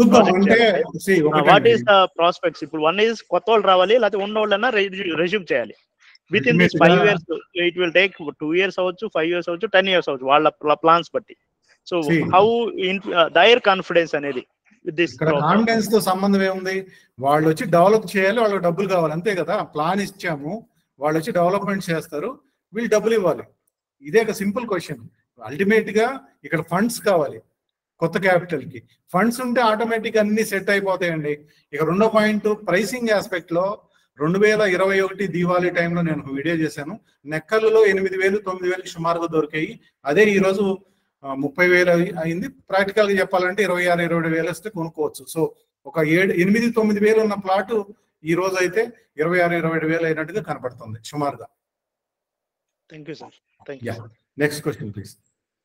వాట్ ఈస్ ద ప్రాస్పెక్ట్స్ ఇప్పుడు వన్ ఈజ్ కొత్త వాళ్ళు రావాలి లేకపోతే ఉన్న వాళ్ళన్నా రెజ్యూమ్ చేయాలి with in this five years it will take two years అవ్వచ్చు ఫైవ్ ఇయర్స్ అవ్వచ్చు టెన్ ఇయర్స్ అవ్వచ్చు వాళ్ళ ప్లాన్స్ బట్టి సో హౌ దైర్ కాన్ఫిడెన్స్ అనేది ఇక్కడ కాన్ఫిడెన్స్ తో సంబంధం ఏముంది వాళ్ళు వచ్చి డెవలప్ చేయాలి వాళ్ళకి డబ్బులు కావాలి అంతే కదా ప్లాన్ ఇచ్చాము వాళ్ళు వచ్చి డెవలప్మెంట్ చేస్తారు వీళ్ళు డబ్బులు ఇవ్వాలి ఇదే ఒక సింపుల్ క్వశ్చన్ అల్టిమేట్ గా ఇక్కడ ఫండ్స్ కావాలి కొత్త క్యాపిటల్ కి ఫండ్స్ ఉంటే ఆటోమేటిక్ అన్ని సెట్ అయిపోతాయండి ఇక రెండో పాయింట్ ప్రైసింగ్ ఆస్పెక్ట్ లో రెండు వేల ఇరవై ఒకటి దీవాళీ టైంలో నేను వీడియో చేశాను నెక్కలలో ఎనిమిది వేలు తొమ్మిది వేలు సుమారుగా దొరికాయి అదే ఈ రోజు ముప్పై వేలు అయింది ప్రాక్టికల్ గా చెప్పాలంటే ఇరవై ఆరు ఇరవై వేలు వస్తే కొనుక్కోవచ్చు సో ఒక ఏడు ఎనిమిది తొమ్మిది వేలు ఉన్న ప్లాట్ ఈ రోజు అయితే ఇరవై ఆరు ఇరవై ఏడు వేలు అయినట్టుగా కనపడుతుంది సుమారుగా thank you sir thank you next question please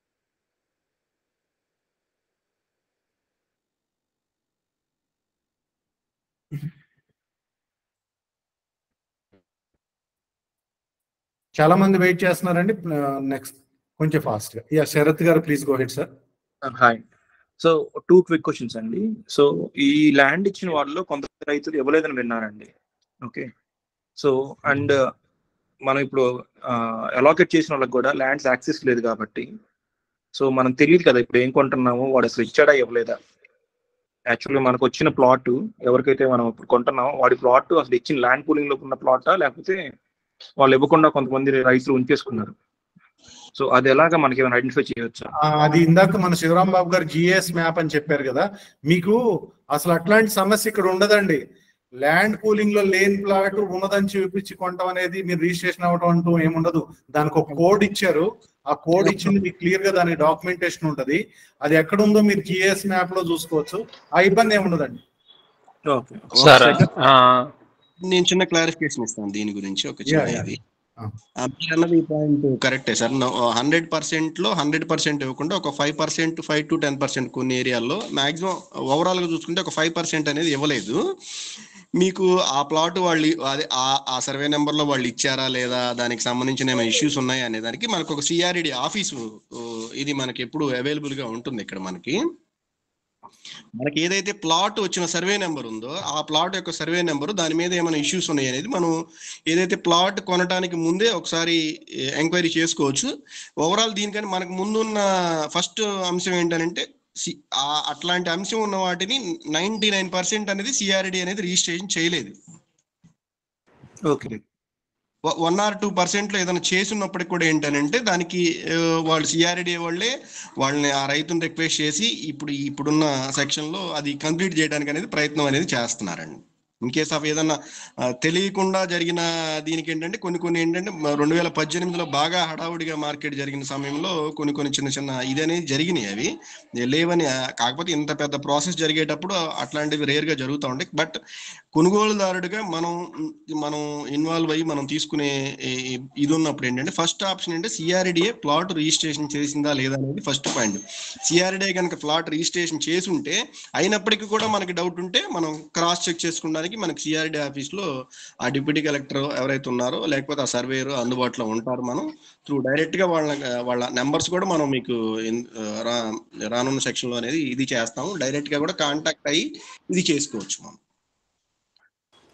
చాలా మంది వెయిట్ చేస్తున్నారండి నెక్స్ట్ కొంచెం ఫాస్ట్ గా yeah Sharath garu please go ahead sir hi so two quick questions అండి సో ఈ ల్యాండ్ ఇచ్చిన వాళ్ళలో కొంత రైతులు ఇవ్వలేదని విన్నారండి ఓకే సో అండ్ మనం ఇప్పుడు అలాకేట్ చేసిన వాళ్ళకి కూడా ల్యాండ్స్ యాక్సెస్ లేదు కాబట్టి సో మనం తెలియదు కదా ఇప్పుడు ఏం కొంటున్నామో వాడు అసలు ఇచ్చాడా ఇవ్వలేదా యాక్చువల్గా మనకు వచ్చిన ప్లాట్ ఎవరికైతే మనం ఇప్పుడు కొంటున్నామో వాడి ప్లాట్ అసలు ఇచ్చిన ల్యాండ్ పూలింగ్ లో ఉన్న ప్లాటా లేకపోతే వాళ్ళు ఇవ్వకుండా కొంతమంది రైతులు ఉంచేసుకున్నారు సో అది ఎలాగా మనకి ఏమైనా ఐడెంటిఫై చేయవచ్చా అది ఇందాక మన శివరాం బాబు గారు జిఎస్ మ్యాప్ అని చెప్పారు కదా మీకు అసలు అట్లాంటి సమస్య ఇక్కడ ఉండదండి ల్యాండ్ పూలింగ్ లో లేని ప్లాట్ ఉన్నదని చూపించి కొంటాం అనేది మీరు రిజిస్ట్రేషన్ అవ్వడం అంటూ ఏముండదు దానికి ఒక కోడ్ ఇచ్చారు ఆ కోడ్ ఇచ్చింది మీకు క్లియర్ గా దాని డాక్యుమెంటేషన్ ఉంటది అది ఎక్కడ ఉందో మీరు జిఎస్ మ్యాప్ లో చూసుకోవచ్చు ఆ ఇబ్బంది ఏముండదండి నేను చిన్న క్లారిఫికేషన్ ఇస్తాను దీని గురించి ఒక చిన్న ఇది మీరు అన్నది పాయింట్ కరెక్టే సార్ హండ్రెడ్ పర్సెంట్ లో హండ్రెడ్ పర్సెంట్ ఇవ్వకుండా ఒక five percent five to ten percent కొన్ని ఏరియాల్లో మాక్సిమం ఓవరాల్ గా చూసుకుంటే ఒక ఫైవ్ పర్సెంట్ అనేది ఇవ్వలేదు మీకు ఆ ప్లాట్ వాళ్ళు అదే ఆ సర్వే నెంబర్ లో వాళ్ళు ఇచ్చారా లేదా దానికి సంబంధించిన ఏమైనా ఇష్యూస్ ఉన్నాయా అనే దానికి మనకు ఒక సిఆర్ఈడి ఆఫీసు ఇది మనకి ఎప్పుడు అవైలబుల్ గా ఉంటుంది ఇక్కడ మనకి మనకి ఏదైతే ప్లాట్ వచ్చిన సర్వే నెంబర్ ఉందో ఆ ప్లాట్ యొక్క సర్వే నెంబర్ దాని మీద ఏమైనా ఇష్యూస్ ఉన్నాయి అనేది మనం ఏదైతే ప్లాట్ కొనడానికి ముందే ఒకసారి ఎంక్వైరీ చేసుకోవచ్చు ఓవరాల్ దీనికని మనకు ముందున్న ఫస్ట్ అంశం ఏంటంటే అట్లాంటి అంశం ఉన్న వాటిని నైన్టీ నైన్ పర్సెంట్ అనేది సిఆర్డి అనేది రిజిస్ట్రేషన్ చేయలేదు okay one or two percent లో ఏదైనా చేసినప్పటికి కూడా ఏంటనంటే దానికి వాళ్ళు సిఆర్డి వాళ్ళే వాళ్ళని ఆ రైతుని రిక్వెస్ట్ చేసి ఇప్పుడు ఇప్పుడున్న సెక్షన్ లో అది కంప్లీట్ చేయడానికి అనేది ప్రయత్నం అనేది చేస్తున్నారండి ఇన్ కేస్ ఆఫ్ ఏదన్నా తెలియకుండా జరిగిన దీనికి ఏంటంటే కొన్ని కొన్ని ఏంటంటే రెండు వేల పద్దెనిమిదిలో బాగా హడావుడిగా మార్కెట్ జరిగిన సమయంలో కొన్ని కొన్ని చిన్న చిన్న ఇది అనేది జరిగినాయి అవి లేవని కాకపోతే ఇంత పెద్ద ప్రాసెస్ జరిగేటప్పుడు అట్లాంటివి రేర్ గా జరుగుతూ ఉంటాయి బట్ కొనుగోలుదారుడిగా మనం మనం ఇన్వాల్వ్ అయ్యి మనం తీసుకునే ఇది ఉన్నప్పుడు ఏంటంటే ఫస్ట్ ఆప్షన్ ఏంటంటే సిఆర్డిఏ ప్లాట్ రిజిస్ట్రేషన్ చేసిందా లేదా అనేది ఫస్ట్ పాయింట్ సిఆర్డిఏ కనుక ప్లాట్ రిజిస్ట్రేషన్ చేసి ఉంటే అయినప్పటికీ కూడా మనకి డౌట్ ఉంటే మనం క్రాస్ చెక్ చేసుకోవడానికి మనకి సిఆర్డి ఆఫీస్ లో ఆ డిప్యూటీ కలెక్టర్ ఎవరైతే ఉన్నారో లేకపోతే ఆ సర్వేయర్ అందుబాటులో ఉంటారు మనం త్రూ డైరెక్ట్ గా వాళ్ళ వాళ్ళ నెంబర్స్ కూడా మనం మీకు రానున్న సెక్షన్ లో అనేది ఇది చేస్తాము డైరెక్ట్ గా కూడా కాంటాక్ట్ అయ్యి ఇది చేసుకోవచ్చు మనం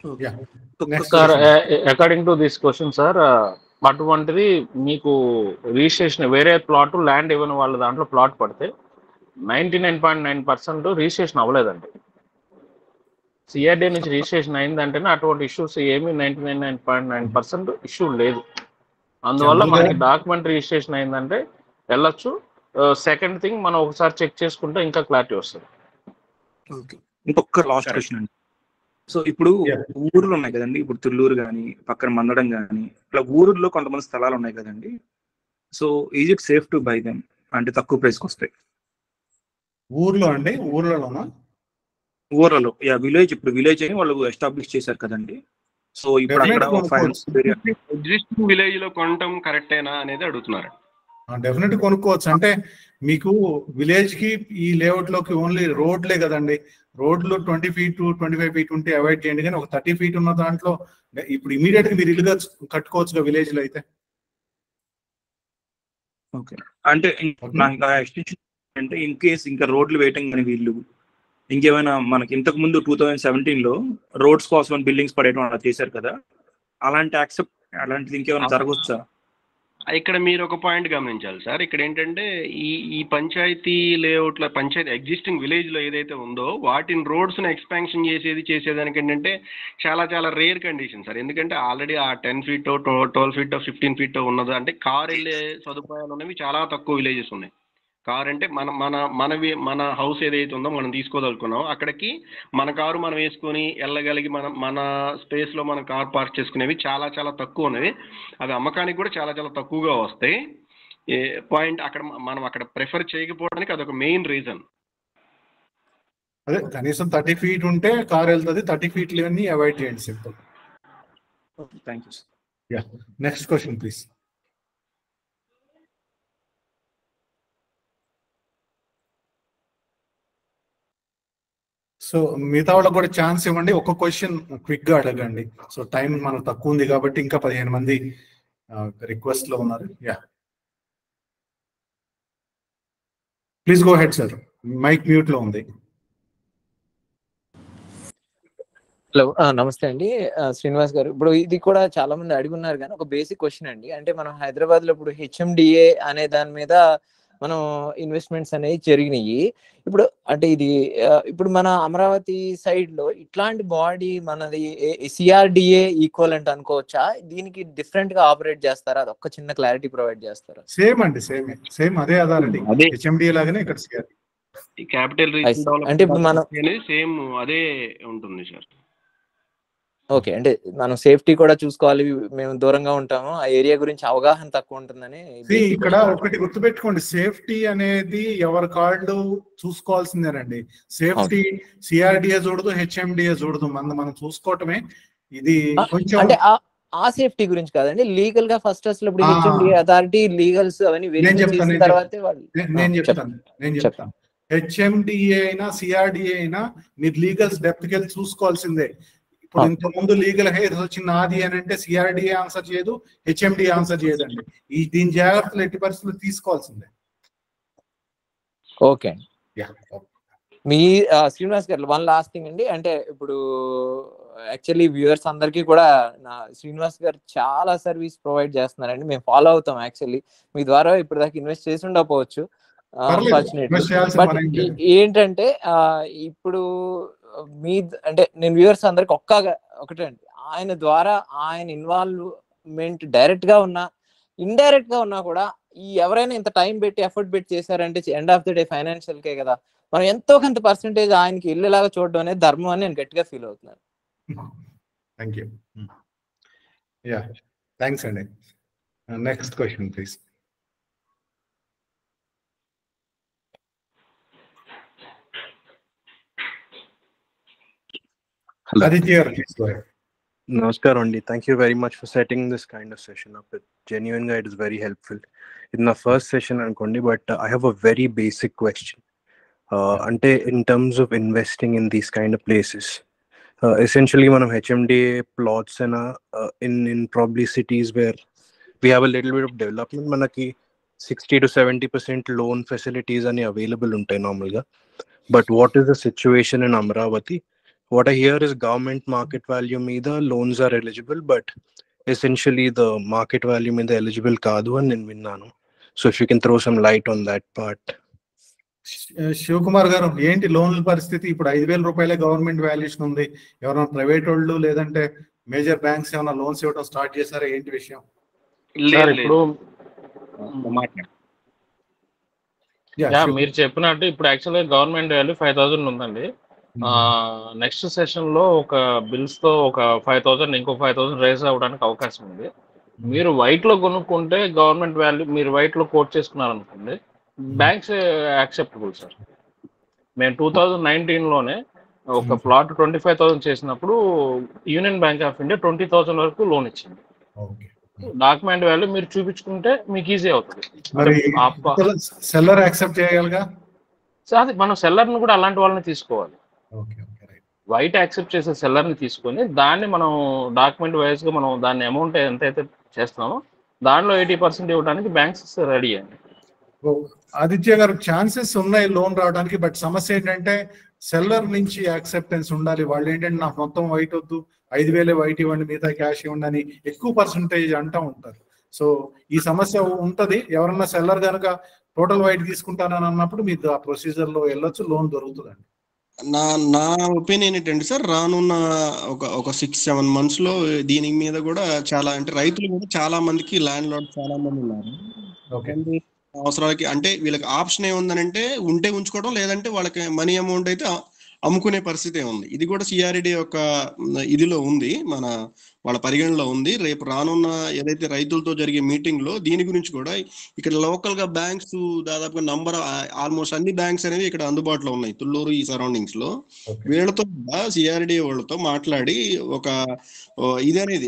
Yeah. Sir according to this question sir అటువంటిది మీకు రిజిస్ట్రేషన్ వేరే ప్లాట్ ల్యాండ్ ఇవ్వని వాళ్ళ దాంట్లో ప్లాట్ పడితే ninety nine point nine percent registration అవ్వలేదండి సిఆర్డీ నుంచి రిజిస్ట్రేషన్ అయిందంటేనే అటువంటి ఇష్యూస్ ఏమీ ninety nine nine point nine percent issue లేదు అందువల్ల General గా- మనకి డాక్యుమెంట్ రిజిస్ట్రేషన్ అయిందంటే వెళ్ళొచ్చు సెకండ్ థింగ్ మనం ఒకసారి చెక్ చేసుకుంటే ఇంకా క్లారిటీ వస్తుంది ఓకే ఇంకొక లాస్ట్ క్వశ్చన్ అండి సో ఇప్పుడు ఊర్లు ఉన్నాయి కదండి ఇప్పుడు తుళ్ళూరు కానీ పక్కన మందడం కానీ ఇట్లా ఊర్లో కొంతమంది స్థలాలు ఉన్నాయి కదండి so is it safe to buy them అంటే తక్కువ ప్రైస్కి వస్తాయి ఊర్లో అండి ఊర్లలోనా ఊర్లలో యా విలేజ్ ఇప్పుడు విలేజ్ అని వాళ్ళు ఎస్టాబ్లిష్ చేశారు కదండి సో ఇప్పుడు అక్కడ ఫైవ్ ఎగ్జిస్టింగ్ విలేజ్ లో కొనటం కరెక్టేనా అనేది అడుగుతున్నారు డెఫినెట్ కొనుక్కోవచ్చు అంటే మీకు విలేజ్ కి ఈ లేఅవుట్ లోకి ఓన్లీ రోడ్లే కదండి రోడ్లు twenty feet twenty five feet ఉంటే అవాయిడ్ చేయండి కానీ ఒక థర్టీ ఫీట్ ఉన్న దాంట్లో ఇప్పుడు ఇమీడియట్ గా మీరు ఇల్లుగా కట్టుకోవచ్చు విలేజ్ లో అయితే ఓకే అంటే నాకు ఇంకా ఎక్స్టెన్షన్ అంటే ఇన్ కేస్ ఇంకా రోడ్లు వేయటం కానీ వీళ్ళు ఇంకేమైనా మనకి ఇంతకు ముందు టూ థౌజండ్ సెవెంటీన్ లో రోడ్స్ కోసం బిల్డింగ్స్ పడేయడం అలా చేశారు కదా అలాంటి యాక్సెప్ట్ అలాంటిది ఇంకేమైనా జరగవచ్చా ఇక్కడ మీరు ఒక పాయింట్ గమనించాలి సార్ ఇక్కడ ఏంటంటే ఈ ఈ పంచాయతీ లేఅవుట్ల పంచాయతీ ఎగ్జిస్టింగ్ విలేజ్ లో ఏదైతే ఉందో వాటిని రోడ్స్ ని ఎక్స్పాన్షన్ చేసేది చేసేదానికి ఏంటంటే చాలా చాలా రేర్ కండిషన్ సార్ ఎందుకంటే ఆల్రెడీ ఆ ten feet twelve feet fifteen feet ఉన్నది అంటే కార్ వెళ్ళే సదుపాయాలు ఉన్నవి చాలా తక్కువ విలేజెస్ ఉన్నాయి కార్ అంటే మన మన మనవి మన హౌస్ ఏదైతే ఉందో మనం తీసుకోదలుకున్నాం అక్కడికి మన కారు మనం వేసుకొని వెళ్ళగలిగి మన మన స్పేస్ లో మన కార్ పార్క్ చేసుకునేవి చాలా చాలా తక్కువ ఉన్నవి అవి అమ్మకానికి కూడా చాలా చాలా తక్కువగా వస్తాయి పాయింట్ అక్కడ మనం అక్కడ ప్రిఫర్ చేయకపోవడానికి అదొక మెయిన్ రీజన్ అదే కనీసం థర్టీ ఫీట్ ఉంటే కార్ వెళ్తుంది థర్టీ ఫీట్ లేని అవాయిడ్ చేయండి simple thank you yeah next question please so మిగతా వాళ్ళకి కూడా ఛాన్స్ ఇవ్వండి ఒక క్వశ్చన్ క్విక్ గా అడగండి సో టైం మనకు తక్కువ ఉంది కాబట్టి ఇంకా పదిహేను మంది రిక్వెస్ట్ లో ఉన్నారు yeah please go ahead sir mike mute లో ఉంది హలో ఆ, నమస్తే అండి ఆ, శ్రీనివాస్ గారు ఇప్పుడు ఇది కూడా చాలా మంది అడిగి ఉన్నారు కానీ ఒక బేసిక్ క్వశ్చన్ అండి అంటే మనం హైదరాబాద్ లో ఇప్పుడు హెచ్ఎండిఏ అనే దాని మీద మనం ఇన్వెస్ట్మెంట్స్ అనేవి జరిగినాయి ఇప్పుడు అంటే ఇది ఆ, ఇప్పుడు మన అమరావతి సైడ్ లో ఇట్లాంటి బాడీ మనది సిఆర్డిఏ ఈక్వల్ అంటే అనుకోవచ్చా దీనికి డిఫరెంట్ గా ఆపరేట్ చేస్తారా అది ఒక్క చిన్న క్లారిటీ ప్రొవైడ్ చేస్తారా సేమ్ అండి సేమ్ సేమ్ అదే అథారిటీ అదే. హెచ్ఎండి లాగానే ఇక్కడ సిఆర్ ఈ క్యాపిటల్ I see. అంటే ఇప్పుడు మనం- అనేది సేమ్ అదే ఉంటుంది సార్ ఓకే అంటే మనం సేఫ్టీ కూడా చూసుకోవాలి మేము దూరంగా ఉంటాము ఆ ఏరియా గురించి అవగాహన తక్కువ ఉంటుందని See, basic ఇక్కడ question. ఒకటి గుర్తుపెట్టుకోండి సేఫ్టీ అనేది ఎవరి కార్డు చూసుకోవాల్సిందేనండి సేఫ్టీ సిఆర్డిఏ చూడదు హెచ్ఎండిఏ చూడదు మన మనం చూసుకోవటమే ఇది ఆ, కొంచెం అంటే ఆ ఆ సేఫ్టీ గురించి కాదండి లీగల్ గా ఫస్ట్ అసలు ఇప్పుడు ఆ. హెచ్ఎండి అథారిటీ లీగల్స్ అవన్నీ నేను వెరిఫై చెప్తాను చేసిన నేను తర్వాతే చెప్తాను వాళ్ళు నే- ఆ, నేను చెప్పండి చెప్తాను నేను చెప్పండి చెప్తాను హెచ్ఎండిఏ అయినా సిఆర్డిఏ అయినా మీరు లీగల్స్ డెప్త్ కి వెళ్ళి చూసుకోవాల్సిందే ఇప్పుడు ఆ. ఇంత ముందు లీగల్ హెయిర్ వచ్చింది నాది అని అంటే సిఆర్డిఏ ఆన్సర్ చేయదు హెచ్ఎండి ఆన్సర్ చేయదండి ఈ దీని జాగ్రత్తలు ఎట్టి పరిస్థితులు తీసుకోవాల్సిందే ఓకే అండి యా మీ ఆ, శ్రీనివాస్ గారు వన్ లాస్ట్ థింగ్ అండి అంటే ఇప్పుడు యాక్చువల్లీ వ్యూవర్స్ అందరికీ కూడా నా శ్రీనివాస్ గారు చాలా సర్వీస్ ప్రొవైడ్ చేస్తున్నారండి మేము ఫాలో అవుతాం యాక్చువల్లీ మీ ద్వారా ఇప్పుడు దాకా ఇన్వెస్ట్ చేసి ఉండకపోవచ్చు పర్లేదు. అన్ఫార్చునేట్లీ ఇన్వెస్ట్ చేయాల్సిన బట్ పని ఏం లేదు. ఏంటంటే ఆ, ఇప్పుడు మీ అంటే నేను వ్యూవర్స్ అందరికి ఒక్క ఒకటే అండి ఆయన ద్వారా ఆయన ఇన్వాల్వ్మెంట్ డైరెక్ట్ గా ఉన్నా ఇండైరెక్ట్ గా ఉన్నా కూడా ఈ ఎవరైనా ఇంత టైం పెట్టి ఎఫర్ట్ పెట్టి చేశారంటే end of the day financial కే కదా మనం ఎంతో కొంత పర్సంటేజ్ ఆయనకి ఇల్లులాగా చూడడం అనేది ధర్మం అని నేను గట్టిగా ఫీల్ అవుతున్నాను థ్యాంక్ యూ యా థ్యాంక్స్ అండి next question please Hello. Aditya, please go ahead. Namaskar, Andy. Thank you very much for setting this kind of session up. It genuine guide is very helpful. In the first session, Ankondi, but uh, I have a very basic question. Uh, ante in terms of investing in these kind of places, uh, essentially, మనం HMDA plots and uh, uh, in in probably cities where we have a little bit of development, మనకి sixty two seventy percent loan facilities అని available ఉంటాయి నార్మల్గా but what is the situation in Amaravati what I hear is government market value మీద loans are eligible, but essentially the market value మీద eligible కాదు అని నేను విన్నాను. So if you can throw some light on that part. Shivakumar గారు ఏంటి లోన్ల పరిస్థితి ఇప్పుడు ఐదు వేల రూపాయలే గవర్నమెంట్ వాల్యుయేషన్ ఉంది ఎవరైనా ప్రైవేట్ వాళ్ళు లేదంటే మేజర్ బ్యాంక్స్ ఏమైనా లోన్స్ ఇవ్వడం స్టార్ట్ చేశారా ఏంటి విషయం సార్ లేదు ఇప్పుడు మాట్లాడు Yeah, యా sure. మీరు చెప్పినట్టు ఇప్పుడు యాక్చువల్గా గవర్నమెంట్ వాల్యూ ఫైవ్ థౌసండ్ ఉందండి నెక్స్ట్ సెషన్ లో ఒక బిల్స్ తో ఒక ఫైవ్ థౌసండ్ ఇంకో ఫైవ్ థౌసండ్ రైజ్ అవ్వడానికి అవకాశం ఉంది మీరు వైట్ లో కొనుక్కుంటే గవర్నమెంట్ వాల్యూ మీరు వైట్ లో కోట్ చేసుకున్నారనుకోండి బ్యాంక్స్ యాక్సెప్టబుల్ సార్ మేము టూ థౌజండ్ నైన్టీన్ లోనే ఒక ప్లాట్ ట్వంటీ ఫైవ్ థౌసండ్ చేసినప్పుడు union bank of India twenty thousand వరకు లోన్ ఇచ్చింది డాక్యుమెంట్ వాల్యూ మీరు చూపించుకుంటే మీకు ఈజీ అవుతుంది మరి అంటే ఆ- సెల్లర్ యాక్సెప్ట్ చేయగలగా సో అది మనం సెల్లర్ని కూడా అలాంటి వాళ్ళని తీసుకోవాలి వైట్ యాక్సెప్ట్ చేసే సెల్లర్ని తీసుకొని దాన్ని మనం డాక్యుమెంట్ వైజ్ గా మనం దాన్ని అమౌంట్ ఎంతైతే చేస్తున్నామో దానిలో ఎయిటీ పర్సెంట్ ఇవ్వడానికి బ్యాంక్స్ రెడీ అండి ఓ, ఆదిత్య గారు ఛాన్సెస్ ఉన్నాయి లోన్ రావడానికి బట్ సమస్య ఏంటంటే సెల్లర్ నుంచి యాక్సెప్టెన్స్ ఉండాలి వాళ్ళు ఏంటంటే నాకు మొత్తం వైట్ వద్దు ఐదు వేలే వైట్ ఇవ్వండి మిగతా క్యాష్ ఇవ్వండి అని ఎక్కువ పర్సంటేజ్ అంటూ ఉంటారు సో ఈ సమస్య ఉంటది ఎవరన్నా సెల్లర్ కనుక టోటల్ వైట్ తీసుకుంటానని అన్నప్పుడు మీరు ఆ ప్రొసీజర్ లో వెళ్ళొచ్చు లోన్ దొరుకుతుందండి నా నా ఒపీనియన్ ఏంటంటే సార్ రానున్న ఒక ఒక సిక్స్ సెవెన్ మంత్స్ లో దీని మీద కూడా చాలా అంటే రైతులు కూడా చాలా మందికి ల్యాండ్ లార్డ్ చాలా మంది ఉన్నారు కొంతమంది అవసరాలకి అంటే వీళ్ళకి ఆప్షన్ ఏముందనంటే ఉంటే ఉంచుకోవడం లేదంటే వాళ్ళకి మనీ అమౌంట్ అయితే అ- అమ్ముకునే పరిస్థితి ఉంది ఇది కూడా సిఆర్డి యొక్క మ్, ఇదిలో ఉంది మన వాళ్ళ పరిగణలో ఉంది రేపు రానున్న ఏదైతే రైతులతో జరిగే మీటింగ్ లో దీని గురించి కూడా ఇక్కడ లోకల్ గా బ్యాంక్స్ దాదాపుగా నంబర్ ఆల్మోస్ట్ అన్ని బ్యాంక్స్ అనేవి ఇక్కడ అందుబాటులో ఉన్నాయి తుళ్ళూరు ఈ సరౌండింగ్స్ లో వీళ్ళతో కూడా సిఆర్డి వాళ్ళతో మాట్లాడి ఒక ఓ, ఇది అనేది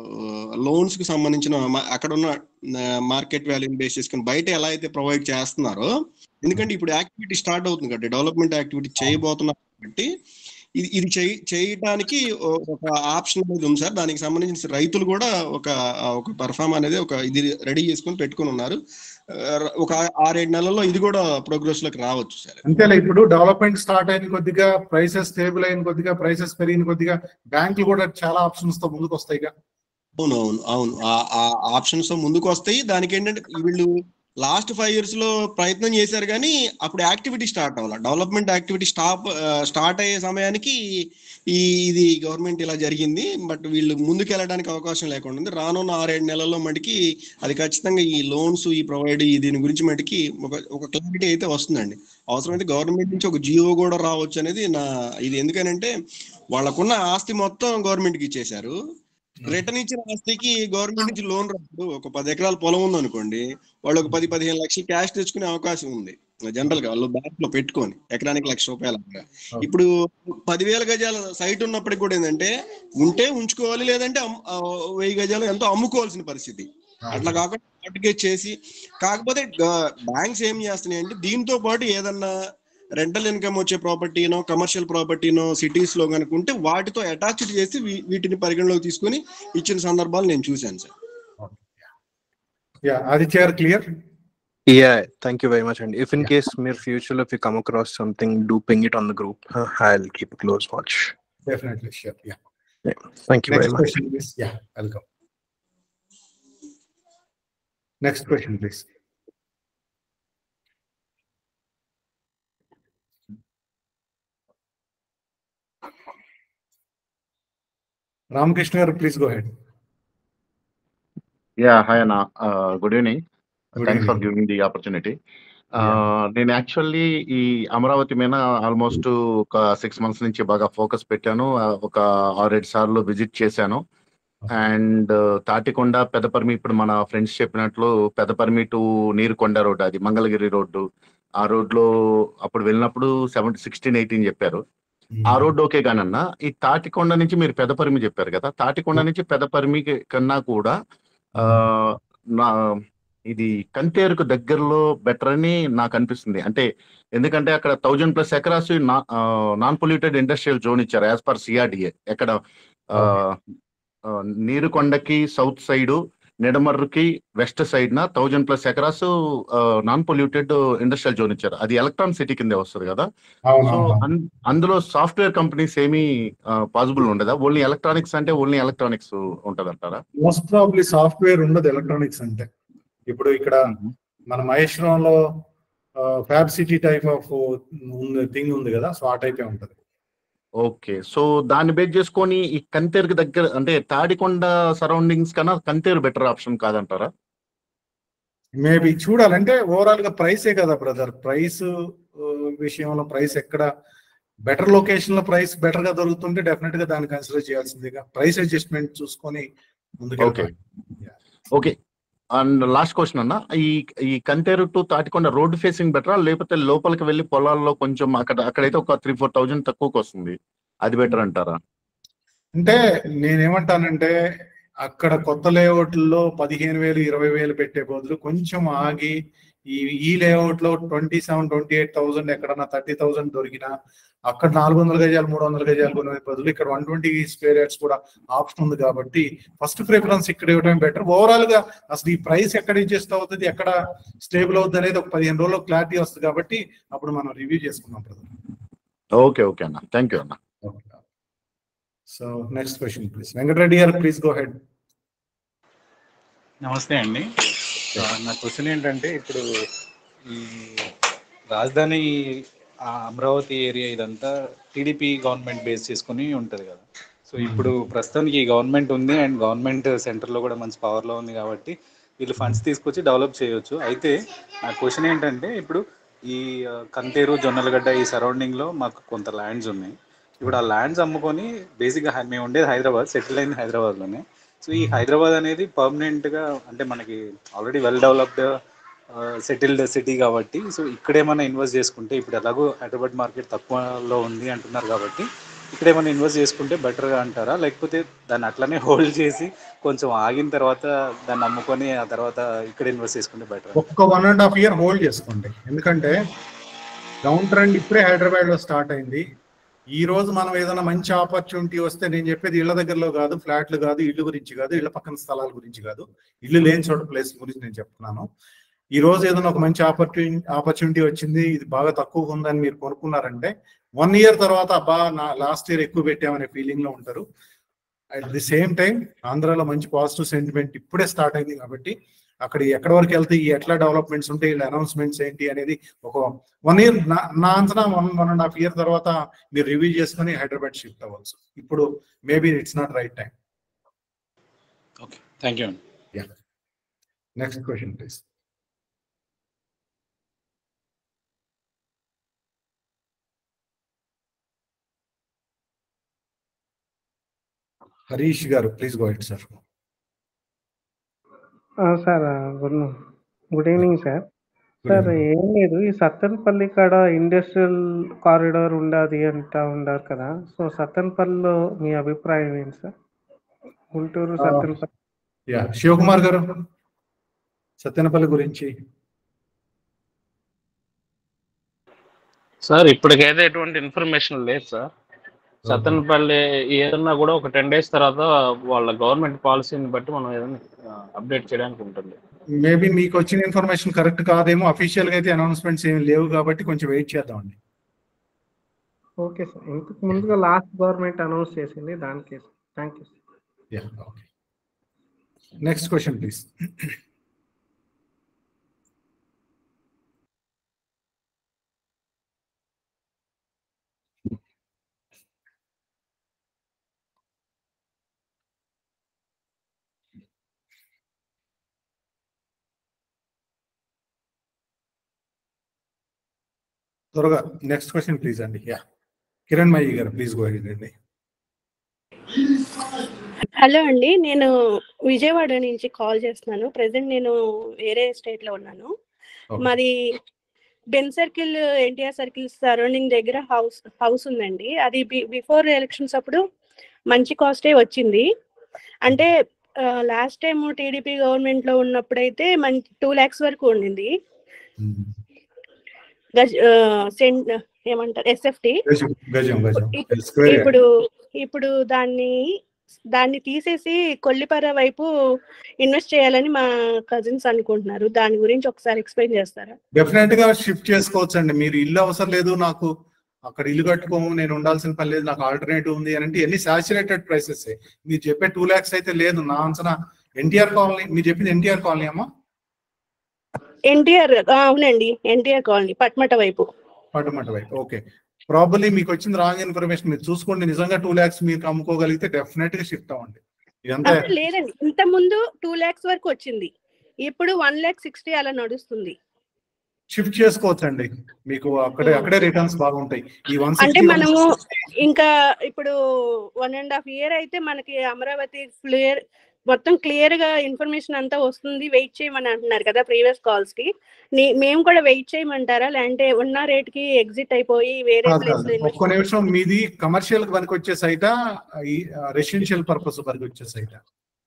లోన్స్ కి సంబంధించిన మ- అక్కడ ఉన్న మార్కెట్ వాల్యూ బేస్ చేసుకుని బయట ఎలా అయితే ప్రొవైడ్ చేస్తున్నారో ఎందుకంటే ఇప్పుడు యాక్టివిటీ స్టార్ట్ అవుతుంది కాబట్టి డెవలప్మెంట్ యాక్టివిటీ చేయబోతున్నారు కాబట్టి ఇది ఇది చేయ చేయటానికి ఓ- ఒక ఆప్షన్ అనేది ఉంది సార్ దానికి సంబంధించిన రైతులు కూడా ఒక ఒక పర్ఫామ్ అనేది ఒక ఇది రెడీ చేసుకొని పెట్టుకొని ఉన్నారు ఆ, ఒక ఆరేడు నెలల్లో ఇది కూడా ప్రోగ్రెస్ లోకి రావచ్చు సార్ అంతేలే ఇప్పుడు డెవలప్మెంట్ స్టార్ట్ అయిన కొద్దిగా ప్రైసెస్ స్టేబుల్ అయిన కొద్దిగా ప్రైసెస్ పెరిగిన కొద్దిగా బ్యాంకులు కూడా చాలా ఆప్షన్స్ తో ముందుకు వస్తాయి అవును అవును అవును ఆ- ఆ ఆప్షన్స్ ముందుకు వస్తాయి దానికి ఏంటంటే వీళ్ళు లాస్ట్ ఫైవ్ ఇయర్స్ లో ప్రయత్నం చేశారు కానీ అప్పుడు యాక్టివిటీ స్టార్ట్ అవ్వాలి డెవలప్మెంట్ యాక్టివిటీ స్టాప్ స్టార్ట్ అయ్యే సమయానికి ఈ ఇది గవర్నమెంట్ ఇలా జరిగింది బట్ వీళ్ళు ముందుకు వెళ్ళడానికి అవకాశం లేకుండా ఉంది రానున్న ఆరేడు నెలల్లో మటుకి అది ఖచ్చితంగా ఈ లోన్స్ ఈ ప్రొవైడ్ ఈ దీని గురించి మటుకి ఒక ఒక క్లారిటీ అయితే వస్తుందండి అవసరమైతే గవర్నమెంట్ నుంచి ఒక జియో కూడా రావచ్చు అనేది నా ఇది ఎందుకనంటే వాళ్ళకున్న ఆస్తి మొత్తం గవర్నమెంట్కి ఇచ్చేశారు రిటర్న్ ఇచ్చిన ఆస్తికి గవర్నమెంట్ నుంచి లోన్ రాదు ఒక పది ఎకరాల పొలం ఉంది అనుకోండి వాళ్ళు ఒక పది పదిహేను లక్షలు క్యాష్ తెచ్చుకునే అవకాశం ఉంది జనరల్ గా వాళ్ళు బ్యాంక్ లో పెట్టుకొని ఎకరానికి లక్ష రూపాయలు అక్కడ ఇప్పుడు పదివేల గజాల సైట్ ఉన్నప్పటికి కూడా ఏంటంటే ఉంటే ఉంచుకోవాలి లేదంటే అమ్- ఆ, వెయ్యి గజాలు ఎంతో అమ్ముకోవాల్సిన పరిస్థితి అట్లా కాకుండా మార్టిగేజ్ చేసి కాకపోతే బ్యాంక్స్ ఏం చేస్తున్నాయి అంటే దీంతో పాటు ఏదన్నా రెంటల్ ఇన్కమ్ వచ్చే ప్రాపర్టీనో కమర్షియల్ ప్రాపర్టీనో సిటీస్ లో కనుక ఉంటే వాటితో అటాచ్డ్ చేసి వీ- వీటిని పరిగణలోకి తీసుకొని ఇచ్చిన సందర్భాలు నేను చూశాను sir yeah Aditya garu clear Yeah, thank you very much. And if in case near future if you come across something, do ping it on the group. Uh, I'll keep a close watch. Definitely sure yeah Yeah, thank you very next much. Question please yeah welcome next question please Ramakrishna garu please go ahead Yeah, hi Anna. Uh, good evening. Good Thanks for evening. giving the opportunity. Uh, నేను actually ఈ అమరావతి మీద almost ఒక six months నుంచి బాగా focus పెట్టాను Uh, ఒక ఆరేడు సార్లు విజిట్ చేశాను అండ్ తాటికొండ పెదపర్మి ఇప్పుడు మన ఫ్రెండ్స్ చెప్పినట్లు పెదపర్మి టు నీరుకొండ రోడ్ అది మంగళగిరి రోడ్డు ఆ రోడ్ లో అప్పుడు వెళ్ళినప్పుడు సెవెంటీ సిక్స్టీన్ ఎయిటీన్ చెప్పారు ఆ రోడ్డు ఓకే కానన్నా ఈ తాటికొండ నుంచి మీరు పెదపరిమి చెప్పారు కదా తాటికొండ నుంచి పెదపరిమి కన్నా కూడా ఆ, నా ఇది కంతేరుకు దగ్గరలో బెటర్ అని నాకు అనిపిస్తుంది అంటే ఎందుకంటే అక్కడ thousand plus acres non polluted industrial zone ఇచ్చారు యాజ్ పర్ సిఆర్డిఏ ఎక్కడ ఆ, ఆ, నీరుకొండకి సౌత్ సైడ్ నిడమర్రుకి వెస్ట్ సైడ్ నా thousand plus acres non polluted industrial zone ఇచ్చారు అది ఎలక్ట్రాన్ సిటీ కిందే వస్తుంది కదా అవును, సో అవును. అన్- అందులో సాఫ్ట్వేర్ కంపెనీస్ ఏమీ పాసిబుల్ ఉండదా ఓన్లీ ఎలక్ట్రానిక్స్ అంటే ఓన్లీ ఎలక్ట్రానిక్స్ ఉంటదంటారా మోస్ట్ ప్రాబ్లీ సాఫ్ట్వేర్ ఉండదు ఎలక్ట్రానిక్స్ అంటే ఇప్పుడు ఇక్కడ మన మహేశ్వరంలో ఫ్యాబ్ సిటీ టైప్ ఆఫ్ ఉంది థింగ్ ఉంది కదా సో ఆ టైపే ఉంటది ఓకే సో దాన్ని బేస్ చేసుకొని ఈ కంతేరుకి దగ్గర అంటే తాడికొండ సరౌండింగ్స్ కన్నా కంతేరు బెటర్ ఆప్షన్ కాదంటారా మేబీ చూడాలంటే ఓవరాల్ గా ప్రైసే కదా బ్రదర్ ప్రైస్ విషయంలో ప్రైస్ ఎక్కడ బెటర్ లొకేషన్ లో ప్రైస్ బెటర్ గా దొరుకుతుంటే డెఫినెట్ గా దాన్ని కన్సిడర్ చేయాల్సిందిగా ప్రైస్ అడ్జస్ట్మెంట్ చూసుకొని ముందుకు okay okay and last question అన్న ఈ ఈ Kantheru to Tadikonda road facing బెటరా లేకపోతే లోపలికి వెళ్ళి పొలాల్లో కొంచెం అక్కడ అక్కడైతే ఒక త్రీ ఫోర్ థౌజండ్ తక్కువకి వస్తుంది అది బెటర్ అంటారా అంటే నేనేమంటానంటే అక్కడ కొత్త లేఅవుట్లో పదిహేను వేలు ఇరవై వేలు పెట్టే బదులు కొంచెం ఆగి ఈ ఈ లేఅవుట్ లో twenty seven twenty eight thousand ఎక్కడన్నా థర్టీ థౌసండ్ దొరికినా అక్కడ నాలుగు వందల గజాలు మూడు వందల గజాలు కొనే బదులు ఇక్కడ వన్ ట్వంటీ స్క్వేర్ యార్డ్స్ కూడా ఆప్షన్ ఉంది కాబట్టి ఫస్ట్ ప్రిఫరెన్స్ ఇక్కడ ఇవ్వడం బెటర్ ఓవరాల్ గా అసలు ఈ ప్రైస్ ఎక్కడ అడ్జస్ట్ అవుతుంది ఎక్కడ స్టేబుల్ అవుతుంది అనేది ఒక పదిహేను రోజుల్లో క్లారిటీ వస్తుంది కాబట్టి అప్పుడు మనం రివ్యూ చేసుకుందాం బ్రదర్ ఓకే ఓకే అన్న థ్యాంక్ యూ అన్న so next question please Venkatareddy garu please go head నమస్తే అండి ఆ, నా క్వశ్చన్ ఏంటంటే ఇప్పుడు ఈ రాజధాని ఆ అమరావతి ఏరియా ఇదంతా టీడీపీ గవర్నమెంట్ బేస్ చేసుకుని ఉంటుంది కదా సో ఇప్పుడు ప్రస్తుతానికి ఈ గవర్నమెంట్ ఉంది అండ్ గవర్నమెంట్ సెంటర్లో కూడా మంచి పవర్లో ఉంది కాబట్టి వీళ్ళు ఫండ్స్ తీసుకొచ్చి డెవలప్ చేయొచ్చు అయితే నా క్వశ్చన్ ఏంటంటే ఇప్పుడు ఈ ఆ, కంతేరు జొన్నలగడ్డ ఈ సరౌండింగ్లో మాకు కొంత ల్యాండ్స్ ఉన్నాయి ఇప్పుడు ఆ ల్యాండ్స్ అమ్ముకొని బేసిక్గా హై- మేము ఉండేది హైదరాబాద్ సెటిల్ అయింది హైదరాబాద్లోనే సో ఈ హైదరాబాద్ అనేది పర్మనెంట్గా అంటే మనకి already well developed settled city కాబట్టి సో ఇక్కడ ఏమైనా ఇన్వెస్ట్ చేసుకుంటే ఇప్పుడు ఎలాగో హైదరాబాద్ మార్కెట్ తక్కువలో ఉంది అంటున్నారు కాబట్టి ఇక్కడ ఏమైనా ఇన్వెస్ట్ చేసుకుంటే బెటర్గా అంటారా లేకపోతే దాన్ని అట్లనే హోల్డ్ చేసి కొంచెం ఆగిన తర్వాత దాన్ని అమ్ముకొని ఆ తర్వాత ఇక్కడ ఇన్వెస్ట్ చేసుకుంటే బెటర్ ఒక్క one and half year hold చేసుకోండి ఎందుకంటే డౌన్ ట్రెండ్ ఇప్పుడే హైదరాబాద్ లో స్టార్ట్ అయింది ఈ రోజు మనం ఏదైనా మంచి ఆపర్చునిటీ వస్తే నేను చెప్పేది ఇళ్ల దగ్గరలో కాదు ఫ్లాట్లు కాదు ఇల్లు గురించి కాదు ఇళ్ల పక్కన స్థలాల గురించి కాదు ఇల్లు లేని చోట ప్లేస్ గురించి నేను చెప్తున్నాను ఈ రోజు ఏదైనా ఒక మంచి ఆపర్చునిటీ ఆపర్చునిటీ వచ్చింది ఇది బాగా తక్కువగా ఉందని మీరు కొనుక్కున్నారంటే వన్ ఇయర్ తర్వాత అబ్బా నా లాస్ట్ ఇయర్ ఎక్కువ పెట్టామనే ఫీలింగ్ లో ఉంటారు అట్ ది సేమ్ టైం ఆంధ్రాలో మంచి పాజిటివ్ సెంటిమెంట్ ఇప్పుడే స్టార్ట్ అయింది కాబట్టి అక్కడ ఎక్కడి వరకు వెళ్తే ఈ ఎట్లా డెవలప్మెంట్స్ ఉంటాయి వీళ్ళ అనౌన్స్మెంట్స్ ఏంటి అనేది ఒక వన్ ఇయర్ నా అంచనా one one and half year తర్వాత మీరు రివ్యూ చేసుకుని హైదరాబాద్ షిఫ్ట్ అవ్వచ్చు ఇప్పుడు maybe it's not right time okay thank you yeah next question please Harish garu please go ahead sir sir good good evening sir sir ఏం లేదు ఈ సత్తెనపల్లి కాడ ఇండస్ట్రియల్ కారిడార్ ఉండాది అంటా ఉండారు కదా సో సత్తెనపల్లిలో మీ అభిప్రాయం ఏంటి సార్ గుంటూరు సత్తెనపల్లి యా శివకుమార్ గారు సత్యనపల్లి గురించి సార్ ఇప్పటికైతే ఎటువంటి ఇన్ఫర్మేషన్ లేదు సార్ సత్తెనపల్లి ఏదన్నా కూడా ఒక టెన్ డేస్ తర్వాత వాళ్ళ గవర్నమెంట్ పాలసీని బట్టి మనం ఏదైనా అప్డేట్ చేయడానికి ఉంటుంది మేబీ మీకు వచ్చిన ఇన్ఫర్మేషన్ కరెక్ట్ కాదేమో అఫీషియల్ గా అయితే అనౌన్స్మెంట్స్ ఏమి లేవు కాబట్టి కొంచెం వెయిట్ చేద్దామండి ఓకే సార్ ఇంతకు ముందుగా లాస్ట్ గవర్నమెంట్ అనౌన్స్ చేసింది దానికి thank you yeah okay next question please త్వరగా నెక్స్ట్ క్వశ్చన్ ప్లీజ్ అండి యా కిరణ్ మయ్యి గారు ప్లీజ్ గో అండి హలో అండి నేను విజయవాడ నుంచి కాల్ చేస్తున్నాను ప్రజెంట్ నేను వేరే స్టేట్ లో ఉన్నాను మాది Benz circle NTR circle surrounding దగ్గర హౌస్ హౌస్ ఉందండి అది బిఫోర్ ఎలక్షన్స్ అప్పుడు మంచి కాస్టే వచ్చింది అంటే లాస్ట్ టైం టీడీపీ గవర్నమెంట్ లో ఉన్నప్పుడైతే మంచి టూ ల్యాక్స్ వరకు ఉండింది గజ్ సెంట్ ఏమంటారు ఎస్ఎఫ్టి గజం గజం గజం స్క్వేర్ ఇప్పుడు ఇప్పుడు దాన్ని దాన్ని తీసేసి కొల్లిపర వైపు ఇన్వెస్ట్ చేయాలని మా కజిన్స్ అనుకుంటున్నారు దాని గురించి ఒకసారి ఎక్స్ప్లెయిన్ చేస్తారా డెఫినెట్ గా షిఫ్ట్ చేసుకోవచ్చు అండి మీరు ఇల్లు అవసరం లేదు నాకు అక్కడ ఇల్లు కట్టుకోము నేను ఉండాల్సిన పని లేదు నాకు ఆల్టర్నేటివ్ ఉంది అని అంటే ఎన్ని సాచురేటెడ్ ప్రైసెస్ మీరు చెప్పే టూ ల్యాక్స్ అయితే లేదు నా అంచనా ఎన్టీఆర్ కాలనీ మీరు చెప్పింది ఎన్టీఆర్ కాలనీ అమ్మా ఎన్టీఆర్ అవునండి ఎన్టీఆర్ కాలనీ పట్మట వైపు పట్టుమట వైపు ఓకే ప్రాబబ్లీ మీకు వచ్చింది రాంగ్ ఇన్ఫర్మేషన్ మీరు చూసుకోండి నిజంగా టూ ల్యాక్స్ మీరు అమ్ముకోగలిగితే డెఫినెట్ గా షిఫ్ట్ అవ్వండి ఇదంతా ఆహా, లేదండి ఇంత ముందు టూ ల్యాక్స్ వరకు వచ్చింది ఇప్పుడు వన్ ల్యాక్ సిక్స్టీ అలా నడుస్తుంది షిఫ్ట్ చేసుకోవచ్చు అండి మీకు అక్కడే అక్కడే రిటర్న్స్ బాగుంటాయి ఈ వన్ అంటే సిక్స్టీ మనము ఇంకా ఇప్పుడు వన్ అండ్ హాఫ్ ఇయర్ అయితే మనకి అమరావతి క్లియర్ మొత్తం క్లియర్ గా ఇన్ఫర్మేషన్ అంతా వస్తుంది వెయిట్ చేయమని అంటున్నారు కదా ప్రీవియస్ కాల్స్ కి నీ- మేము కూడా వెయిట్ చేయమంటారా లేదంటే ఉన్న రేట్ కి ఎగ్జిట్ అయిపోయి వేరే కాదు, ప్లేస్ కాదు. లో ఒక్క నిమిషం మీది కమర్షియల్ పనికి వచ్చే సైటా ఈ రెసిడెన్షియల్ పర్పస్ పనికి వచ్చే సైటా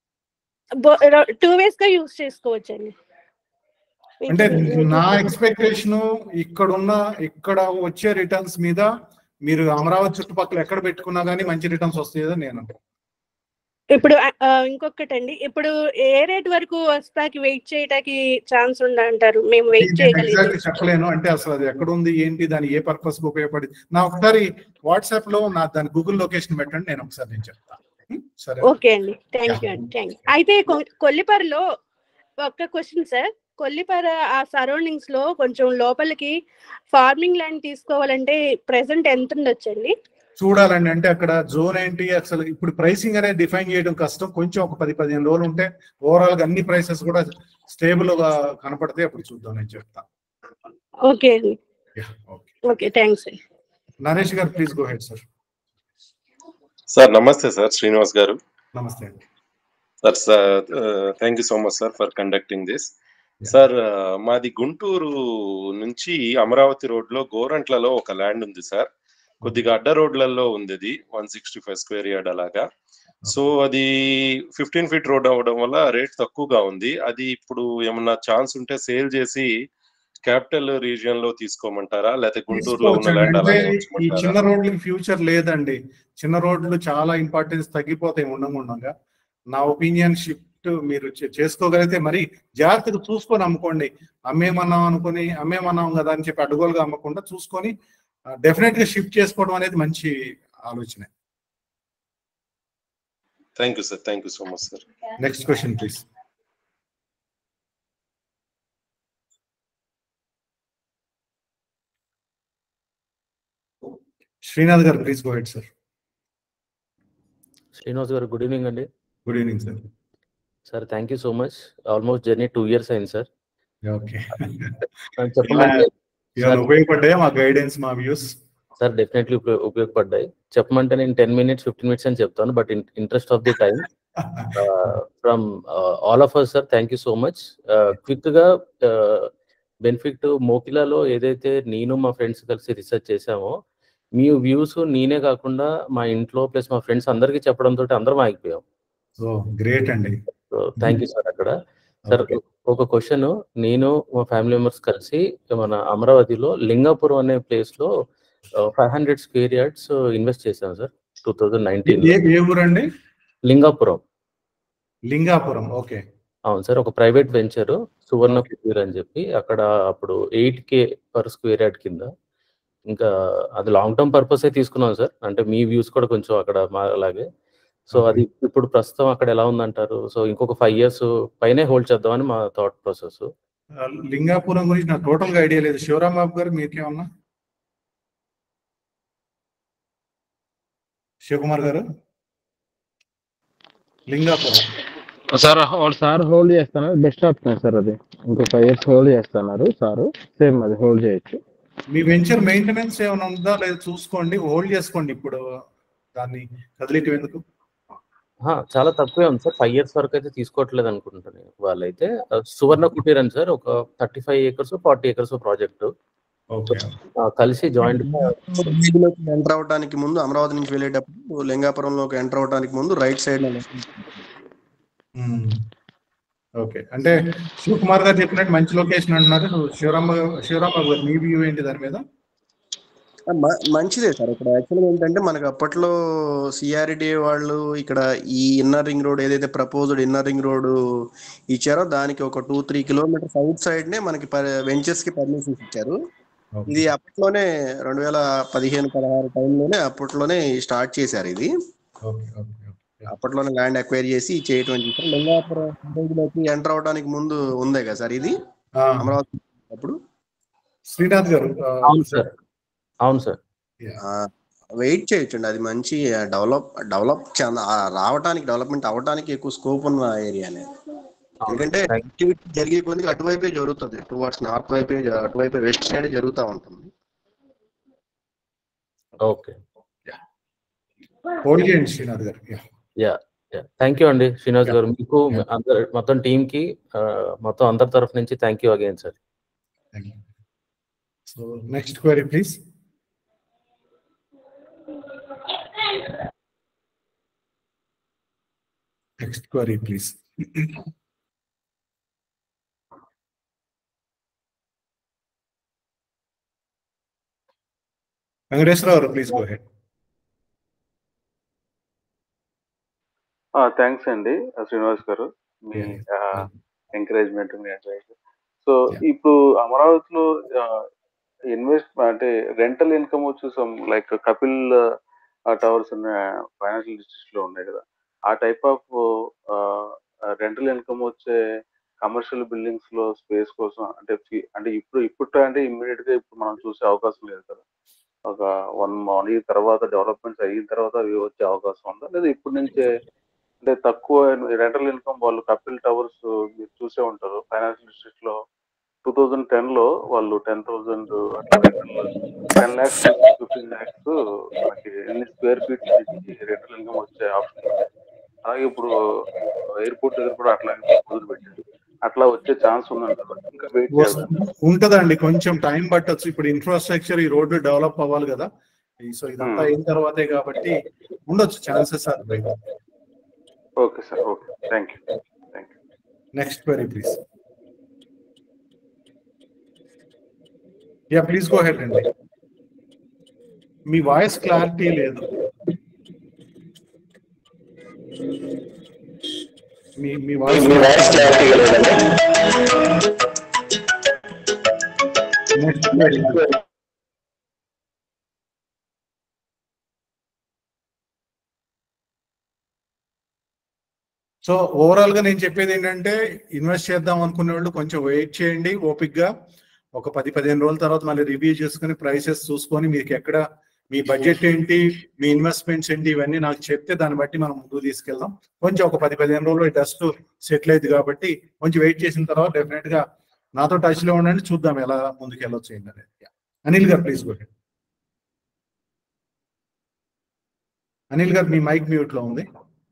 టూ వేస్ గా యూస్ చేసుకోవచ్చండి అంటే నా ఎక్స్పెక్టేషన్ ఇక్కడ ఉన్న ఇక్కడ వచ్చే రిటర్న్స్ మీద మీరు అమరావతి చుట్టుపక్కల ఎక్కడ పెట్టుకున్నా గానీ మంచి రిటర్న్స్ వస్తాయో నేను అనుకుంటున్నాను. ఇప్పుడు ఆ, ఇంకొకటండి ఇప్పుడు ఏ రేట్ వరకు వస్తాకి వెయిట్ చేయడానికి ఛాన్స్ ఉందంటారు మేము వెయిట్ నేను చేయగలిగితే ఎగ్జాక్ట్ చెప్పలేను అంటే అసలు అది ఎక్కడ ఉంది ఏంటి దాని ఏ పర్పస్ కి ఉపయోగపడి నా ఒకసారి వాట్సాప్ లో నా దాని గూగుల్ లొకేషన్ పెట్టండి నేను ఒకసారి నేను చెప్తాను ఉం? సరే ఓకే అండి థ్యాంక్ యూ అండి థ్యాంక్ యూ అయితే కొ- కొల్లిపరలో ఒక్క క్వశ్చన్ సార్ కొల్లిపర ఆ సరౌండింగ్స్ లో కొంచెం లోపలికి ఫార్మింగ్ ల్యాండ్ తీసుకోవాలంటే ప్రెసెంట్ ఎంత ఉండొచ్చండి చూడాలండి అంటే అక్కడ జోన్ ఏంటి అసలు ఇప్పుడు ప్రైసింగ్ అనేది డిఫైన్ చేయడం కష్టం కొంచెం ఒక పది పదిహేను రోజులు ఉంటే ఓవరాల్ గా అన్ని ప్రైసెస్ కూడా స్టేబుల్ గా కనపడితే అప్పుడు చూద్దాం నేను చెప్తా ఓకే అండి ఓకే థ్యాంక్స్ అండి Naresh garu please go ahead sir sir నమస్తే సార్ శ్రీనివాస్ గారు నమస్తే అండి sir sir thank you so much sir for conducting this sir మాది గుంటూరు నుంచి అమరావతి రోడ్ లో గోరంట్లలో ఒక ల్యాండ్ ఉంది సార్ కొద్దిగా అడ్డ రోడ్లలో ఉంది అది one sixty five square yard అలాగా సో అది ఫిఫ్టీన్ ఫీట్ రోడ్ అవ్వడం వల్ల రేట్ తక్కువగా ఉంది అది ఇప్పుడు ఏమన్నా ఛాన్స్ ఉంటే సేల్ చేసి క్యాపిటల్ రీజియన్ లో తీసుకోమంటారా లేకపోతే గుంటూరులో ఉన్న తీసుకోవచ్చండి. ల్యాండ్ అంటే అలాగే ఈ ఉంచమంటారా చిన్న రోడ్లకి ఫ్యూచర్ లేదండి చిన్న రోడ్లు చాలా ఇంపార్టెన్స్ తగ్గిపోతాయి ఉండగా ఉండగా నా ఒపీనియన్ షిఫ్ట్ మీరు చే- చేసుకోగలిగితే మరి జాగ్రత్తగా చూసుకొని అమ్ముకోండి అమ్మేమన్నాం అనుకొని అమ్మేమన్నాం కదా అని చెప్పి అడ్డగోలుగా అమ్మకుండా చూసుకొని డెఫినెట్ గా షిఫ్ట్ చేసుకోవడం అనేది మంచి ఆలోచన thank you sir thank you so much sir next question please Srinath garu please go ahead sir Srinivas garu good evening అండి good evening sir sir thank you so much almost journey two years అయింది sir okay చెప్పమంటే ఇవాళ ఉపయోగపడ్డాయా మా guidance మా views sir definitely ఉపయోగపడ్డాయి చెప్పమంటే నేను ten minutes fifteen minutes అని చెప్తాను but interest of the time from all of us sir thank you so much quick గా బెనిఫిట్ మోకిలాలో ఏదైతే నేను మా ఫ్రెండ్స్ కలిసి రీసెర్చ్ చేశామో మీ వ్యూస్ నేనే కాకుండా మా ఇంట్లో ప్లస్ మా ఫ్రెండ్స్ అందరికీ చెప్పడంతో అందరం ఆగిపోయాం సో గ్రేట్ అండి సో థ్యాంక్ యూ సార్ అక్కడ సార్ ఒక క్వశ్చన్ నేను మా ఫ్యామిలీ మెంబర్స్ కలిసి మన అమరావతిలో లింగాపురం అనే ప్లేస్ లో five hundred square yards invest చేశాను సార్ టూ థౌజండ్ నైన్టీన్ ఏ ఏ ఊరండి లింగాపురం లింగాపురం ఓకే అవును సార్ ఒక ప్రైవేట్ వెంచర్ సువర్ణ కుటీర్ అని చెప్పి అక్కడ అప్పుడు eight K per square yard కింద ఇంకా అది లాంగ్ టర్మ్ పర్పసే తీసుకున్నాం సార్ అంటే మీ వ్యూస్ కూడా కొంచెం అక్కడ మా అలాగే సో అది ఇప్పుడు ప్రస్తుతం అక్కడ ఎలా ఉందంటారు సో ఇంకొక ఫైవ్ ఇయర్స్ పైనే హోల్డ్ చేద్దామని మా థాట్ ప్రాసెస్ ఆ, లింగాపురం గురించి నాకు టోటల్ గా ఐడియా లేదు శివరామ్ బాబు గారు మీకేమన్నా Shivakumar garu Lingapuram sir hold sir hold చేస్తున్నారు బెస్ట్ ఆప్షన్ సార్ అది ఇంకో ఫైవ్ ఇయర్స్ హోల్డ్ చేస్తున్నారు సార్ సేమ్ అది హోల్డ్ చేయొచ్చు మీ వెంచర్ మెయింటెనెన్స్ ఏమైనా ఉందా లేదా చూసుకోండి హోల్డ్ చేసుకోండి ఇప్పుడు దాన్ని కదిలిటి ఎందుకు ఆ, చాలా తక్కువే ఉంది సార్ ఫైవ్ ఇయర్స్ వరకు అయితే తీసుకోవట్లేదు అనుకుంటున్నాను వాళ్ళైతే ఆ, సువర్ణ కుటీర్ అని సార్ ఒక thirty five acres forty acres project కలిసి జాయింట్ వీధిలోకి ఎంటర్ అవడానికి ముందు అమరావతి నుంచి వెళ్ళేటప్పుడు లింగాపురంలోకి ఎంటర్ అవడానికి ముందు రైట్ సైడ్ ఓకే అంటే శివకుమార్ గారు చెప్పినట్టు మంచి లొకేషన్ అంటున్నారు శివరామ శివరామ గారు మీ వ్యూ ఏంటి దాని మీద ఆ, మ- మంచిదే సార్ ఇక్కడ యాక్చువల్గా ఏంటంటే మనకు అప్పట్లో సిఆర్డి వాళ్ళు ఇక్కడ ఈ ఇన్నర్ రింగ్ రోడ్ ఏదైతే ప్రపోజ్డ్ ఇన్నర్ రింగ్ రోడ్ ఇచ్చారో దానికి ఒక two three kilometres outside నే మనకి వెంచర్స్ కి పర్మిషన్స్ ఇచ్చారు ఇది అప్పట్లోనే రెండు వేల పదిహేను పదహారు టైంలోనే అప్పట్లోనే స్టార్ట్ చేశారు ఇది ఓకే ఓకే అప్పట్లోనే ల్యాండ్ అక్వైర్ చేసి చేయటం చేశారు లింగాపురం విలేజ్లోకి ఎంటర్ అవడానికి ముందు ఉందే కదా సార్ ఇది ఆ. అమరావతి అప్పుడు శ్రీనాథ్ గారు ఆ, అవును సార్ అవును సార్ వెయిట్ చేయొచ్చండి అది మంచి డెవలప్ డెవలప్ రావడానికి డెవలప్మెంట్ అవ్వడానికి ఎక్కువ స్కోప్ ఉన్న ఏరియానే ఎందుకంటే యాక్టివిటీ జరిగే కొద్దిగా అటువైపే జరుగుతుంది టువర్డ్స్ నార్త్ వైపే అటువైపే వెస్ట్ సైడ్ జరుగుతూ ఉంటుంది ఓకే హోల్డ్ చేయండి Srinath garu Yeah. Yeah yeah thank you అండి శ్రీనివాస్ గారు మీకు అందరు మొత్తం టీమ్ కి ఆ, మొత్తం అందరి తరఫు నుంచి thank you again sir so next query please next query please Venkateswararao garu please go ahead thanks అండి శ్రీనివాస్ గారు మీ ఎంకరేజ్మెంట్ మీ అడ్వైస్ సో ఇప్పుడు అమరావతిలో ఇన్వెస్ట్ అంటే రెంటల్ ఇన్కమ్ వచ్చేసాం like Kapil towers financial district లో ఉన్నాయి కదా ఆ టైప్ ఆఫ్ రెంటల్ ఇన్కమ్ వచ్చే కమర్షియల్ బిల్డింగ్స్ లో స్పేస్ కోసం అంటే ఫీ- అంటే ఇప్పుడు ఇప్పుడు అంటే ఇమ్మీడియట్ గా ఇప్పుడు మనం చూసే అవకాశం లేదు కదా ఒక వన్ వన్ ఇయర్ తర్వాత డెవలప్మెంట్స్ అయిన తర్వాత అవి వచ్చే అవకాశం ఉందా లేదా ఇప్పటి నుంచే అంటే తక్కువ రెంటల్ ఇన్కమ్ వాళ్ళు కపిల్ టవర్స్ మీరు చూసే ఉంటారు ఫైనాన్షియల్ డిస్ట్రిక్ట్ లో టూ థౌజండ్ టెన్ లో వాళ్ళు ten thousand ten lakhs fifteen lakhs మనకి ఎన్ని స్క్వేర్ ఫీట్ రెంటల్ ఇన్కమ్ వచ్చే ఆప్షన్ ఉంది అలాగే ఇప్పుడు ఎయిర్పోర్ట్ దగ్గర కూడా అట్లాగే మొదలు పెట్టారు అట్లా వచ్చే ఛాన్స్ ఉందంటారు ఇంకా వెయిట్ చేయాలి ఉంటదండి కొంచెం టైం పట్టొచ్చు ఇప్పుడు ఇన్ఫ్రాస్ట్రక్చర్ ఈ రోడ్డు డెవలప్ అవ్వాలి కదా సో ఇదంతా అయిన తర్వాతే కాబట్టి ఉండొచ్చు chances are right okay sir okay thank you thank you next query please yeah please go ahead అండి మీ వాయిస్ క్లారిటీ లేదు మీ మీ voice next query so overall గా నేను చెప్పేది ఏంటంటే ఇన్వెస్ట్ చేద్దాం అనుకునే వాళ్ళు కొంచెం వెయిట్ చేయండి ఓపిక్ గా ఒక పది పదిహేను రోజుల తర్వాత మళ్ళీ రివ్యూ చేసుకుని ప్రైసెస్ చూసుకొని మీకు ఎక్కడ మీ బడ్జెట్ ఏంటి మీ ఇన్వెస్ట్మెంట్స్ ఏంటి ఇవన్నీ నాకు చెప్తే దాన్ని బట్టి మనం ముందుకు తీసుకెళ్దాం కొంచెం ఒక పది పదిహేను రోజులు డస్ట్ సెటిల్ అయింది కాబట్టి కొంచెం వెయిట్ చేసిన తర్వాత డెఫినెట్ గా నాతో టచ్ లో ఉండండి చూద్దాం ఎలా ముందుకు వెళ్ళొచ్చు ఏంటి అనేది Yeah. అనిల్ గారు ప్లీజ్ గో అనిల్ గారు మీ మైక్ మ్యూట్ లో ఉంది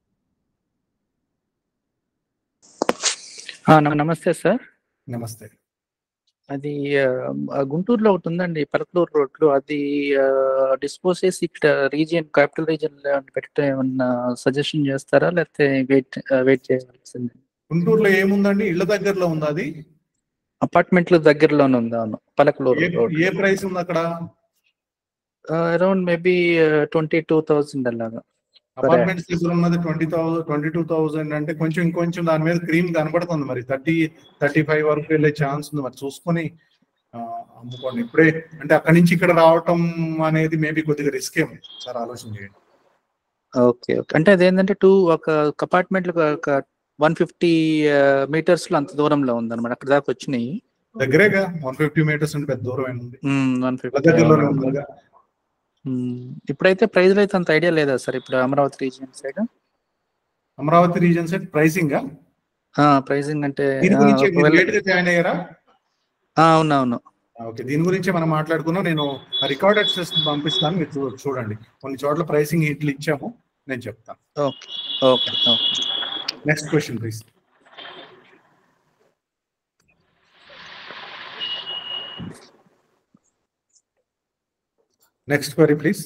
ఆ, నమ- నమస్తే సార్ నమస్తే అది ఆ, గుంటూరులో ఒకటి ఉందండి పరకలూరు రోడ్లో అది డిస్పోజ్ చేసి ఇక్కడ రీజియన్ క్యాపిటల్ రీజియన్ పెట్టడం ఏమన్నా సజెషన్ చేస్తారా లేకపోతే వెయిట్ వెయిట్ చేయాల్సింది గుంటూరులో ఏముందండి ఇళ్ళ దగ్గరలో ఉంది అది అపార్ట్మెంట్ల దగ్గరలోనే ఉంది అవును పలకలూరు ఏ- రోడ్ ఏ ప్రైస్ ఉంది అక్కడ around maybe twenty two thousand అలాగా అపార్ట్మెంట్స్ దగ్గర ఉన్నది twenty thousand twenty two thousand అంటే కొంచెం ఇంకొంచెం దాని మీద క్రీమ్ కనబడుతుంది మరి థర్టీ థర్టీ ఫైవ్ వరకు వెళ్ళే ఛాన్స్ ఉంది మరి చూసుకొని ఆ, అమ్ముకోండి ఇప్పుడే అంటే అక్కడి నుంచి ఇక్కడ రావటం అనేది మేబీ కొద్దిగా రిస్క్ ఏమో సార్ ఆలోచన చేయండి ఓకే ఓకే అంటే అదేంటంటే టూ ఒక అపార్ట్మెంట్ ఒక వన్ ఫిఫ్టీ మీటర్స్ లో అంత దూరంలో ఉందన్నమాట అక్కడ దాకా వచ్చినాయి దగ్గరేగా వన్ ఫిఫ్టీ మీటర్స్ అంటే పెద్ద దూరం ఉంది వన్ ఇళ్ళ ఫిఫ్టీ దగ్గరలోనే ఉందిగా ఇప్పుడైతే ప్రైజ్లు అయితే అంత ఐడియా లేదా సార్ ఇప్పుడు Amaravati region side Amaravati region side pricing pricing అంటే దీని ఆ, గురించి ఒకవేళ లేట్ గా జాయిన్ అయ్యారా ఆ, అవునవును ఓకే దీని గురించి మనం మాట్లాడుకున్నాం నేను రికార్డెడ్ సిస్టమ్ పంపిస్తాను మీరు చూ- చూడండి కొన్ని చోట్ల ప్రైసింగ్ ఇట్లు ఇచ్చాము నేను చెప్తాను okay okay okay next question please next query please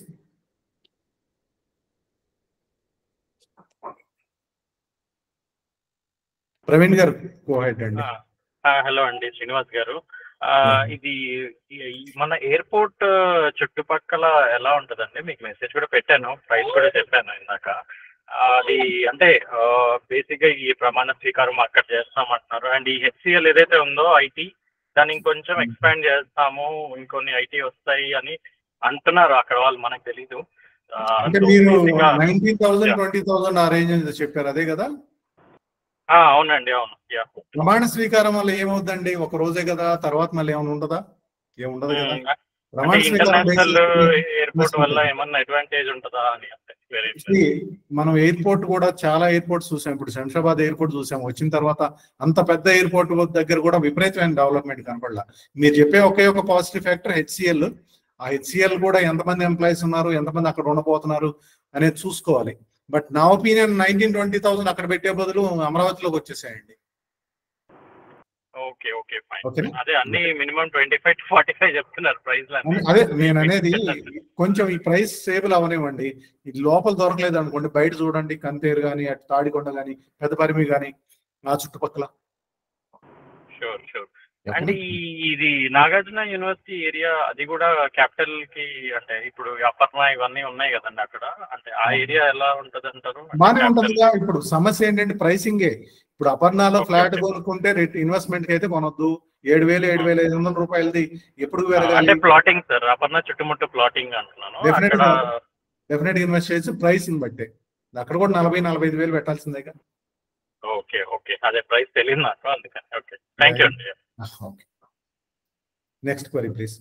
Praveen garu go ahead అండి హలో అండి శ్రీనివాస్ గారు ఆ, ఇది ఈ- ఈ మన ఎయిర్పోర్ట్ చుట్టుపక్కల ఎలా ఉంటుందండి మీకు మెసేజ్ కూడా పెట్టాను ప్రైస్ కూడా చెప్పాను ఇందాక ఆ, అది అంటే బేసిక్ గా ఈ ప్రమాణ స్వీకారం అక్కడ చేస్తామంటున్నారు అండ్ ఈ హెచ్సిఎల్ ఏదైతే ఉందో ఐటీ దాన్ని ఇంకొంచెం ఎక్స్పాండ్ చేస్తాము ఇంకొన్ని ఐటీ వస్తాయి అని అంటున్నారు అక్కడ వాళ్ళు మనకు తెలీదు ఆ, అంటే so మీరు basic గా- nineteen thousand Yeah. Twenty thousand ఆ రేంజ్ అని చెప్పారు అదే కదా ఆ, అవునండి అవును యా ప్రమాణ స్వీకారం వల్ల ఏమవుద్దండి ఒక రోజే కదా తర్వాత మళ్ళీ ఏమైనా ఉంటుందా ఏముండదు కదా అంటే ప్రమాణ స్వీకారం ఇంటర్నేషనల్ basically ఎయిర్పోర్ట్ వల్ల investment. ఏమన్నా అడ్వాంటేజ్ ఉంటుందా అని అంతే వేరే ఏం లేదు. See, మనం ఎయిర్పోర్ట్ కూడా చాలా ఎయిర్పోర్ట్స్ చూసాం ఇప్పుడు శంషాబాద్ ఎయిర్పోర్ట్ చూసాం వచ్చిన తర్వాత అంత పెద్ద ఎయిర్పోర్ట్ దగ్గర కూడా విపరీతమైన డెవలప్మెంట్ కనపడలా మీరు చెప్పే ఒకే ఒక పాజిటివ్ ఫ్యాక్టర్ హెచ్సిఎల్ ఆ హెచ్సిఎల్ కూడా ఎంతమంది ఎంప్లాయీస్ ఉన్నారు ఎంతమంది అక్కడ ఉండబోతున్నారు అనేది చూసుకోవాలి బట్ నా ఒపీనియన్ నైన్టీన్ ట్వంటీ థౌసండ్ అక్కడ పెట్టే బదులు అమరావతిలోకి వచ్చేసాయండి ఓకే ఓకే ఫైన్ ఓకేనా? అదే అన్ని minimum twenty five to forty five చెప్తున్నారు ప్రైస్ అదే నేను అనేది కొంచెం ఈ ప్రైస్ సేబుల్ అవనివ్వండి ఇది లోపల దొరకలేదు అనుకోండి బయట చూడండి కంతేరు కానీ అటు తాడికొండ కానీ పెద్దపరిమి కానీ ఆ చుట్టుపక్కల షూర్ షూర్ అండ్ ఈ ఇది నాగార్జున యూనివర్సిటీ ఏరియా అది కూడా క్యాపిటల్ కి అంటే ఇప్పుడు అపర్ణ ఇవన్నీ ఉన్నాయి కదండి అక్కడ అంటే ఆ ఏరియా ఎలా ఉంటది అంటారు బానే ఉంటుందిగా ఇప్పుడు సమస్య ఏంటంటే ప్రైసింగే ఇప్పుడు అపర్ణాలో ఫ్లాట్ కొనుక్కుంటే రేట్ ఇన్వెస్ట్మెంట్ కి అయితే కొనొద్దు ఏడు వేలు ఏడు వేల ఐదు వందల రూపాయలది ఎప్పుడు అంటే పెరగాలి ప్లాటింగ్ సార్ అపర్ణ చుట్టుముట్టు ప్లాటింగ్ అంటున్నాను డెఫినెట్ అక్కడ డెఫినెట్ ఇన్వెస్ట్ చేసి ప్రైస్ బట్టే అక్కడ కూడా నలభై నలభై ఐదు వేలు పెట్టాల్సిందేగా ఓకే ఓకే అదే ప్రైస్ తెలియదు నాకు అందుకని ఓకే థ్యాంక్ యూ అండి okay next query please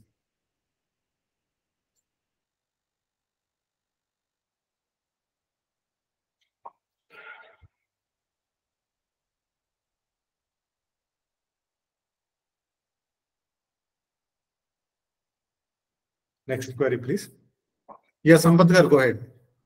next query please yeah Sampath garu go head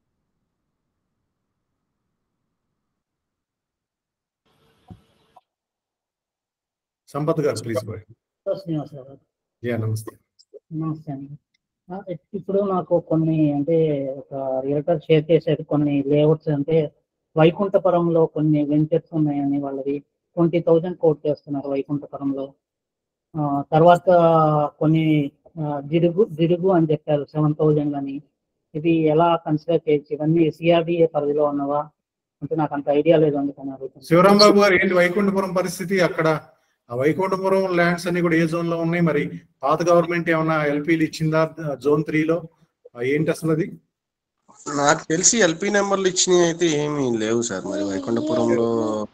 Sampath గారు ప్లీజ్ గో హెడ్ శ్రీనివాస్ గారు యా నమస్తే నమస్తే అండి ఆ, ఇప్పుడు నాకు కొన్ని అంటే ఒక రియల్టర్ షేర్ చేసేది కొన్ని లేఅవుట్స్ అంటే వైకుంఠపురంలో కొన్ని వెంచర్స్ ఉన్నాయని వాళ్ళవి ట్వంటీ థౌజండ్ కోట్ చేస్తున్నారు వైకుంఠపురంలో ఆ, తర్వాత కొన్ని ఆ, జిరుగు జిరుగు అని చెప్పారు సెవెన్ థౌజండ్ అని ఇది ఎలా కన్సిడర్ చేయొచ్చు ఇవన్నీ సిఆర్డిఏ పరిధిలో ఉన్నవా అంటే నాకు అంత ఐడియా లేదు అందుకని అడుగుతున్నాను శివరాం బాబు గారు ఏంటి వైకుంఠపురం పరిస్థితి అక్కడ ఆ వైకుంఠపురం ల్యాండ్స్ అన్ని కూడా ఏ జోన్ లో ఉన్నాయి మరి పాత గవర్నమెంట్ ఏమన్నా ఎల్పీలు ఇచ్చిందా జోన్ త్రీలో ఏంటి అసలు అది నాకు తెలిసి ఎల్పి నెంబర్లు ఇచ్చినవి అయితే ఏమీ లేవు సార్ మరి వైకుంఠపురంలో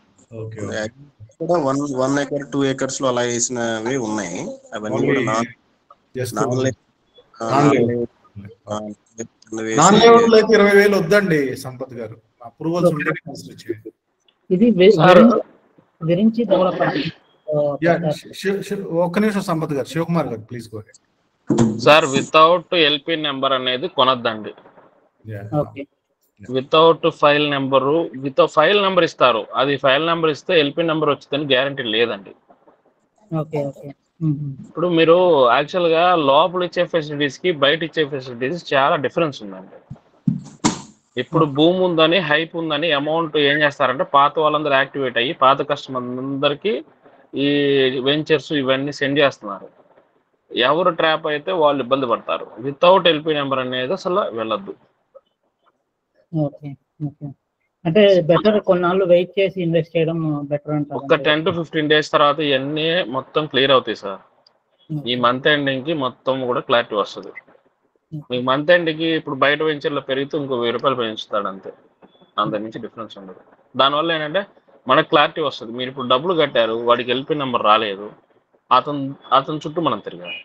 కూడా one one acre two acres లో అలా వేసినవి ఉన్నాయి అవన్నీ Only కూడా నాన్ just నాన్ లే- ఆ, నాన్ నాన్ లేఅవుట్. లే- ఆ, వేసి- నాన్ లేఅవుట్ లో అయితే ఇరవై వేలు వద్దండి సంపత్ గారు అప్రూవల్స్ ఉంటే కన్సిడర్ చేయండి ఇది వె- సార్ విరించి- విరించి డెవలప్మెంట్ యా శివ్- శివ్- ఒక్క నిమిషం Sampath garu Shivakumar garu please go sir without LP number అనేది కొనొద్దండి okay without file number with file number ఇస్తారు అది ఫైల్ నెంబర్ ఇస్తే ఎల్పి నెంబర్ వచ్చిందని గ్యారంటీ లేదండి ఓకే ఓకే ఇప్పుడు మీరు యాక్చువల్ గా లోపల ఇచ్చే ఫెసిలిటీస్ కి బయట ఇచ్చే ఫెసిలిటీస్ చాలా డిఫరెన్స్ ఉందండి ఇప్పుడు భూమి ఉందని హైప్ ఉందని అమౌంట్ ఏం చేస్తారంటే పాత వాళ్ళందరూ యాక్టివేట్ అయ్యి పాత కస్టమర్ అందరికీ ఈ వెంచర్స్ ఇవన్నీ సెండ్ చేస్తున్నారు ఎవరు ట్రాప్ అయితే వాళ్ళు ఇబ్బంది పడతారు వితౌట్ ఎల్పి నెంబర్ అనేది అసలు వెళ్ళొద్దు ఓకే ఓకే అంటే బెటర్ కొన్నాళ్ళు వెయిట్ చేసి ఇన్వెస్ట్ చేయడం బెటర్ అంటారు ఒక టెన్ టు ఫిఫ్టీన్ డేస్ తర్వాత ఇవన్నీ మొత్తం క్లియర్ అవుతాయి సార్ ఈ మంత్ ఎండింగ్ కి మొత్తం కూడా క్లారిటీ వస్తుంది మీ మంత్ ఎండ్ కి ఇప్పుడు బయట వెంచర్లో పెరిగితే ఇంకో వెయ్యి రూపాయలు పెంచుతాడు అంతే అంత నుంచి డిఫరెన్స్ ఉండదు దానివల్ల ఏంటంటే మనకు క్లారిటీ వస్తుంది మీరు ఇప్పుడు డబ్బులు కట్టారు వాడికి ఎల్పి నెంబర్ రాలేదు అతను అతని చుట్టూ మనం తిరగాలి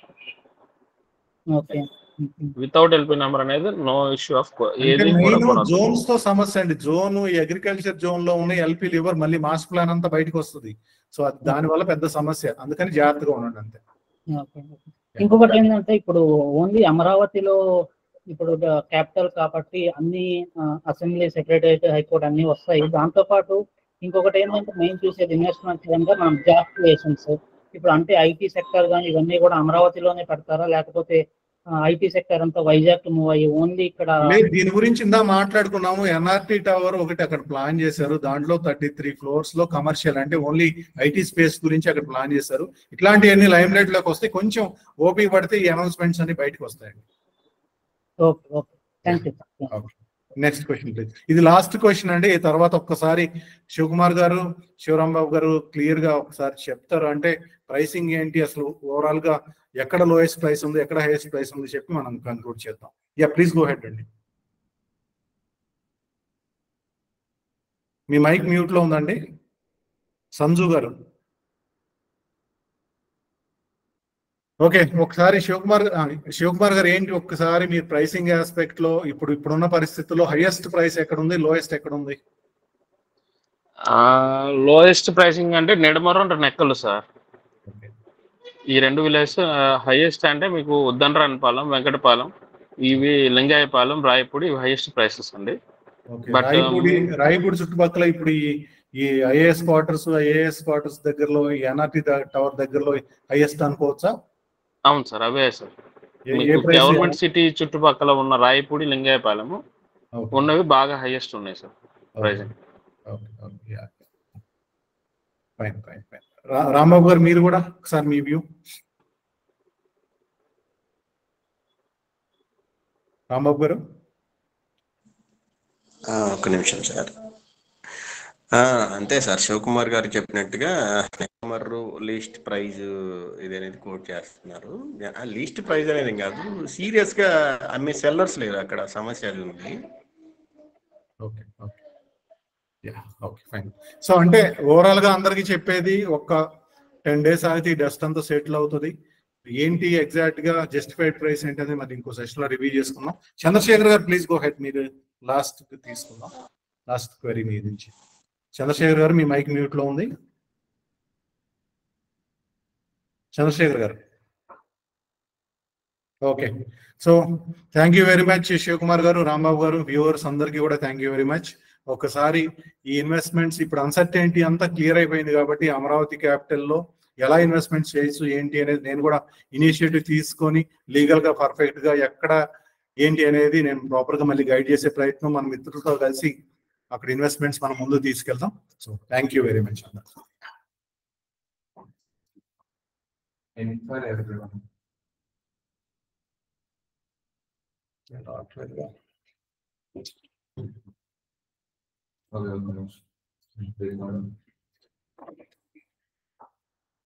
ఓకే వితౌట్ ఎల్పి నెంబర్ అనేది నో ఇష్యూ ఆఫ్ అంటే ఏది కూడా మెయిన్ కొనొద్దు జోన్స్ తో సమస్య అండి జోన్ ఈ అగ్రికల్చర్ జోన్ లో ఉన్న ఎల్పీ లివర్ మళ్ళీ మాస్టర్ ప్లాన్ అంతా బయటకు వస్తుంది సో అది దాని వల్ల పెద్ద సమస్య అందుకని జాగ్రత్తగా ఉండండి అంతే ఓకే ఇంకొకటి ఏంటంటే ఇప్పుడు ఓన్లీ అమరావతిలో ఇప్పుడు క్యాపిటల్ కాబట్టి అన్ని అసెంబ్లీ సెక్రటరియట్ హైకోర్టు అన్ని వస్తాయి దాంతో పాటు ఇంకొకటి ఏంటంటే మెయిన్ చూసేది ఇన్వెస్ట్మెంట్ అంటే మనం జాబ్ క్రియేషన్స్ ఇప్పుడు అంటే ఐటీ సెక్టర్ కానీ ఇవన్నీ కూడా అమరావతిలోనే పెడతారా లేకపోతే ఐటీ సెక్టర్ అంతా వైజాగ్ మూవ్ అయ్యి ఓన్లీ ఇక్కడ లేదు దీని గురించి ఇందా మాట్లాడుకున్నాము ఎన్ఆర్టీ టవర్ ఒకటి అక్కడ ప్లాన్ చేశారు దాంట్లో థర్టీ త్రీ ఫ్లోర్స్ లో కమర్షియల్ అంటే ఓన్లీ ఐటీ స్పేస్ గురించి అక్కడ ప్లాన్ చేశారు ఇట్లాంటివన్నీ లైమ్ లైట్ లోకి వస్తే కొంచెం ఓపీ పడితే ఈ అనౌన్స్మెంట్స్ అన్ని బయటకు వస్తాయండి okay okay thank you next question please ఇది లాస్ట్ క్వశ్చన్ అండి ఈ తర్వాత ఒక్కసారి శివకుమార్ గారు శివరాం బాబు గారు క్లియర్ గా ఒకసారి చెప్తారు అంటే ప్రైసింగ్ ఏంటి అసలు ఓవరాల్ గా ఎక్కడ లోయెస్ట్ ప్రైస్ ఉంది ఎక్కడ హైయెస్ట్ ప్రైస్ ఉంది చెప్పి మనం కన్క్లూడ్ చేద్దాం యా ప్లీజ్ గో హెడ్ అండి మీ మైక్ మ్యూట్ లో ఉందండి సంజు గారు ఓకే ఒకసారి శివకుమార్ ఆ, శివకుమార్ గారు ఏంటి ఒక్కసారి మీ ప్రైసింగ్ ఆస్పెక్ట్ లో ఇప్పుడు ఇప్పుడున్న పరిస్థితుల్లో హైయెస్ట్ ప్రైస్ ఎక్కడ ఉంది లోయెస్ట్ ఎక్కడ ఉంది లోయెస్ట్ ప్రైసింగ్ అంటే నెడమరం నెక్కలు సార్ ఈ రెండు విలేజ్ హైయెస్ట్ అంటే మీకు ఉద్దండరానిపాలెం వెంకటపాలెం ఇవి లింగాయపాలెం రాయపూడి ఇవి హైయెస్ట్ ప్రైసెస్ అండి ఓకే బట్ రాయపూడి రాయపూడి చుట్టుపక్కల ఇప్పుడు ఈ ఈ ఐఏఎస్ క్వార్టర్స్ ఐఏఎస్ క్వార్టర్స్ దగ్గరలో ఈ ఎన్ఆర్టీ టవర్ దగ్గరలో హైయెస్ట్ అనుకోవచ్చా అవును సార్ అవే సార్ ఏ- ఏ మీకు ప్రైస్ గవర్నమెంట్ సిటీ చుట్టుపక్కల ఉన్న రాయపూడి లింగాయపాలెము ఓకే ఉన్నవి బాగా హైయెస్ట్ ఉన్నాయి sir pricing okay okay yeah fine fine fine Rambabu garu మీరు కూడా ఒకసారి మీ వ్యూ రాంబాబు గారు ఆ, ఒక్క నిమిషం సార్ ఆ, అంతే సార్ శివకుమార్ గారు చెప్పినట్టుగా నెమ్మర్ లీస్ట్ ప్రైజ్ ఇది అనేది కోట్ చేస్తున్నారు ఆ లీస్ట్ ప్రైజ్ అనేది కాదు సీరియస్ గా అమ్మే సెల్లర్స్ లేరు అక్కడ సమస్య అది ఉంది okay okay yeah okay fine so అంటే ఓవరాల్ గా అందరికి చెప్పేది ఒక టెన్ డేస్ ఆగితే ఈ డస్ట్ అంతా సెటిల్ అవుతుంది ఏంటి ఎగ్జాక్ట్ గా జస్టిఫైడ్ ప్రైస్ ఏంటనేది మరి ఇంకో సెషన్ లో రివ్యూ చేసుకుందాం Chandrasekhar garu please go ahead మీరు లాస్ట్ తీసుకుందాం లాస్ట్ క్వరీ మీ నుంచి చంద్రశేఖర్ గారు మీ మైక్ మ్యూట్ లో ఉంది Chandrasekhar garu okay so thank you very much Shivakumar garu Rambabu గారు వ్యూవర్స్ అందరికీ కూడా థ్యాంక్ యూ వెరీ మచ్ ఒకసారి ఈ ఇన్వెస్ట్మెంట్స్ ఇప్పుడు అన్సర్టెనిటీ అంతా క్లియర్ అయిపోయింది కాబట్టి అమరావతి క్యాపిటల్ లో ఎలా ఇన్వెస్ట్మెంట్ చేయొచ్చు ఏంటి అనేది నేను కూడా ఇనిషియేటివ్ తీసుకొని లీగల్ గా పర్ఫెక్ట్ గా ఎక్కడ ఏంటి అనేది నేను ప్రాపర్ గా మళ్ళీ గైడ్ చేసే ప్రయత్నం మన మిత్రులతో కలిసి అక్కడ ఇన్వెస్ట్మెంట్స్ మనం ముందు తీసుకెళ్తాం so thank you very much అందరు Okay, okay.